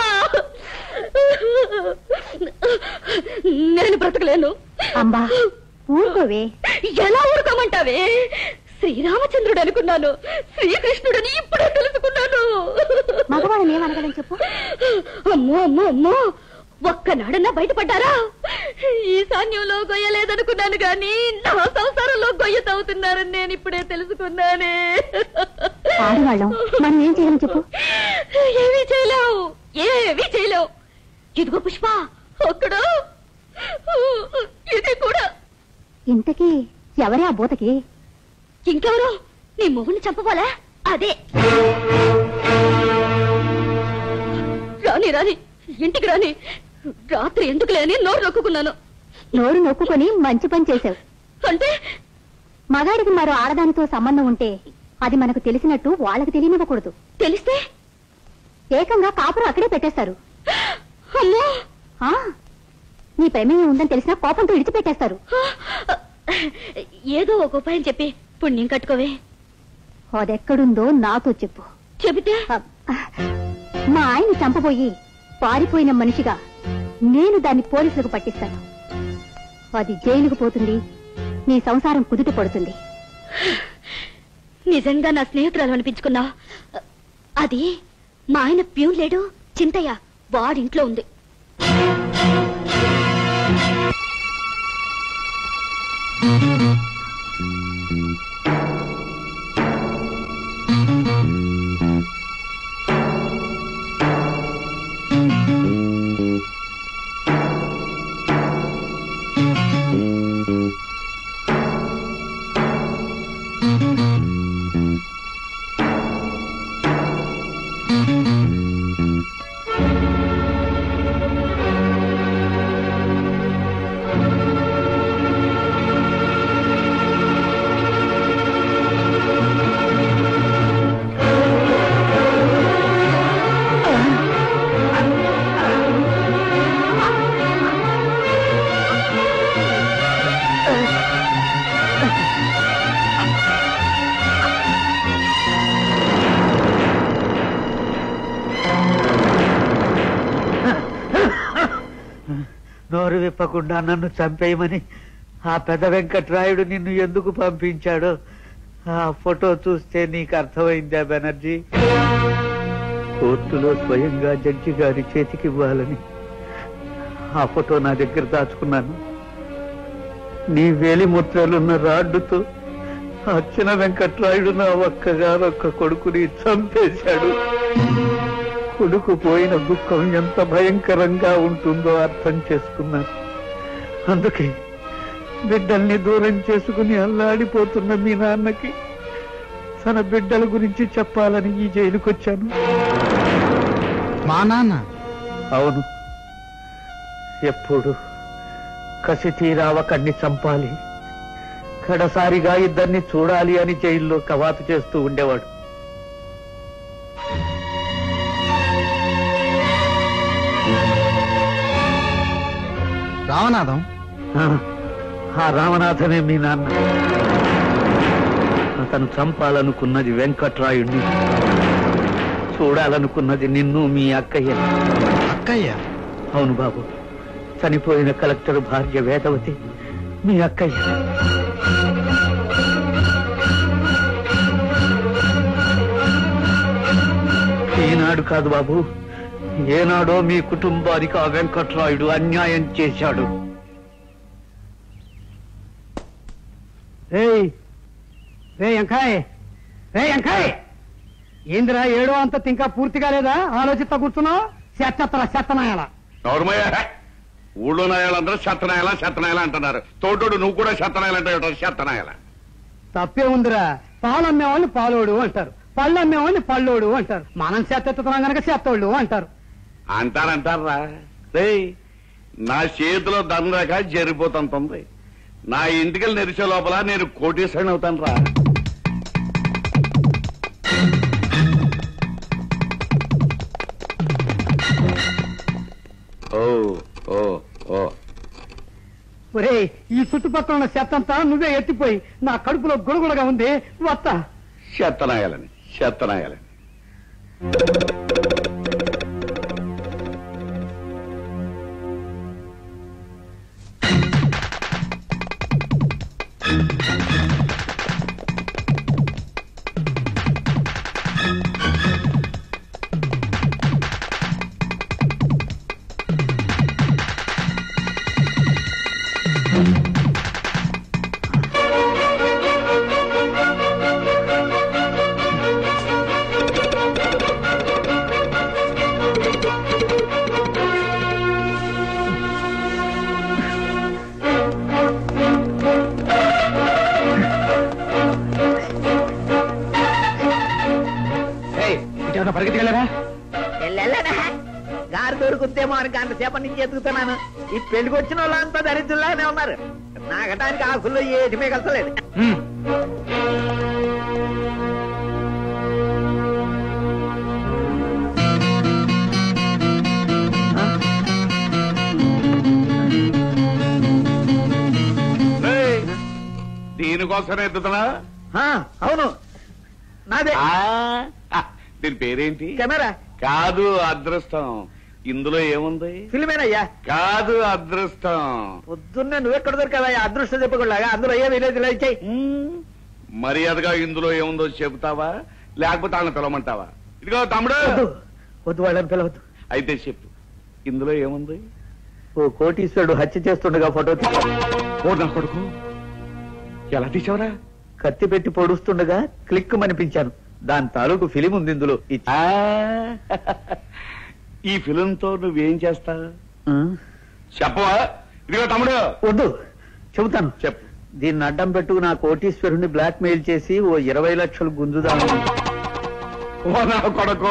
నేను బ్రతకలేను అంబా ఊరుకోవే ఎలా ఊరుకోమంటావే శ్రీరామచంద్రుడు అనుకున్నాను శ్రీకృష్ణుడని ఇప్పుడే తెలుసుకున్నాను మగవాళ్ళని ఏమనగలని చెప్పు అమ్మో అమ్మో అమ్మో ఒక్కనాడన్నా బయటపడ్డారా ఈశాన్యంలో గొయ్యలేదనుకున్నాను గాని నా సంసారంలో గొయ్య తవ్వుతున్నారని నేను ఇప్పుడే తెలుసుకున్నానే ఆడవాళ్ళం మనం ఏం చేయాలి చెప్పు ఏమీ చేయలేవు ఏమీ చేయలేవు ఇదిగో పుష్ప అక్కడ ఇది కూడా ఇంతకీ ఎవరే ఆ బూతకి ఇంకెవరు నీ మొగుడిని చంపవాలా అదే రాని రాని ఇంటికి రాని రాత్రి ఎందుకు లేని నోరు నొక్కున్నాను నోరు నొక్కుకొని మంచి పని చేశావు అంటే మగాడికి మరో ఆడదానితో సంబంధం ఉంటే అది మనకు తెలిసినట్టు వాళ్ళకి తెలియనివ్వకూడదు తెలిస్తే ఏకంగా కాపురం అక్కడే పెట్టేస్తారు అమ్మో ఆ, నీ ప్రమేయం ఉందని తెలిసినా కోపంతో ఇడిచిపెట్టేస్తారు ఏదో ఒక ఉపాయం చెప్పి పుణ్యం కట్టుకోవే అదెక్కడుందో నాతో చెప్పు చెబితే మా ఆయన చంపబోయి పారిపోయిన మనిషిగా నేను దాన్ని పోలీసులకు పట్టిస్తాను అది జైలుకు పోతుంది నీ సంసారం కుదుట పడుతుంది నిజంగా నా స్నేహితురాలు అనిపించుకున్నా అది మా ఆయన ప్యూన్ లేడు చింతయ్య వాడింట్లో ఉంది నోరు విప్పకుండా నన్ను చంపేయమని ఆ పెద్ద వెంకట్రాయుడు నిన్ను ఎందుకు పంపించాడో ఆ ఫోటో చూస్తే నీకు అర్థమైందా బెనర్జీ కోర్టులో స్వయంగా జడ్జి గారి చేతికి ఇవ్వాలని ఆ ఫోటో నా దగ్గర దాచుకున్నాను నీ వేలి ముద్రలున్న రాడ్డుతో ఆ చిన్న వెంకట్రాయుడు నా ఒక్కగారొక్క కొడుకుని చంపేశాడు కొడుకు పోయిన దుఃఖం ఎంత భయంకరంగా ఉంటుందో అర్థం చేసుకున్నాను అందుకే బిడ్డల్ని దూరం చేసుకుని అల్లాడిపోతున్న మీ నాన్నకి తన బిడ్డల గురించి చెప్పాలని ఈ జైలుకొచ్చాను మా నాన్న అవును ఎప్పుడు కసి తీరా ఒకడిని చంపాలి కడసారిగా ఇద్దరిని చూడాలి అని జైల్లో కవాతు చేస్తూ ఉండేవాడు రామనాథం ఆ, ఆ రామనాథనే మీ నాన్న అతను చంపాలనుకున్నది వెంకట్రాయుణ్ణి చూడాలనుకున్నది నిన్ను మీ అక్కయ్య అక్కయ్య అవును బాబు చనిపోయిన కలెక్టర్ భార్య వేదవతి మీ అక్కయ్య ఈనాడు కాదు బాబు ఏనాడో మీ కుటుంబానికి ఆ వెంకట్రాయుడు అన్యాయం చేశాడు రేయ్ రే ఎంకాయ్ రే ఎంకాయ్ ఏందిరా ఏడో అంత ఇంకా పూర్తి కాలేదా ఆలోచిస్తా కూర్చున్నావు చెత్తరా చెత్తనాయాల నోర్మయ్య ఊళ్ళో నాయాలందరూ శతనాయాల శతనాయాల అంటున్నారు తోటోడు నువ్వు కూడా శతనాయాలంటే శతనాయాల తప్పే ఉందిరా పాలు అమ్మేవాళ్ళని పాలోడు అంటారు పళ్ళు అమ్మేవాళ్ళని పళ్ళోడు అంటారు మనం చెత్తెత్తుతున్నాం గనక చెత్తోళ్ళు అంటారు అంటారంటారా రే నా చేతిలో దండక జరిపోతుంటుంది నా ఇంటికి నెరిసే లోపల నేను కోటేశ్వరుని అవుతాను రా ఓ ఓ ఓ ఒరేయ్ ఈ చుట్టుపక్కల ఉన్న చెత్తంతా నువ్వే ఎత్తిపోయి నా కడుపులో గుడగుడగా ఉంది వస్తా శతనాయాలని శతనాయాలని వస్తాడేమో అని గంట సేపటి నుంచి ఎదుగుతున్నాను ఈ పెళ్లికి వచ్చిన వాళ్ళంతా దరిద్రులానే ఉన్నారు నాగటానికి ఆకుల్లో ఏటి మిగల్చలేదు ఏయ్, దీనికోసమే ఎత్తుతున్నా ఆ, అవును నాదే ఆ, ఆ, దీని పేరేంటి కెమెరా కాదు అదృష్టం ఇందులో ఏముంది ఫిల్మేనయ్యా కాదు అదృష్టం పొద్దున్నే నువ్వెక్కడ దొరికావా అదృష్టం చెప్పకుండా అందులో ఏమి లేదు ఇలా ఇచ్చేయి మర్యాదగా ఇందులో ఏముందో చెబుతావా లేకపోతే వాళ్ళని పిలవమంటావా ఇదిగో తమ్ముడు వద్దు వద్దు వాళ్ళని పిలవద్దు అయితే చెప్పు ఇందులో ఏముంది ఓ కోటీశ్వరుడు హత్య చేస్తుండగా ఫోటో తీసి ఓ నా కొడుకు ఎలా తీసావరా కత్తి పెట్టి పొడుస్తుండగా క్లిక్ అనిపించాను దాని తాలూకు ఫిలిం ఉంది ఇందులో ఇచ్చి- ఆ, ఈ ఫిలింతో నువ్వేం చేస్తా ఆ, చెప్పవా ఇదిగో తమ్ముడు వద్దు చెబుతాను చెప్పు దీన్ని అడ్డం పెట్టుకు నా కోటీశ్వరుని బ్లాక్ మెయిల్ చేసి ఓ ఇరవై లక్షలు గుంజుదామని ఓ నా కొడుకు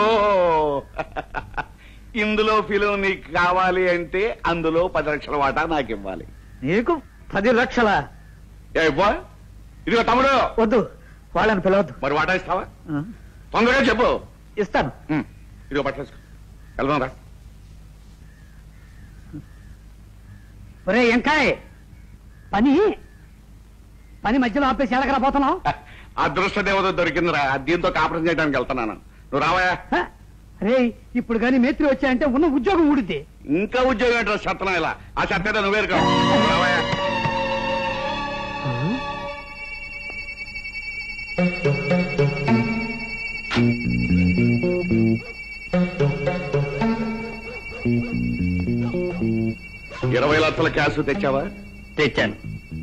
ఇందులో ఫిలిం నీకు కావాలి అంటే అందులో పది లక్షల వాటా నాకు ఇవ్వాలి నీకు పది లక్షల ఏ ఇవ్వా? ఇదిగో తమ్ముడు వద్దు వాళ్ళని పిలవద్దు మరి వాటా ఇస్తావా ఆ, తొందరగా చెప్పు ఇస్తాను ఉమ్, ఇదిగో పట్టేసుకో వెళ్దాం రా ఒరే ఎంకాయ్ పని పని మధ్యలో ఆపేసి ఎలకరా పోతున్నావు అదృష్ట దేవత దొరికిందిరా దీంతో కాపురం చేయడానికి వెళ్తున్నాను నువ్వు రావా రే ఇప్పుడు గాని మేత్రి వచ్చాయంటే ఉన్న ఉద్యోగం ఊడిద్ది ఇంకా ఉద్యోగం ఏంట్రా సత్తనం ఇలా ఆ చెత్త ఏదో నువ్వే ఇరుకో. నువ్వు రావా ఇరవై లక్షల క్యాష్ తెచ్చావా తెచ్చాను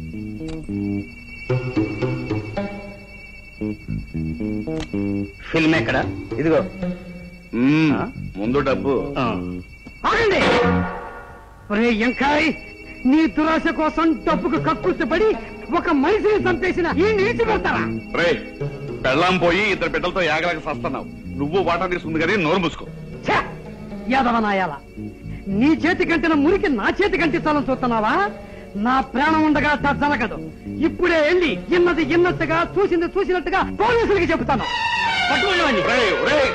ఫిల్మ్ ఎక్కడ ఇదిగో మ్మ్, ముందు డబ్బు ఆగండి ఒరే ఎంకాయ్ నీ దురాశ కోసం డబ్బుకు కక్కుర్తి పడి ఒక మనిషిని చంపేసిన ఈ నీచి పెడతారా రే పెళ్ళాం పోయి ఇద్దరు బిడ్డలతో ఏగలేక సస్తున్నావు నువ్వు వాటా తీసుకుంది కానీ నోరు మూసుకో యాదవనాయాల నీ చేతి కంటిన మురికి నా చేతి కంటించాలని చూస్తున్నావా నా ప్రాణం ఉండగా త- జరగదు ఇప్పుడే వెళ్ళి ఇన్నది ఇన్నట్టుగా చూసింది చూసినట్టుగా పోలీసులకి చెబుతాను పట్టుకోండి రేయ్, రేయ్.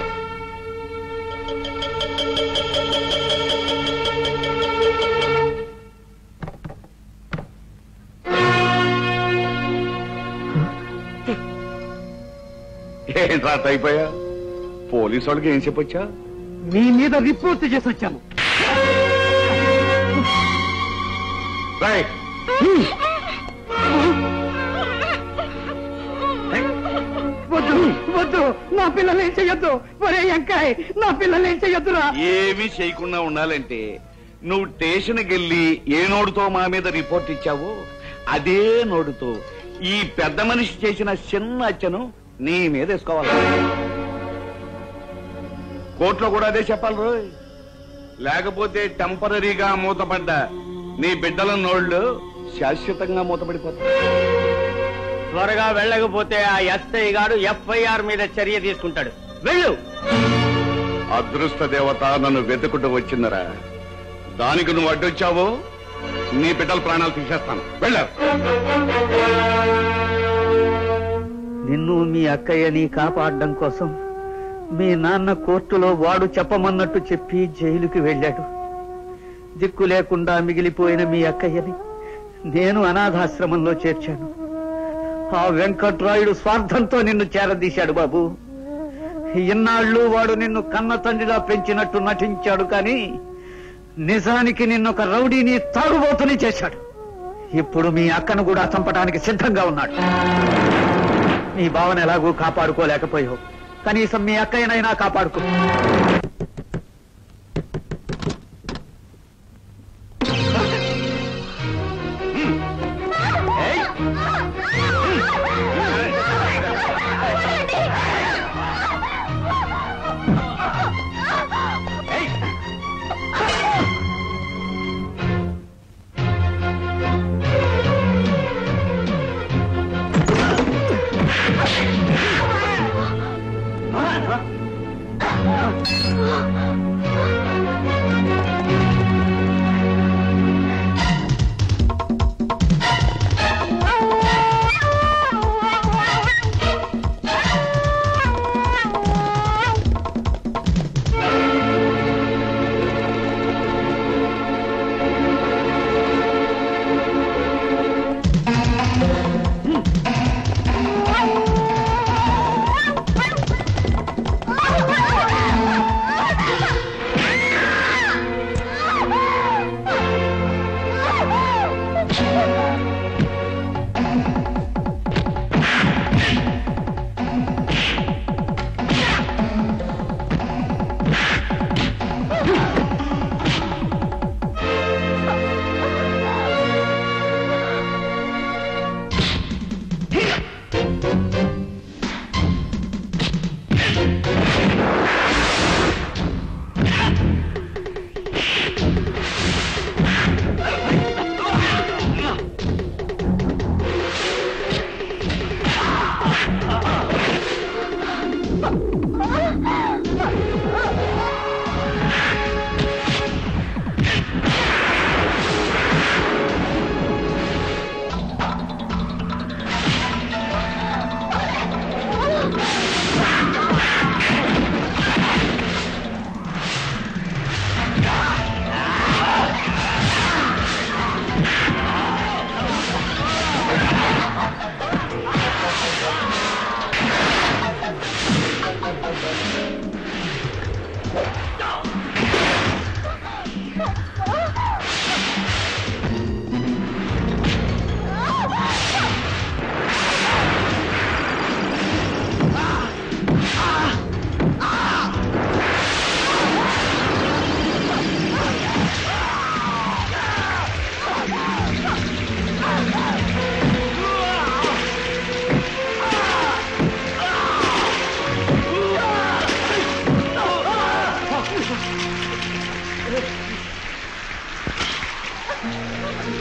ఏంట్రా అట్ట అయిపోయా పోలీసు వాళ్ళకి ఏం చెప్పొచ్చా మీ మీద రిపోర్ట్ చేసి వచ్చాను రాయ్ వద్దు వద్దు నా పిల్లలు ఏం చెయ్యొద్దు ఒరే ఎంకాయ్ నా పిల్లలు ఏం చెయ్యొద్దురా ఏమీ చేయకుండా ఉండాలంటే నువ్వు స్టేషన్కి వెళ్ళి ఏ నోడుతో మా మీద రిపోర్ట్ ఇచ్చావో అదే నోడుతో ఈ పెద్ద మనిషి చేసిన చిన్న హత్యను నీ మీద వేసుకోవాలి కోర్టులో కూడా అదే చెప్పాలి రోయ్ లేకపోతే టెంపరీగా మూతపడ్డ నీ బిడ్డల నోళ్లు శాశ్వతంగా మూతపడిపోతాయి త్వరగా వెళ్ళకపోతే ఆ ఎస్ఐ గారు ఎఫ్ఐఆర్ మీద చర్య తీసుకుంటాడు వెళ్ళు అదృష్ట దేవత నన్ను వెతుకుంటూ వచ్చిందరా దానికి నువ్వు అడ్డొచ్చావు నీ బిడ్డల ప్రాణాలు తీసేస్తాను వెళ్ళ నిన్ను మీ అక్కయ్యని కాపాడడం కోసం మీ నాన్న కోర్టులో వాడు చెప్పమన్నట్టు చెప్పి జైలుకి వెళ్ళాడు దిక్కు లేకుండా మిగిలిపోయిన మీ అక్కయ్యని నేను అనాథాశ్రమంలో చేర్చాను ఆ వెంకట్రాయుడు స్వార్థంతో నిన్ను చేరదీశాడు బాబు ఇన్నాళ్ళు వాడు నిన్ను కన్న తండ్రిలా పెంచినట్టు నటించాడు కానీ నిజానికి నిన్నొక రౌడీని తాగుబోతుని చేశాడు ఇప్పుడు మీ అక్కను కూడా చంపడానికి సిద్ధంగా ఉన్నాడు నీ భావన ఎలాగూ కాపాడుకోలేకపోయావు కనీసం మీ అక్కయ్యనైనా కాపాడుకో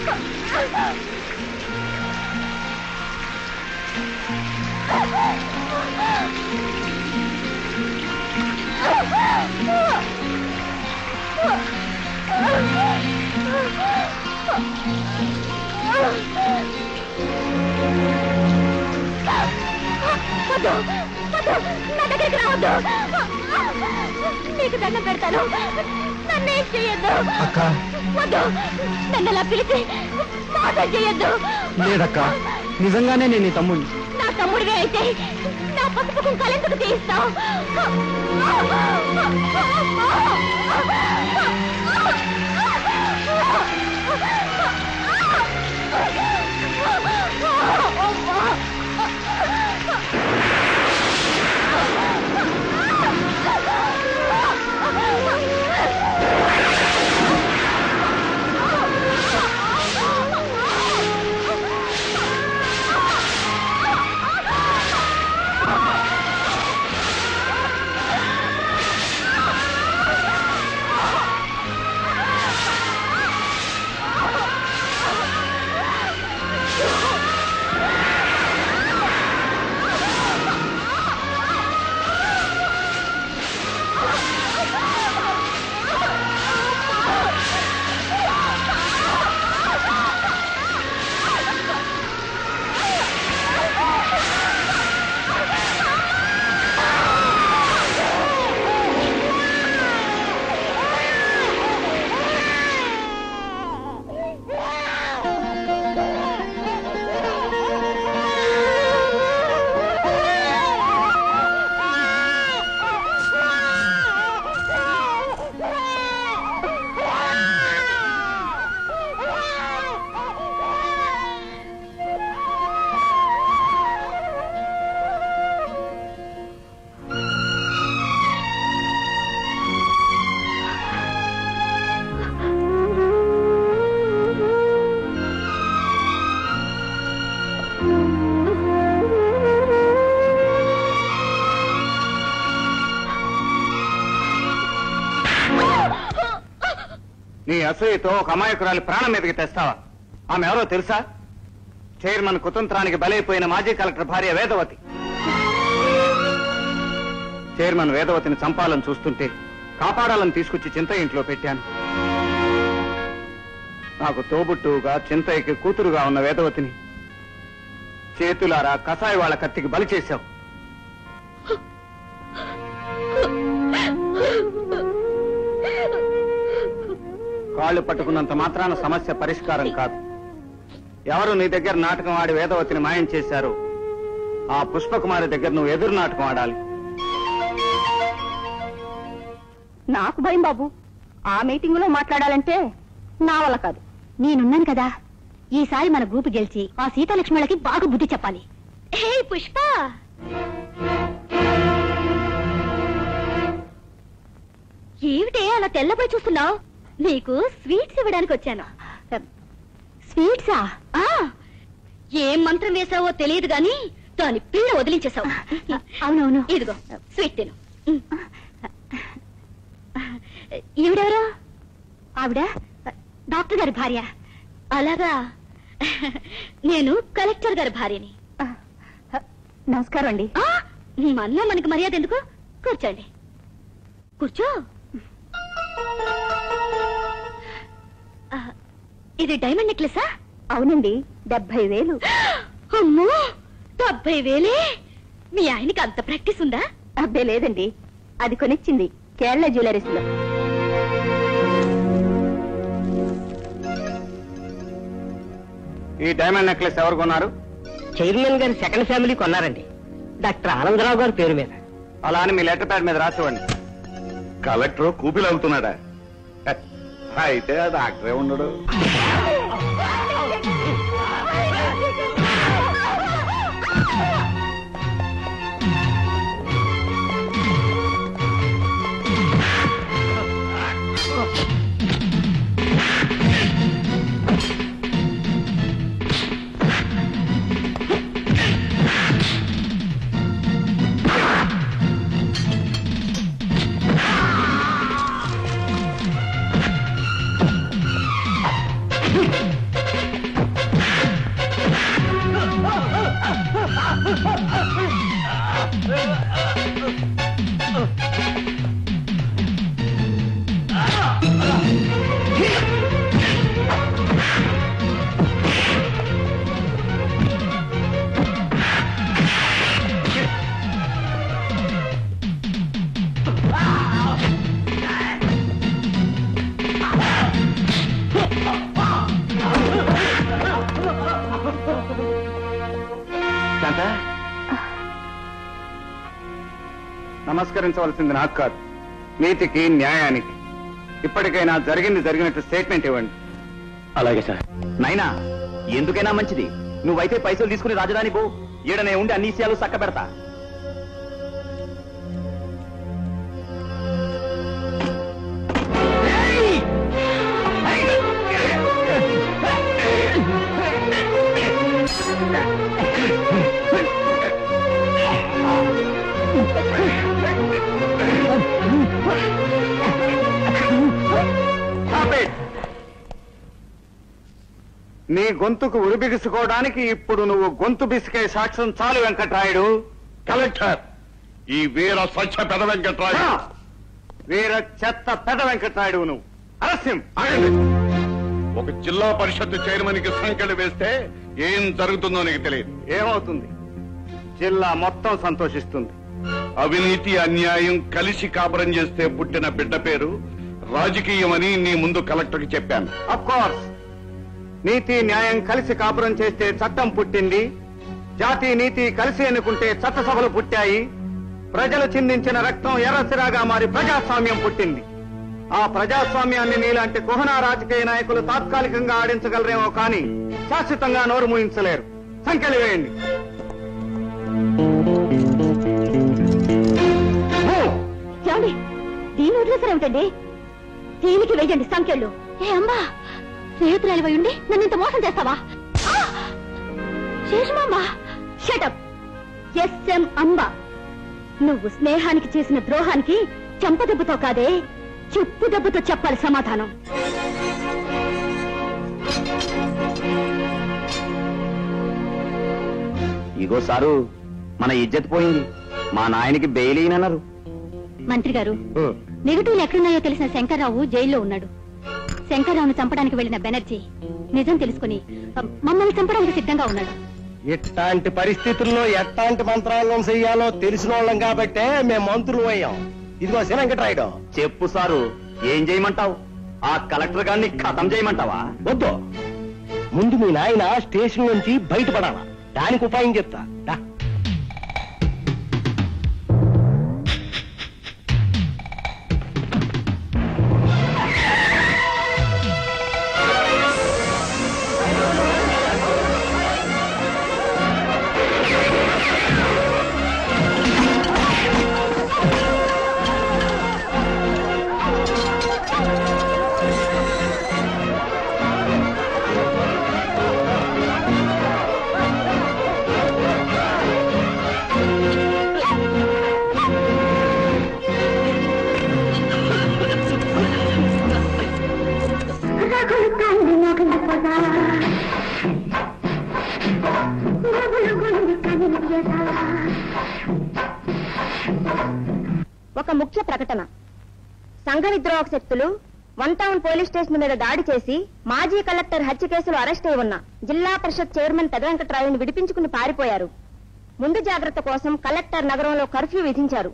వద్దు వద్దు నా దగ్గరికి రావద్దు నీకు దండం పెడతాను నన్నేం చెయ్యొద్దు వద్దు నన్ను అలా పిలిచి మోసం చెయ్యొద్దు లేదక్క నిజంగానే నేను నీ తమ్ముడిని నా తమ్ముడివే అయితే నా పసుపు కుంకాలెందుకు తీయిస్తావు నీ అసూయతో ఒక అమాయకురాలి ప్రాణం మీదకి తెస్తావా ఆమె ఎవరో తెలుసా చైర్మన్ కుతంత్రానికి బలైపోయిన మాజీ కలెక్టర్ భార్య వేదవతి చైర్మన్ వేదవతిని చంపాలని చూస్తుంటే కాపాడాలని తీసుకొచ్చి చింత ఇంట్లో పెట్టాను నాకు తోబుట్టువుగా చింతయ్యకి కూతురుగా ఉన్న వేదవతిని చేతులారా కసాయి వాళ్ళ కత్తికి బలి చేశావు కాళ్ళు పట్టుకున్నంత మాత్రాన సమస్య పరిష్కారం కాదు ఎవరు నీ దగ్గర నాటకం ఆడి వేదవతిని మాయం చేశారు ఆ పుష్పకుమారి దగ్గర నువ్వు ఎదురు నాటకం ఆడాలి నాకు భయం బాబు ఆ మీటింగ్ లో మాట్లాడాలంటే నా వల్ల కాదు నేనున్నాను కదా ఈసారి మన గ్రూప్ గెలిచి ఆ సీతాలక్ష్మణులకి బాగా బుద్ధి చెప్పాలి హే పుష్ప ఏమిటే అలా తెల్లబోయి చూస్తున్నావు నీకు స్వీట్స్ ఇవ్వడానికి వచ్చాను స్వీట్సా ఏం మంత్రం వేసావో తెలియదు గాని దాని పిల్ల వదిలించేశావు అవునవును ఇదిగో స్వీట్ తిను ఈవిడెవరు ఆవిడ డాక్టర్ గారి భార్య అలాగా నేను కలెక్టర్ గారి భార్యని నమస్కారం అండి మనలో మనకి మర్యాద ఎందుకు కూర్చోండి కూర్చో ఆ, ఇది డైమండ్ నెక్లెసా అవునండి డెబ్బై వేలు అమ్మో డెబ్బై వేలే మీ ఆయనకి అంత ప్రాక్టీస్ ఉందా అబ్బే లేదండి అది కొనిచ్చింది కేరళ జ్యువెలరీస్ లో ఈ డైమండ్ నెక్లెస్ ఎవరు కొన్నారు చైర్మన్ గారి సెకండ్ ఫ్యామిలీ కొన్నారండి డాక్టర్ ఆనందరావు గారి పేరు మీద అలా అని మీ లెటర్ ప్యాడ్ మీద రాసివ్వండి కలెక్టర్ కూపిలాగుతున్నాడా హ, అయితే ఆ డాక్టరే ఉండడు ఆ శాంత నమస్కరించవలసింది నాకు కాదు నీతికి న్యాయానికి ఇప్పటికైనా జరిగింది జరిగినట్టు స్టేట్మెంట్ ఇవ్వండి అలాగే సార్ నైనా ఎందుకైనా మంచిది నువ్వైతే పైసలు తీసుకుని రాజధాని పో ఈడనే ఉండి అన్ని విషయాలు చక్క పెడతా Stop it. నీ గొంతుకు ఉరి బిగుసుకోవడానికి ఇప్పుడు నువ్వు గొంతు బిసికే సాక్ష్యం చాలు వెంకట్రాయుడు కలెక్టర్ ఈ వీర స్వచ్ఛ పెద వెంకట్రాయ వీర చెత్త పెద వెంకట్రాయుడు నువ్వు అలస్యం ఆగండి ఒక జిల్లా పరిషత్ చైర్మన్ కి సంఖ్యలు వేస్తే ఏం జరుగుతుందో నీకు తెలియదు ఏమవుతుంది జిల్లా మొత్తం సంతోషిస్తుంది అవినీతి అన్యాయం కలిసి కాపురం చేస్తే పుట్టిన బిడ్డ పేరు రాజకీయమని నీ ముందు కలెక్టర్ కి చెప్పాను అఫ్ కోర్స్ నీతి న్యాయం కలిసి కాపురం చేస్తే చట్టం పుట్టింది జాతి నీతి కలిసి ఎన్నుకుంటే చట్టసభలు పుట్టాయి ప్రజలు చిందించిన రక్తం ఎర్రసిరాగా మారి ప్రజాస్వామ్యం పుట్టింది ఆ ప్రజాస్వామ్యాన్ని నీలాంటి కుహనా రాజకీయ నాయకులు తాత్కాలికంగా ఆడించగలరేమో కానీ శాశ్వతంగా నోరు మూయించలేరు సంఖ్యలు వేయండి ఏమండి దీన్ని వదిలేసారేమిటండి దీనికి వెయ్యండి సంఖ్యలు ఏ అమ్మా స్నేహితురాలు ఉండి నన్ను ఇంత మోసం చేస్తావా ఆ! శేషమాంబ షటప్ ఎస్ఎం అంబ నువ్వు స్నేహానికి చేసిన ద్రోహానికి చెంపదెబ్బతో కాదే చెప్పు దెబ్బతో చెప్పాలి సమాధానం ఇగో సారు మన ఇజ్జత్ పోయింది మా నాయనకి బెయిల్ అన్నారు మంత్రి గారు నెగటివ్లు ఎక్కడున్నాయో తెలిసిన శంకర్రావు జైల్లో ఉన్నాడు శంకర్రావును చంపడానికి వెళ్లిన బెనర్జీ నిజం తెలుసుకుని మమ్మల్ని చంపడానికి సిద్ధంగా ఉన్నాడు ఇట్లాంటి పరిస్థితుల్లో ఎట్లాంటి మంత్రాలను చెయ్యాలో తెలిసిన వాళ్ళం కాబట్టే మేము మంత్రులు అయ్యాం ఇదిగో శివంకట్రాయుడు చెప్పు సారు ఏం చేయమంటావు ఆ కలెక్టర్ గారిని ఖతం చేయమంటావా వద్దు ముందు మీ నాయన స్టేషన్ నుంచి బయటపడాలా దానికి ఉపాయం చెప్తా దా. ఒక ముఖ్య ప్రకటన సంఘ విద్రోహక శక్తులు వన్ టౌన్ పోలీస్ స్టేషన్ మీద దాడి చేసి మాజీ కలెక్టర్ హత్య కేసులో అరెస్ట్ అయి ఉన్న జిల్లా పరిషత్ చైర్మన్ పెదవెంకట్రాయుని విడిపించుకుని పారిపోయారు ముందు జాగ్రత్త కోసం కలెక్టర్ నగరంలో కర్ఫ్యూ విధించారు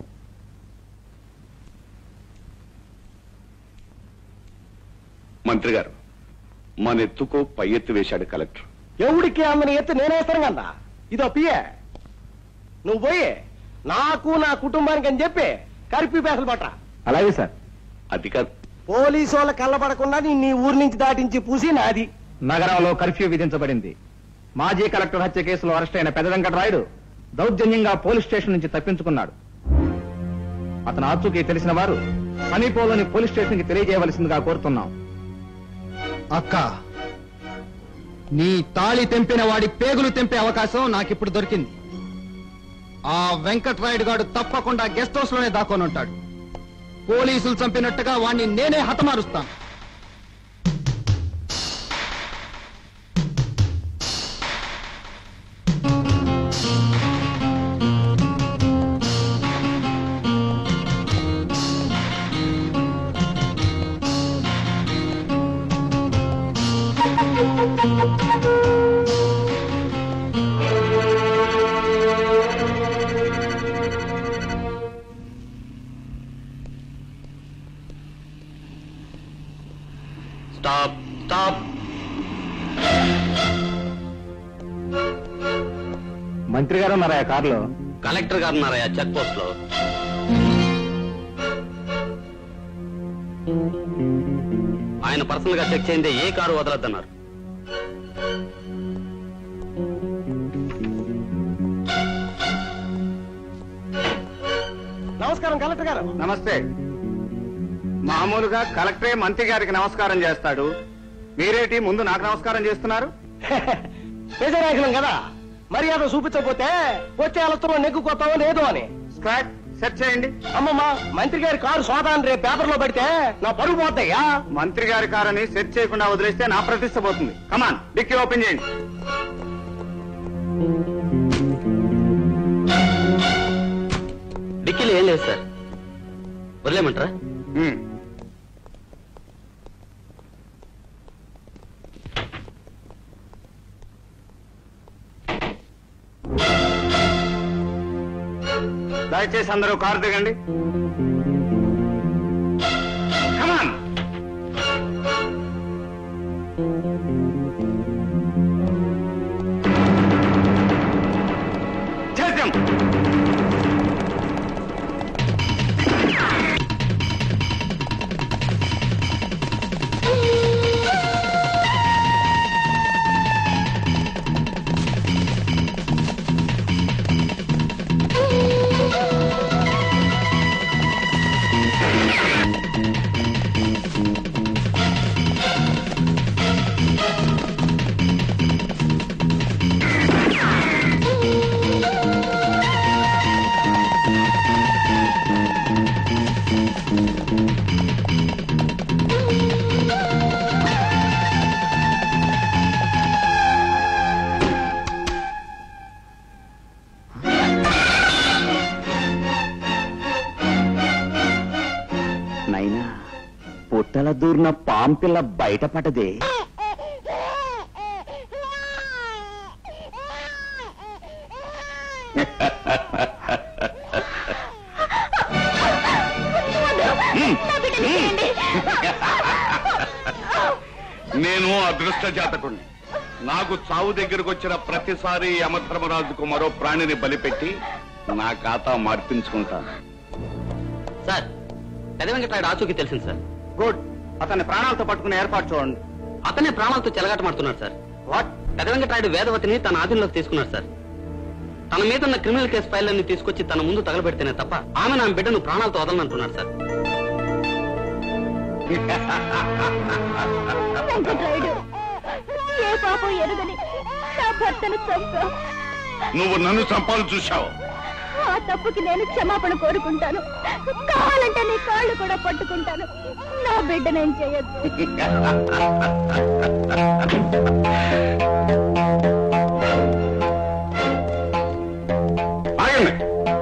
మంత్రి గారు మన ఎత్తుకు పై ఎత్తు వేశాడు కలెక్టర్ ఎవడికి అందని ఎత్తు నేనేస్తాను కదా ఇదో పియే నువ్వు పోయి నాకు నా కుటుంబానికి అని చెప్పి కర్ఫ్యూ పేసలు పట్ట అలాగే సార్ అది కాదు పోలీసు వాళ్ళ కళ్ళబడకుండా నీ నీ ఊరి నుంచి దాటించి పూసి నాది నగరంలో కర్ఫ్యూ విధించబడింది మాజీ కలెక్టర్ హత్య కేసులో అరెస్ట్ అయిన పెద్ద వెంకటరాయుడు దౌర్జన్యంగా పోలీస్ స్టేషన్ నుంచి తప్పించుకున్నాడు అతను ఆచూకీ తెలిసిన వారు సమీపంలోని పోలీస్ స్టేషన్ కి తెలియజేయవలసిందిగా కోరుతున్నాం అక్క నీ తాళి తెంపిన వాడి పేగులు తెంపే అవకాశం నాకిప్పుడు దొరికింది ఆ వెంకట్రాయుడు గాడు తప్పకుండా గెస్ట్ హౌస్ లోనే దాక్కొని ఉంటాడు పోలీసులు చంపినట్టుగా వాణ్ణి నేనే హతమారుస్తాను స్టాప్ స్టాప్ మంత్రి గారు ఉన్నారా ఆ కారులో కలెక్టర్ గారు ఉన్నారయ్యా చెక్ పోస్ట్ లో ఆయన పర్సనల్ గా చెక్ చేయిందే ఏ కారు వదలద్దన్నారు నమస్కారం కలెక్టర్ గారు నమస్తే మామూలుగా కలెక్టరే మంత్రి గారికి నమస్కారం చేస్తాడు మీరేటి ముందు నాకు నమస్కారం చేస్తున్నారు ప్రజానాయకులం కదా మర్యాద చూపించకపోతే వచ్చే అలతో నెగ్గుకోతామో లేదు అని స్క్రాచ్ సెట్ చేయండి అమ్మమ్మ మంత్రి గారి కారు సోదాన్ని రేపు పేపర్ లో పెడితే నా పరుగు పోతాయా మంత్రి గారి కారని సెట్ చేయకుండా వదిలేస్తే నా ప్రతిష్ట పోతుంది కమాన్ డిక్కీ ఓపెన్ చేయండి డిక్కీలో ఏం లేదు సార్ వదిలేమంటారా హ్మ్. దయచేసి అందరూ కారు దిగండి కమాన్ చేద్దాం నైనా పుట్టల దూరిన పాంపిల్ల బయటపడదే నేను అదృష్ట జాతకుణ్ణి నాకు చావు దగ్గరకు వచ్చిన ప్రతిసారి యమధర్మరాజుకు మరో ప్రాణిని బలిపెట్టి నా ఖాతా మార్పించుకుంటాను సార్ పెద్ద వెంకటరాయుడు ఆచూకీ తెలిసింది సార్ గుడ్ అతన్ని ప్రాణాలతో పట్టుకునే ఏర్పాటు చూడండి అతనే ప్రాణాలతో చెలగాటమాడుతున్నాడు సార్ వాట్ పెద్ద వెంకటరాయుడు వేదవతిని తన ఆధీనంలోకి తీసుకున్నాడు సార్ తన మీద ఉన్న క్రిమినల్ కేసు ఫైళ్ళని తీసుకొచ్చి తన ముందు తగలబెడితేనే తప్ప ఆమె నా బిడ్డను ప్రాణాలతో వదలనంటున్నాడు సార్ వెంకట్రాయుడు ఏ పాపం ఎరుగని నా భర్తను చంపా నువ్వు నన్ను చంపాలని చూశావు ఆ తప్పుకి నేను క్షమాపణ కోరుకుంటాను కావాలంటే నీ కాళ్ళు కూడా పట్టుకుంటాను నా బిడ్డ నేను చేయొద్దు ఆగండి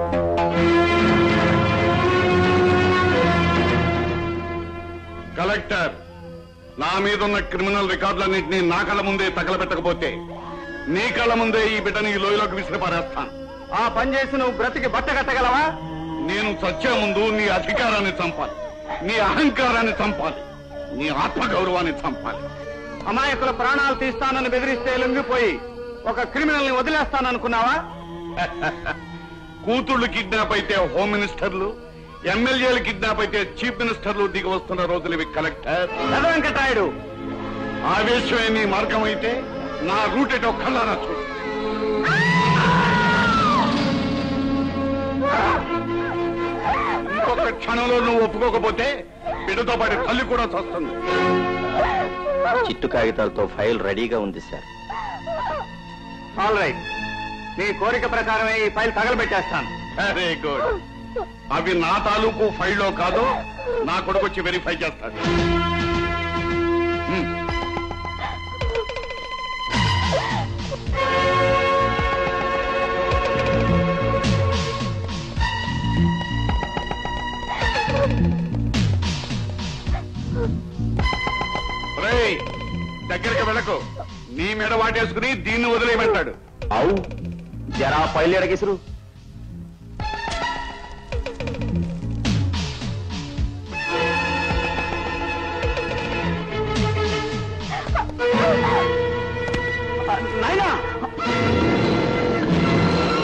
కలెక్టర్ నా మీద ఉన్న క్రిమినల్ రికార్డులన్నింటినీ నా కళ్ళ ముందే తగలబెట్టకపోతే నీ కళ్ళ ముందే ఈ బిడ్డని ఈ లోయలోకి విసిరి పారేస్తాను ఆ పని చేసి నువ్వు బ్రతికి బట్ట కట్టగలవా నేను చచ్చే ముందు నీ అధికారాన్ని చంపాలి నీ అహంకారాన్ని చంపాలి నీ ఆత్మగౌరవాన్ని చంపాలి అమాయకుల ప్రాణాలు తీస్తానని బెదిరిస్తే లొంగిపోయి ఒక క్రిమినల్ ని వదిలేస్తాననుకున్నావా కూతుళ్ళు కిడ్నాప్ అయితే హోమ్ మినిస్టర్లు ఎమ్మెల్యేలు కిడ్నాప్ అయితే చీఫ్ మినిస్టర్లు దిగి వస్తున్న రోజులు ఇవి కలెక్టర్ పెద్ద వెంకటరాయుడు ఆవేశమే నీ మార్గం అయితే నా రూట్ ఎటో కళ్ళారా చూడు ఇంకొక క్షణంలో నువ్వు ఒప్పుకోకపోతే బిడ్డతో పాటు తల్లి కూడా చస్తుంది చిట్టు కాగితాలతో ఫైల్ రెడీగా ఉంది సార్ ఆల్ రైట్ నీ కోరిక ప్రకారమే ఈ ఫైల్ తగలబెట్టేస్తాను వెరీ గుడ్ అవి నా తాలూకు ఫైల్లో కాదు నా కొడుకు వచ్చి వెరిఫై చేస్తాడు హ్మ్. ఒరేయ్, దగ్గరికి వెళ్ళకు నీ మెడ వాటేసుకుని దీన్ని వదిలేయమంటాడు అవు జరా ఫైల్ ఎడగేసరు నాయనా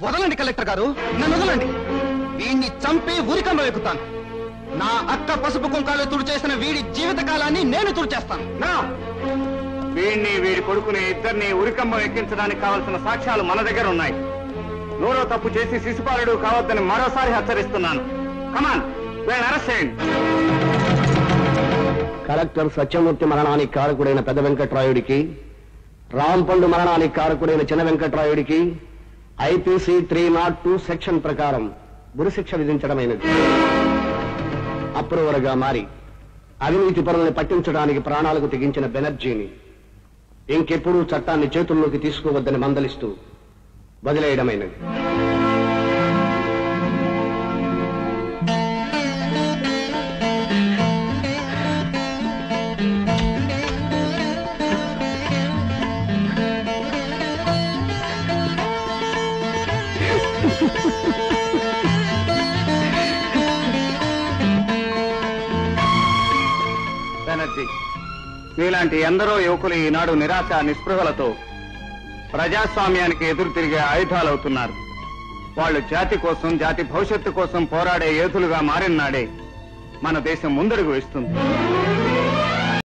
వదలండి కలెక్టర్ గారు నన్ను వదలండి వీడిని చంపి ఉరికంబ ఎక్కుతాను నా అక్క పసుపు కుంకాలు తుడిచేసిన వీడి జీవిత కాలాన్ని నేను తుడిచేస్తాను నా వీడిని వీడి కొడుకుని ఇద్దరిని ఉరికంబం ఎక్కించడానికి కావలసిన సాక్ష్యాలు మన దగ్గర ఉన్నాయి నూరో తప్పు చేసి శిశుపాలుడు కావద్దని మరోసారి హెచ్చరిస్తున్నాను కమాన్ వీళ్ళని అరెస్ట్ చేయండి కలెక్టర్ సత్యమూర్తి మరణానికి కారకుడైన పెద్ద వెంకట్రాయుడికి రాంపండు మరణానికి కారకుడైన చిన్న వెంకట్రాయుడికి IPC three not two section ప్రకారం ఉరిశిక్ష విధించడమైనది అప్రూవర్గా మారి అవినీతి పరుల్ని పట్టించడానికి ప్రాణాలకు తెగించిన బెనర్జీని ఇంకెప్పుడూ చట్టాన్ని చేతుల్లోకి తీసుకోవద్దని మందలిస్తూ వదిలేయడమైనది బెనర్జీ మీలాంటి ఎందరో యువకులు ఈనాడు నిరాశ నిస్పృహలతో ప్రజాస్వామ్యానికి ఎదురు తిరిగే ఆయుధాలవుతున్నారు వాళ్ళు జాతి కోసం జాతి భవిష్యత్తు కోసం పోరాడే యోధులుగా మారిన నాడే మన దేశం ముందడుగు వేస్తుంది